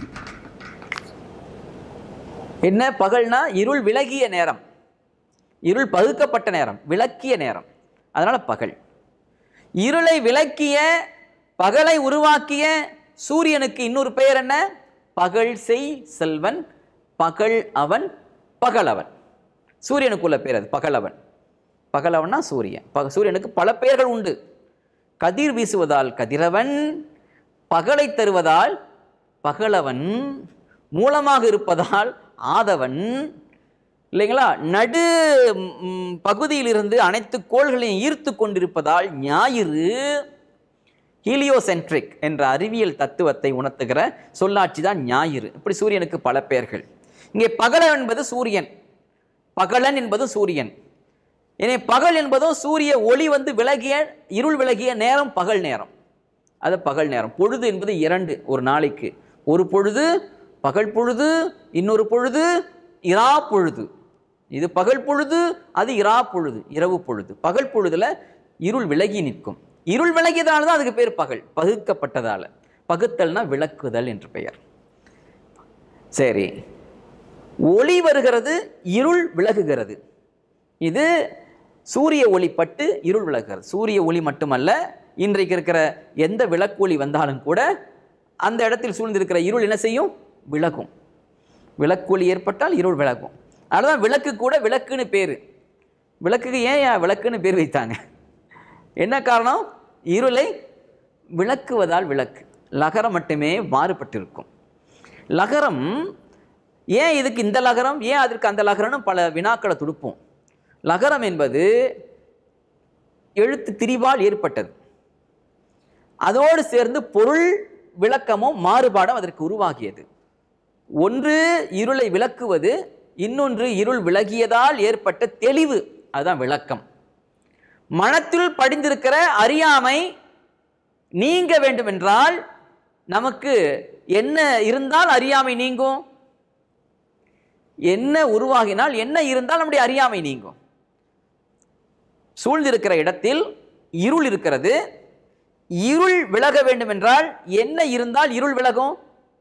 என்ன பகல்னா இருள் விலகிய நேரம் இருள் பகுக்கப்பட்ட நேரம் விளக்கிய நேரம் அதனால பகல் இருளை விளக்கிய பகலை உருவாக்கிய சூரியனுக்கு இன்னொரு பெயர் என்ன பகல் செய் செல்வன் பகல் அவன் பகலவன் சூரியனுக்குள்ள பேர் அது பகலவன் பகலவன்னா சூரியன் பக சூரியனுக்கு பல பெயர்கள் உண்டு கதிர் வீசுவதால் கதிரவன் பகலை தருவதால் பகலவன் மூலமாக இருப்பதால் ஆதவன் இல்லைங்களா நடு ம், பகுதியிலிருந்து அனைத்து கோள்களையும் ஈர்த்து கொண்டிருப்பதால் ஞாயிறு ஹீலியோசென்ட்ரிக் என்ற அறிவியல் தத்துவத்தை உணர்த்துகிற சொல்லாட்சி தான் ஞாயிறு இப்படி சூரியனுக்கு பல பெயர்கள் இங்கே பகலன் என்பது சூரியன் பகலன் என்பது சூரியன் எனவே பகல் என்பதும் சூரிய ஒளி வந்து விலகிய இருள் விலகிய நேரம் பகல் நேரம் அது பகல் நேரம் பொழுது என்பது இரண்டு ஒரு நாளைக்கு ஒரு பொழுது பகல் பொழுது இன்னொரு பொழுது இரா பொழுது இது பகல் பொழுது அது இரா பொழுது இரவு பொழுது பகல் பொழுதுல இருள் விலகி நிற்கும் இருள் விலகியதால தான் அதுக்கு பேர் பகல் பகுக்கப்பட்டதால பகுத்தல்னா விளக்குதல் என்று பெயர் சரி ஒளி வருகிறது இருள் விலகுகிறது இது சூரிய ஒளி பட்டு இருள் விலகுகிறது சூரிய ஒளி மட்டுமல்ல இன்றைக்கு இருக்கிற எந்த விளக்கு ஒளி வந்தாலும் கூட அந்த இடத்தில் சூழ்ந்திருக்கிற இருள் என்ன செய்யும் விலகும் விளக்கு ஒளி ஏற்பட்டால் இருள் விலகும் அதனால விளக்கு கூட விளக்குன்னு பேர் விளக்குக்கு ஏன் ஏன் விளக்குன்னு பேர் வைத்தாங்க என்ன காரணம் இருளை விளக்குவதால் விளக்கு லகரம் மட்டுமே மாறுபட்டிருக்கும் லகரம் ஏன் இதுக்கு இந்த லகரம் ஏன் அதற்கு அந்த லகரம்னு பல வினாக்களை துடுப்போம் லகரம் என்பது எழுத்து திரிவால் ஏற்பட்டது அதோடு சேர்ந்து பொருள் விளக்கமும் மாறுபாடும் அதற்கு உருவாகியது ஒன்று இருளை விளக்குவது இன்னொன்று இருள் விலகியதால் ஏற்பட்ட தெளிவு அதுதான் விளக்கம் மனத்தில் படிந்திருக்கிற அறியாமை நீங்க வேண்டுமென்றால் நமக்கு என்ன இருந்தால் அறியாமை நீங்கும் என்ன உருவாகினால் என்ன இருந்தால் நம்முடைய அறியாமை நீங்கும் சூழ்ந்திருக்கிற இடத்தில் இருள் இருக்கிறது இருள் விலக வேண்டும் என்றால் என்ன இருந்தால் இருள் விலகும்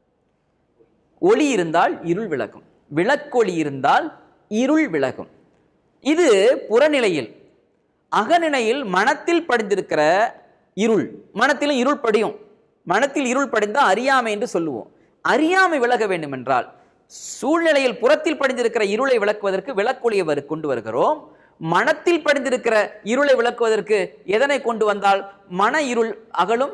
ஒளி இருந்தால் இருள் விலகும் விளக்கொளி இருந்தால் இருள் விலகும் இது புறநிலையில் அகநிலையில் மனத்தில் படிந்திருக்கிற இருள் மனத்திலும் இருள் படியும் மனத்தில் இருள் படிந்தால் அறியாமை என்று சொல்லுவோம் அறியாமை விலக வேண்டும் என்றால் சூழ்நிலையில் புறத்தில் படிந்திருக்கிற இருளை விளக்குவதற்கு விளக்கொளியை வரு கொண்டு வருகிறோம் மனத்தில் படிந்திருக்கிற இருளை விளக்குவதற்கு எதனை கொண்டு வந்தால் மன இருள் அகலும்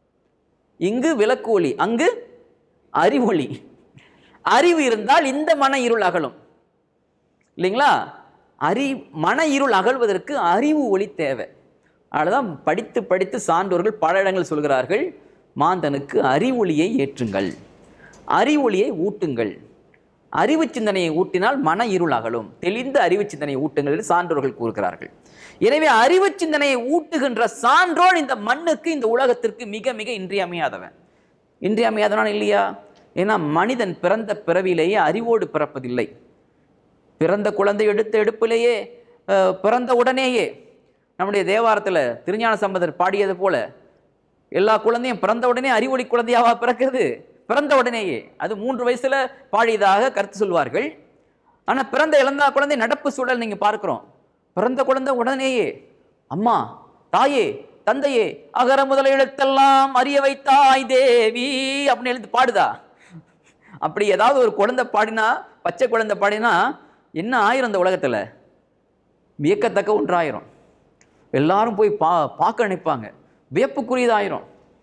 இங்கு விளக்கு ஒளி அங்கு அறிவொளி அறிவு இருந்தால் இந்த மன இருள் அகலும் இல்லைங்களா அறி மன இருள் அகழ்வதற்கு அறிவு ஒளி தேவை அதுதான் படித்து படித்து சான்றோர்கள் பல இடங்கள் சொல்கிறார்கள் மாந்தனுக்கு அறிவொளியை ஏற்றுங்கள் அறிவொளியை ஊட்டுங்கள் அறிவு சிந்தனையை ஊட்டினால் மன இருள் அகலும் தெளிந்த அறிவு சிந்தனையை ஊட்டுங்கள் என்று சான்றோர்கள் கூறுகிறார்கள் எனவே அறிவு சிந்தனையை ஊட்டுகின்ற சான்றோன் இந்த மண்ணுக்கு இந்த உலகத்திற்கு மிக மிக இன்றியமையாதவன் இன்றியமையாதவன் இல்லையா ஏன்னா மனிதன் பிறந்த பிறவிலேயே அறிவோடு பிறப்பதில்லை பிறந்த குழந்தை எடுத்த எடுப்பிலேயே அஹ், பிறந்த உடனேயே நம்முடைய தேவாரத்தில் திருஞான சம்பந்தர் பாடியது போல எல்லா குழந்தையும் பிறந்த உடனே அறிவொளி குழந்தையாவா பிறக்கிறது பிறந்த உடனேயே அது மூன்று வயசுல பாடியதாக கருத்து சொல்வார்கள் ஆனா பிறந்த இழந்தா குழந்தை நடப்பு சூழல் நீங்க பார்க்கிறோம் பிறந்த குழந்தை உடனேயே அம்மா தாயே தந்தையே அகர முதல எழுத்தெல்லாம் அறிய வைத்தாய் தேவி அப்படின்னு எழுத்து பாடுதா அப்படி ஏதாவது ஒரு குழந்தை பாடினா பச்சை குழந்தை பாடினா என்ன ஆயிரும் இந்த உலகத்துல வியக்கத்தக்க ஒன்றாயிரும் எல்லாரும் போய் பா பார்க்க நினைப்பாங்க வியப்புக்குரியதாயிரும்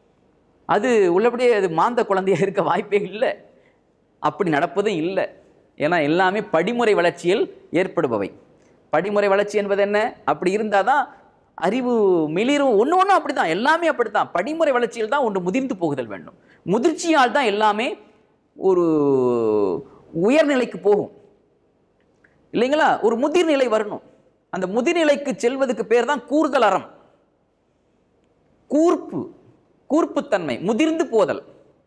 அது உள்ளபடியே அது மாந்த குழந்தையா இருக்க வாய்ப்பே இல்லை அப்படி நடப்பதும் இல்லை ஏன்னா எல்லாமே படிமுறை வளர்ச்சியில் ஏற்படுபவை படிமுறை வளர்ச்சி என்பது என்ன அப்படி இருந்தால் தான் அறிவு மிளிரும் ஒன்று ஒன்றும் அப்படி தான் எல்லாமே அப்படி தான் படிமுறை வளர்ச்சியில் தான் ஒன்று முதிர்ந்து போகுதல் வேண்டும் முதிர்ச்சியால் தான் எல்லாமே ஒரு உயர்நிலைக்கு போகும் இல்லைங்களா ஒரு முதிர்நிலை வரணும் அந்த முதிர்நிலைக்கு செல்வதுக்கு பேர் தான் கூறுதல் அறம் கூர்ப்பு கூர்ப்புத்தன்மை முதிர்ந்து போதல்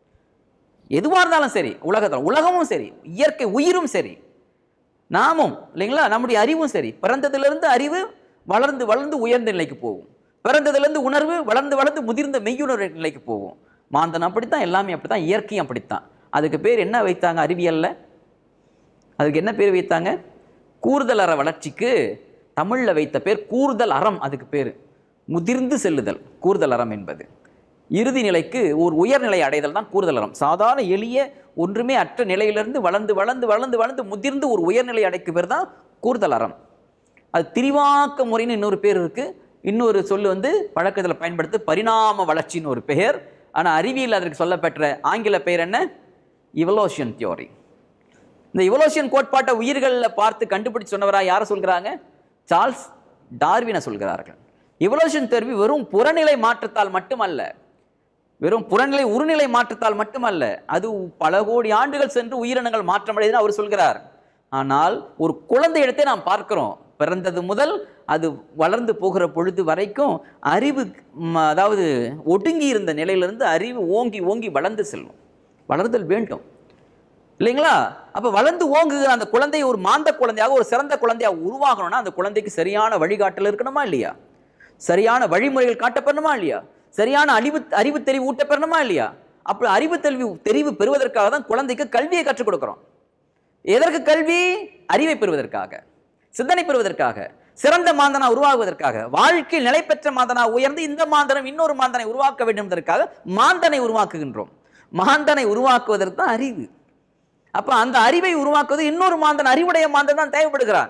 எதுவாக இருந்தாலும் சரி உலகத்தில் உலகமும் சரி இயற்கை உயிரும் சரி நாமும் இல்லைங்களா நம்முடைய அறிவும் சரி பிறந்ததிலிருந்து அறிவு வளர்ந்து வளர்ந்து உயர்ந்த நிலைக்கு போகும் பிறந்ததிலிருந்து உணர்வு வளர்ந்து வளர்ந்து முதிர்ந்த மெய்யுணர்வு நிலைக்கு போகும் மாந்தன் அப்படித்தான் எல்லாமே அப்படித்தான் இயற்கையும் அப்படித்தான் அதுக்கு பேர் என்ன வைத்தாங்க அறிவியல்ல அதுக்கு என்ன பேர் வைத்தாங்க கூறுதல் அற வளர்ச்சிக்கு தமிழ்ல வைத்த பேர் கூறுதல் அறம் அதுக்கு பேர் முதிர்ந்து செல்லுதல் கூறுதல் அறம் என்பது இறுதி நிலைக்கு ஒரு உயர்நிலை அடைதல் தான் கூறுதல் அறம் சாதாரண எளிய ஒன்றுமே அற்ற நிலையிலிருந்து வளர்ந்து வளர்ந்து வளர்ந்து வளர்ந்து முதிர்ந்து ஒரு உயர்நிலை அடைக்கு பேர் தான் கூறுதல் அறம் அது திரிவாக்க முறைன்னு இன்னொரு பேர் இருக்கு இன்னொரு சொல்லு வந்து வழக்கத்தில் பயன்படுத்து பரிணாம வளர்ச்சின்னு ஒரு பெயர் ஆனால் அறிவியல் அதற்கு சொல்லப்பெற்ற ஆங்கில பெயர் என்ன இவலோஷன் தியோரி இந்த இவலோஷன் கோட்பாட்டை உயிர்களில் பார்த்து கண்டுபிடிச்சு சொன்னவரா யாரை சொல்கிறாங்க சார்ல்ஸ் டார்வினை சொல்கிறார்கள் இவலோஷன் தேர்வி வெறும் புறநிலை மாற்றத்தால் மட்டுமல்ல வெறும் புறநிலை உருநிலை மாற்றத்தால் மட்டுமல்ல அது பல கோடி ஆண்டுகள் சென்று உயிரினங்கள் மாற்றமடைதுன்னு அவர் சொல்கிறார் ஆனால் ஒரு குழந்தை இடத்தை நாம் பார்க்கிறோம் பிறந்தது முதல் அது வளர்ந்து போகிற பொழுது வரைக்கும் அறிவு ம், அதாவது ஒடுங்கி இருந்த நிலையிலிருந்து அறிவு ஓங்கி ஓங்கி வளர்ந்து செல்லும் வளர்தல் வேண்டும் இல்லைங்களா அப்ப வளர்ந்து ஓங்குகிற அந்த குழந்தை ஒரு மாந்த குழந்தையாக ஒரு சிறந்த குழந்தையாக உருவாகணும்னா அந்த குழந்தைக்கு சரியான வழிகாட்டல் இருக்கணுமா இல்லையா சரியான வழிமுறைகள் காட்டப்படணுமா இல்லையா சரியான அறிவு அறிவு தெரிவு ஊட்டப்பெறணுமா இல்லையா அப்படி அறிவு தெரிவு தெரிவு பெறுவதற்காக தான் குழந்தைக்கு கல்வியை கற்றுக் கொடுக்கிறோம் எதற்கு கல்வி அறிவை பெறுவதற்காக சிந்தனை பெறுவதற்காக சிறந்த மாந்தனா உருவாகுவதற்காக வாழ்க்கையில் நிலை பெற்ற மாந்தனா உயர்ந்து இந்த மாந்தனம் இன்னொரு மாந்தனை உருவாக்க வேண்டும் என்பதற்காக மாந்தனை உருவாக்குகின்றோம் மாந்தனை உருவாக்குவதற்கு தான் அறிவு அப்ப அந்த அறிவை உருவாக்குவது இன்னொரு மாந்தன் அறிவுடைய மாந்தன் தான் தேவைப்படுகிறான்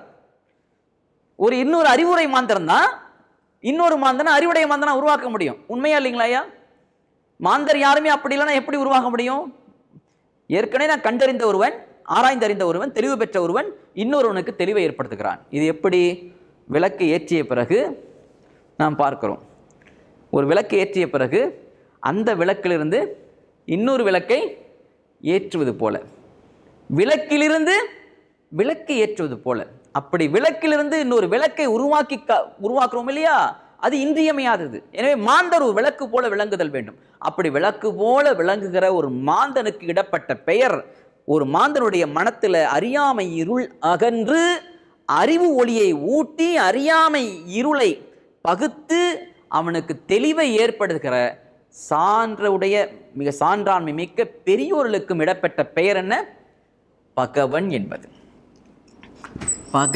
ஒரு இன்னொரு அறிவுரை மாந்தன் தான் இன்னொரு மாந்தனை அறிவுடைய மாந்தனா உருவாக்க முடியும் உண்மையா இல்லைங்களா ஐயா மாந்தர் யாருமே அப்படி இல்லைன்னா எப்படி உருவாக்க முடியும் ஏற்கனவே நான் கண்டறிந்த ஒருவன் ஆராய்ந்தறிந்த ஒருவன் தெளிவு பெற்ற ஒருவன் இன்னொருவனுக்கு தெளிவை ஏற்படுத்துகிறான் இது எப்படி விளக்கு ஏற்றிய பிறகு நாம் பார்க்கிறோம் ஒரு விளக்கு ஏற்றிய பிறகு அந்த விளக்கிலிருந்து இன்னொரு விளக்கை ஏற்றுவது போல விளக்கிலிருந்து விளக்கை ஏற்றுவது போல அப்படி விளக்கிலிருந்து இன்னொரு விளக்கை உருவாக்கி க- உருவாக்குறோம் இல்லையா அது இன்றியமையாதது எனவே மாந்தர் ஒரு விளக்கு போல விளங்குதல் வேண்டும் அப்படி விளக்கு போல விளங்குகிற ஒரு மாந்தனுக்கு இடப்பட்ட பெயர் ஒரு மாந்தனுடைய மனத்தில் அறியாமை இருள் அகன்று அறிவு ஒளியை ஊட்டி அறியாமை இருளை பகுத்து அவனுக்கு தெளிவை ஏற்படுத்துகிற சான்றுடைய மிக சான்றாண்மை மிக்க பெரியோர்களுக்கும் இடப்பட்ட பெயர் என்ன பகவன் என்பது பக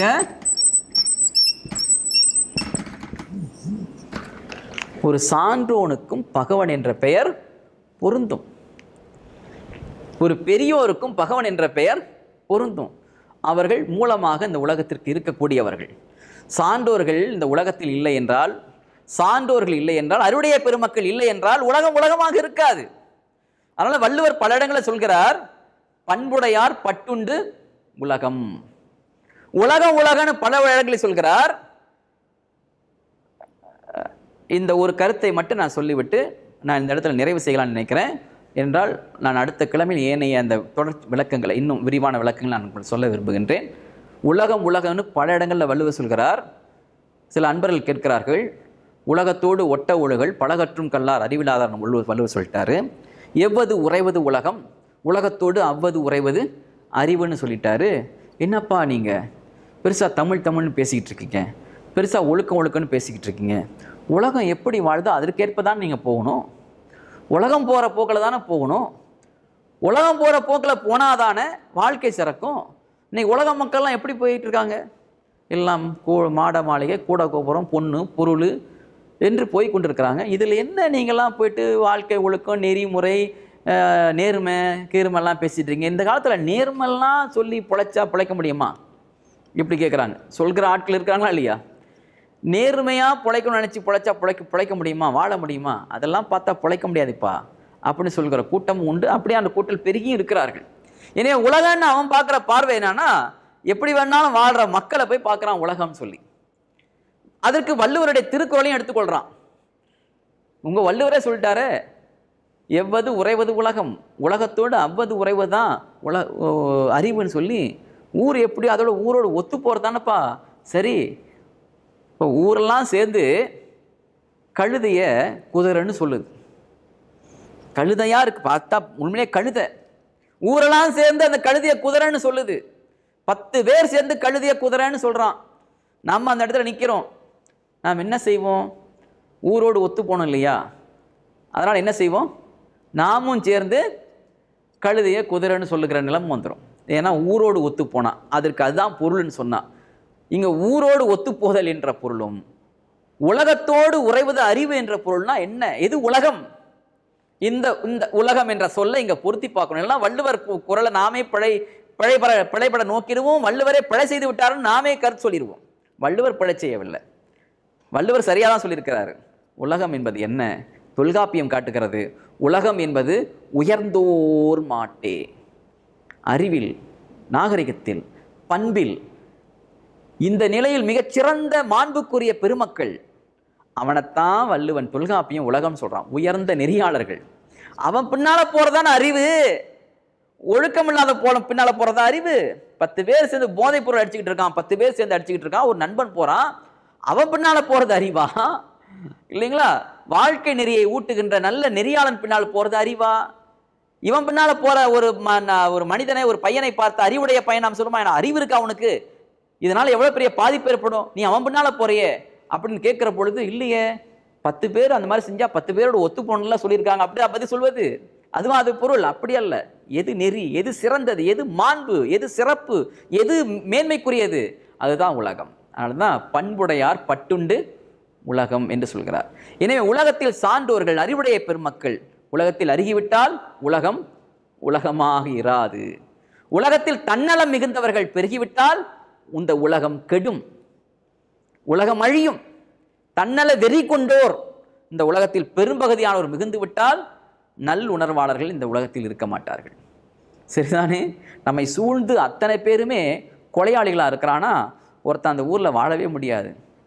ஒரு சான்றோனுக்கும் பகவன் என்ற பெயர் பொருந்தும் ஒரு பெரியோருக்கும் பகவன் என்ற பெயர் பொருந்தும் அவர்கள் மூலமாக இந்த உலகத்திற்கு இருக்கக்கூடியவர்கள் சான்றோர்கள் இந்த உலகத்தில் இல்லை என்றால் சான்றோர்கள் இல்லை என்றால் அருடைய பெருமக்கள் இல்லை என்றால் உலகம் உலகமாக இருக்காது அதனால வள்ளுவர் பல இடங்களில் சொல்கிறார் பண்புடையார் பட்டுண்டு உலகம் உலகம் உலகன்னு பல இடங்களில் சொல்கிறார் இந்த ஒரு கருத்தை மட்டும் நான் சொல்லிவிட்டு நான் இந்த இடத்துல நிறைவு செய்யலாம்னு நினைக்கிறேன் என்றால் நான் அடுத்த கிழமையில் ஏனைய அந்த தொடர் விளக்கங்களை இன்னும் விரிவான விளக்கங்களை நான் உங்களுக்கு சொல்ல விரும்புகின்றேன் உலகம் உலகம்னு பல இடங்களில் வள்ளுவர் சொல்கிறார் சில அன்பர்கள் கேட்கிறார்கள் உலகத்தோடு ஒட்ட ஒழுகல் பலகற்றும் கல்லார் அறிவிலாதார் வள்ளுவர் வள்ளுவர் சொல்லிட்டாரு எவ்வது உறைவது உலகம் உலகத்தோடு அவ்வது உறைவது அறிவுன்னு சொல்லிட்டாரு என்னப்பா நீங்கள் பெருசாக தமிழ் தமிழ்னு பேசிக்கிட்டு இருக்கீங்க பெருசாக ஒழுக்கம் ஒழுக்கம்னு பேசிக்கிட்டு இருக்கீங்க உலகம் எப்படி வாழுதோ அதற்கேற்ப தான் நீங்கள் போகணும் உலகம் போகிற போக்கில் தானே போகணும் உலகம் போகிற போக்கில் போனாதானே வாழ்க்கை சிறக்கும் இன்னைக்கு உலக மக்கள்லாம் எப்படி போயிட்டு இருக்காங்க எல்லாம் கூ மாட மாளிகை கூட கோபுரம் பொண்ணு பொருள் என்று போய் கொண்டிருக்கிறாங்க இதில் என்ன நீங்கள்லாம் போயிட்டு வாழ்க்கை ஒழுக்கம் நெறிமுறை அஹ், நேர்மை கீர்மெல்லாம் பேசிட்டு இருக்கீங்க இந்த காலத்தில் நேர்மெல்லாம் சொல்லி பிழைச்சா பிழைக்க முடியுமா இப்படி கேட்குறாங்க சொல்கிற ஆட்கள் இருக்காங்களா இல்லையா நேர்மையாக பிழைக்கணும்னு நினச்சி பிழைச்சா பிழைக்க பிழைக்க முடியுமா வாழ முடியுமா அதெல்லாம் பார்த்தா பிழைக்க முடியாதுப்பா அப்படின்னு சொல்கிற கூட்டம் உண்டு அப்படியே அந்த கூட்டல் பெருகியும் இருக்கிறார்கள் எனவே உலகம்னு அவன் பார்க்குற பார்வை என்னன்னா எப்படி வேணாலும் வாழ்கிற மக்களை போய் பார்க்குறான் உலகம்னு சொல்லி அதற்கு வள்ளுவருடைய திருக்குறளையும் எடுத்துக்கொள்கிறான் உங்கள் வள்ளுவரே சொல்லிட்டாரு எவ்வது உறைவது உலகம் உலகத்தோடு அவ்வது உறைவது தான் உல ஓ, அறிவுன்னு சொல்லி ஊர் எப்படி அதோட ஊரோடு ஒத்து போகிறது தானப்பா சரி இப்போ ஊரெல்லாம் சேர்ந்து கழுதைய குதிரைன்னு சொல்லுது கழுதையா இருக்கு பார்த்தா உண்மையிலே கழுதை ஊரெல்லாம் சேர்ந்து அந்த கழுதைய குதிரைன்னு சொல்லுது பத்து பேர் சேர்ந்து கழுதைய குதிரைன்னு சொல்றான் நம்ம அந்த இடத்துல நிற்கிறோம் நாம் என்ன செய்வோம் ஊரோடு ஒத்து போனோம் இல்லையா அதனால் என்ன செய்வோம் நாமும் சேர்ந்து கழுதைய குதிரைன்னு சொல்லுகிற நிலைமை வந்துடும் ஏன்னா ஊரோடு ஒத்து போனா அதற்கு அதுதான் பொருள்னு சொன்னா இங்க ஊரோடு ஒத்து போதல் என்ற பொருளும் உலகத்தோடு உறைவது அறிவு என்ற பொருள்னா என்ன எது உலகம் இந்த இந்த உலகம் என்ற சொல்லை இங்க பொருத்தி பார்க்கணும் எல்லாம் வள்ளுவர் கு- குரலை நாமே பிழை பிழைபட பிழைபட நோக்கிடுவோம் வள்ளுவரே பிழை செய்து விட்டாருன்னு நாமே கருத்து சொல்லிடுவோம் வள்ளுவர் பிழை செய்யவில்லை வள்ளுவர் சரியாக தான் சொல்லியிருக்கிறாரு உலகம் என்பது என்ன தொல்காப்பியம் காட்டுகிறது உலகம் என்பது உயர்ந்தோர் மாட்டே அறிவில் நாகரிகத்தில் பண்பில் இந்த நிலையில் மிகச்சிறந்த மாண்புக்குரிய பெருமக்கள் அவனைத்தான் வள்ளுவன் தொல்காப்பியம் உலகம் சொல்றான் உயர்ந்த நெறியாளர்கள் அவன் பின்னால போறதான அறிவு ஒழுக்கம் இல்லாத போல பின்னால போறதா அறிவு பத்து பேர் சேர்ந்து போதைப் பொருள் அடிச்சுக்கிட்டு இருக்கான் பத்து பேர் சேர்ந்து அடிச்சுக்கிட்டு இருக்கான் ஒரு நண்பன் போறான் அவன் பின்னால போறது அறிவா இல்லைங்களா வாழ்க்கை நெறியை ஊட்டுகின்ற நல்ல நெறியாளன் பின்னால் போறது அறிவா இவன் பின்னால போற ஒரு ம- ந- ஒரு மனிதனை ஒரு பையனை பார்த்து அறிவுடைய பையன் நாம் சொல்லுமா "எனக்கு அறிவு இருக்கா அவனுக்கு இதனால எவ்வளவு பெரிய பாதிப்பு ஏற்படும் நீ அவன் பின்னால போறியே அப்படின்னு கேட்கிற பொழுது இல்லையே பத்து பேர் அந்த மாதிரி செஞ்சா பத்து பேரோட ஒத்து போனலாம் சொல்லியிருக்காங்க அப்படி அப்படி சொல்வது அதுவும் அது பொருள் அப்படி அல்ல எது நெறி எது சிறந்தது எது மாண்பு எது சிறப்பு எது மேன்மைக்குரியது அதுதான் உலகம் அதனால்தான் பண்புடையார் பட்டுண்டு உலகம் என்று சொல்கிறார் எனவே உலகத்தில் சான்றோர்கள் அறிவுடைய பெருமக்கள் உலகத்தில் அருகிவிட்டால் உலகம் உலகமாக இராது உலகத்தில் தன்னலம் மிகுந்தவர்கள் பெருகிவிட்டால் இந்த உலகம் கெடும் உலகம் அழியும் தன்னல வெறி கொண்டோர் இந்த உலகத்தில் பெரும்பகுதியானோர் மிகுந்து விட்டால் நல் உணர்வாளர்கள் இந்த உலகத்தில் இருக்க மாட்டார்கள் சரிதானே நம்மை சூழ்ந்து அத்தனை பேருமே கொலையாளிகளாக இருக்கிறானா ஒருத்தன் அந்த ஊரில் வாழவே முடியாது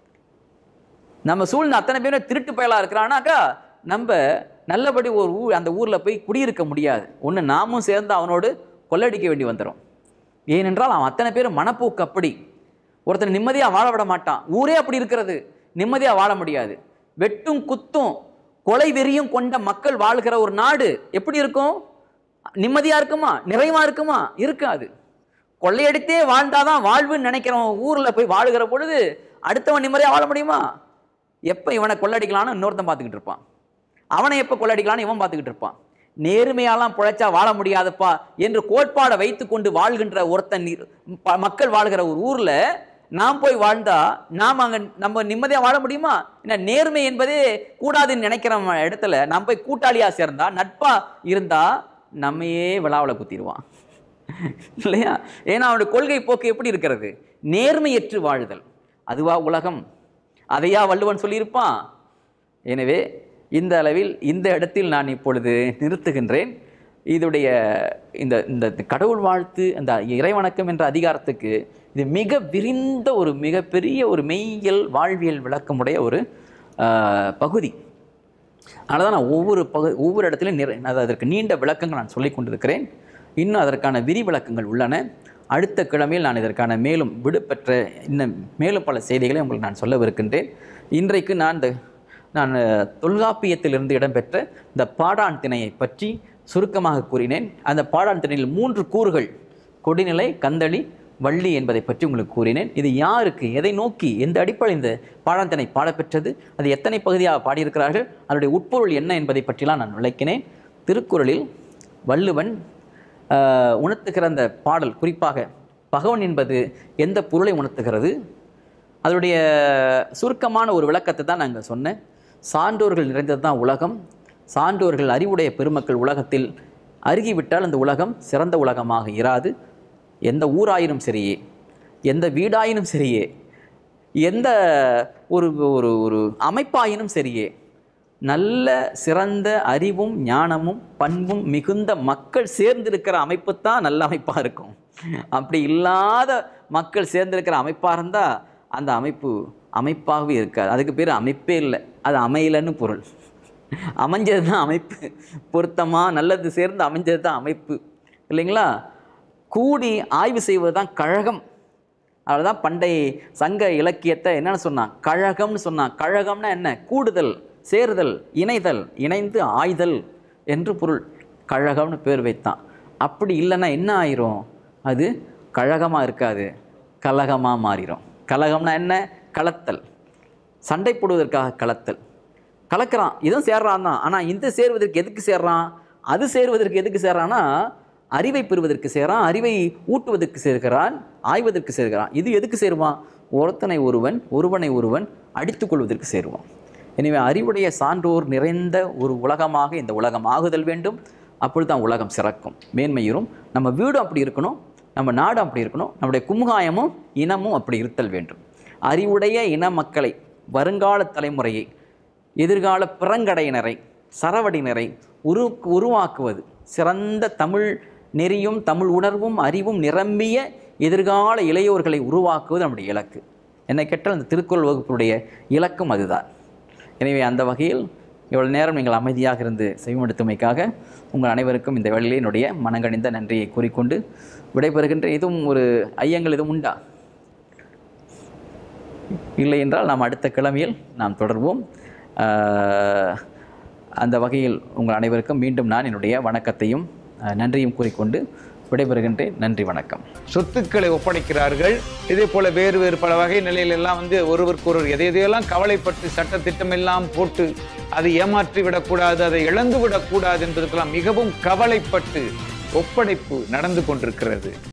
நம்ம சூழ்நிலை அத்தனை பேரும் திருட்டு பயலாக இருக்கிறானாக்கா நம்ம நல்லபடி ஒரு ஊர் அந்த ஊரில் போய் குடியிருக்க முடியாது ஒன்று நாமும் சேர்ந்து அவனோடு கொள்ளடிக்க வேண்டி வந்துடும் ஏனென்றால் அவன் அத்தனை பேரும் மனப்போக்கு அப்படி ஒருத்தன் நிம்மதியாக வாழ விட மாட்டான் ஊரே அப்படி இருக்கிறது நிம்மதியாக வாழ முடியாது வெட்டும் குத்தும் கொலை வெறியும் கொண்ட மக்கள் வாழ்கிற ஒரு நாடு எப்படி இருக்கும் நிம்மதியா இருக்குமா நிறைவா இருக்குமா இருக்காது கொள்ளையடித்தே வாழ்ந்தாதான் வாழ்வுன்னு நினைக்கிறவன் ஊர்ல போய் வாழுகிற பொழுது அடுத்தவன் நிம்மதியா வாழ முடியுமா எப்ப இவனை கொள்ளடிக்கலாம்னு இன்னொருத்தன் பார்த்துக்கிட்டு இருப்பான் அவனை எப்ப கொள்ளடிக்கலாம்னு இவன் பார்த்துக்கிட்டு இருப்பான் நேர்மையாலாம் பிழைச்சா வாழ முடியாதுப்பா என்று கோட்பாடை வைத்துக்கொண்டு வாழ்கின்ற ஒருத்தன் இரு- ப- மக்கள் வாழ்கிற ஒரு ஊர்ல நாம் போய் வாழ்ந்தா நாம் அங்க நம்ம நிம்மதியா வாழ முடியுமா என்ன நேர்மை என்பதே கூடாதுன்னு நினைக்கிற இடத்துல நாம் போய் கூட்டாளியா சேர்ந்தா நட்பா இருந்தா நம்மையே விழாவில் குத்திடுவான் இல்லையா ஏன்னா அவனுடைய கொள்கை போக்கு எப்படி இருக்கிறது நேர்மையற்று வாழுதல் அதுவா உலகம் அதையா வள்ளுவன் சொல்லியிருப்பான் எனவே இந்த அளவில் இந்த இடத்தில் நான் இப்பொழுது நிறுத்துகின்றேன் இதுடைய இந்த இந்த கடவுள் வாழ்த்து அந்த இறைவணக்கம் என்ற அதிகாரத்துக்கு இது மிக விரிந்த ஒரு மிகப்பெரிய ஒரு மெய்யியல் வாழ்வியல் விளக்கமுடைய ஒரு ஆஹ், பகுதி அதனால தான் நான் ஒவ்வொரு பகு ஒவ்வொரு இடத்துலையும் நிறை அது அதற்கு நீண்ட விளக்கங்கள் நான் சொல்லிக் கொண்டிருக்கிறேன் இன்னும் அதற்கான விரி விளக்கங்கள் உள்ளன அடுத்த கிழமையில் நான் இதற்கான மேலும் விடுபெற்ற இன்னும் மேலும் பல செய்திகளை உங்களுக்கு நான் சொல்லவிருக்கின்றேன் இன்றைக்கு நான் இந்த நான் அஹ், தொல்காப்பியத்திலிருந்து இடம்பெற்ற இந்த பாடான் திணையை பற்றி சுருக்கமாக கூறினேன் அந்த பாடான் திணையில் மூன்று கூறுகள் கொடிநிலை கந்தளி வள்ளி என்பதை பற்றி உங்களுக்கு கூறினேன் இது யாருக்கு எதை நோக்கி எந்த அடிப்படையில் இந்த பாடாந்தினை பாடப்பெற்றது அது எத்தனை பகுதியாக பாடியிருக்கிறார்கள் அதனுடைய உட்பொருள் என்ன என்பதை பற்றிலாம் நான் விளக்கினேன் திருக்குறளில் வள்ளுவன் ஆஹ், உணர்த்துகிற அந்த பாடல் குறிப்பாக பகவன் என்பது எந்த பொருளை உணர்த்துகிறது அதனுடைய சுருக்கமான ஒரு விளக்கத்தை தான் நாங்கள் சொன்னேன் சான்றோர்கள் நிறைந்தது தான் உலகம் சான்றோர்கள் அறிவுடைய பெருமக்கள் உலகத்தில் அருகிவிட்டால் அந்த உலகம் சிறந்த உலகமாக இராது எந்த ஊராயினும் சரியே எந்த வீடாயினும் சரியே எந்த ஒரு ஒரு ஒரு அமைப்பாயினும் சரியே நல்ல சிறந்த அறிவும் ஞானமும் பண்பும் மிகுந்த மக்கள் சேர்ந்திருக்கிற அமைப்பு தான் நல்ல அமைப்பாக இருக்கும் அப்படி இல்லாத மக்கள் சேர்ந்திருக்கிற அமைப்பாக இருந்தால் அந்த அமைப்பு அமைப்பாகவே இருக்காது அதுக்கு பேர் அமைப்பே இல்லை அது அமையலன்னு பொருள் அமைஞ்சது தான் அமைப்பு பொருத்தமாக நல்லது சேர்ந்து அமைஞ்சது தான் அமைப்பு இல்லைங்களா கூடி ஆய்வு செய்வது தான் கழகம் அதுதான் பண்டைய சங்க இலக்கியத்தை என்னன்னு சொன்னான் கழகம்னு சொன்னான் கழகம்னா என்ன கூடுதல் சேருதல் இணைதல் இணைந்து ஆய்தல் என்று பொருள் கழகம்னு பேர் வைத்தான் அப்படி இல்லைன்னா என்ன ஆயிரும் அது கழகமாக இருக்காது கலகமாக மாறிடும் கலகம்னா என்ன கலத்தல் சண்டை போடுவதற்காக கலத்தல் கலக்கிறான் இதுவும் சேர்றான் தான் ஆனால் இந்த சேர்வதற்கு எதுக்கு சேர்றான் அது சேர்வதற்கு எதுக்கு சேர்றான்னா அறிவை பெறுவதற்கு சேர்றான் அறிவை ஊட்டுவதற்கு சேர்க்கிறான் ஆய்வதற்கு சேர்க்கிறான் இது எதுக்கு சேருவான் ஒருத்தனை ஒருவன் ஒருவனை ஒருவன் அடித்துக் கொள்வதற்கு சேருவான் எனவே அறிவுடைய சான்றோர் நிறைந்த ஒரு உலகமாக இந்த உலகம் ஆகுதல் வேண்டும் அப்பொழுது தான் உலகம் சிறக்கும் மேன்மையுறும் நம்ம வீடும் அப்படி இருக்கணும் நம்ம நாடும் அப்படி இருக்கணும் நம்முடைய குமுகாயமும் இனமும் அப்படி இருத்தல் வேண்டும் அறிவுடைய இன மக்களை வருங்கால தலைமுறையை எதிர்கால பிறங்கடையினரை சரவடியினரை உரு உருவாக்குவது சிறந்த தமிழ் நெறியும் தமிழ் உணர்வும் அறிவும் நிரம்பிய எதிர்கால இளையோர்களை உருவாக்குவது நம்முடைய இலக்கு என்னை கேட்டால் அந்த திருக்குறள் வகுப்புடைய இலக்கும் அதுதான் எனவே அந்த வகையில் இவ்வளவு நேரம் நீங்கள் அமைதியாக இருந்து செவிமடுத்தமைக்காக உங்கள் அனைவருக்கும் இந்த வேளையிலே என்னுடைய மனங்கணிந்த நன்றியை கூறிக்கொண்டு விடைபெறுகின்ற இதுவும் ஒரு ஐயங்கள் எதுவும் உண்டா இல்லை என்றால் நாம் அடுத்த கிழமையில் நாம் தொடர்வோம் ஆஹ், அந்த வகையில் உங்கள் அனைவருக்கும் மீண்டும் நான் என்னுடைய வணக்கத்தையும் ஆஹ், நன்றியும் கூறிக்கொண்டு விடைபெறுகின்றேன் நன்றி வணக்கம் சொத்துக்களை ஒப்படைக்கிறார்கள் இதே போல வேறு வேறு பல வகை நிலையில எல்லாம் வந்து ஒருவருக்கு ஒருவர் எதை எதையெல்லாம் கவலைப்பட்டு சட்ட திட்டம் எல்லாம் போட்டு அதை ஏமாற்றி விடக்கூடாது அதை இழந்து விடக்கூடாது என்பதற்கெல்லாம் மிகவும் கவலைப்பட்டு ஒப்படைப்பு நடந்து கொண்டிருக்கிறது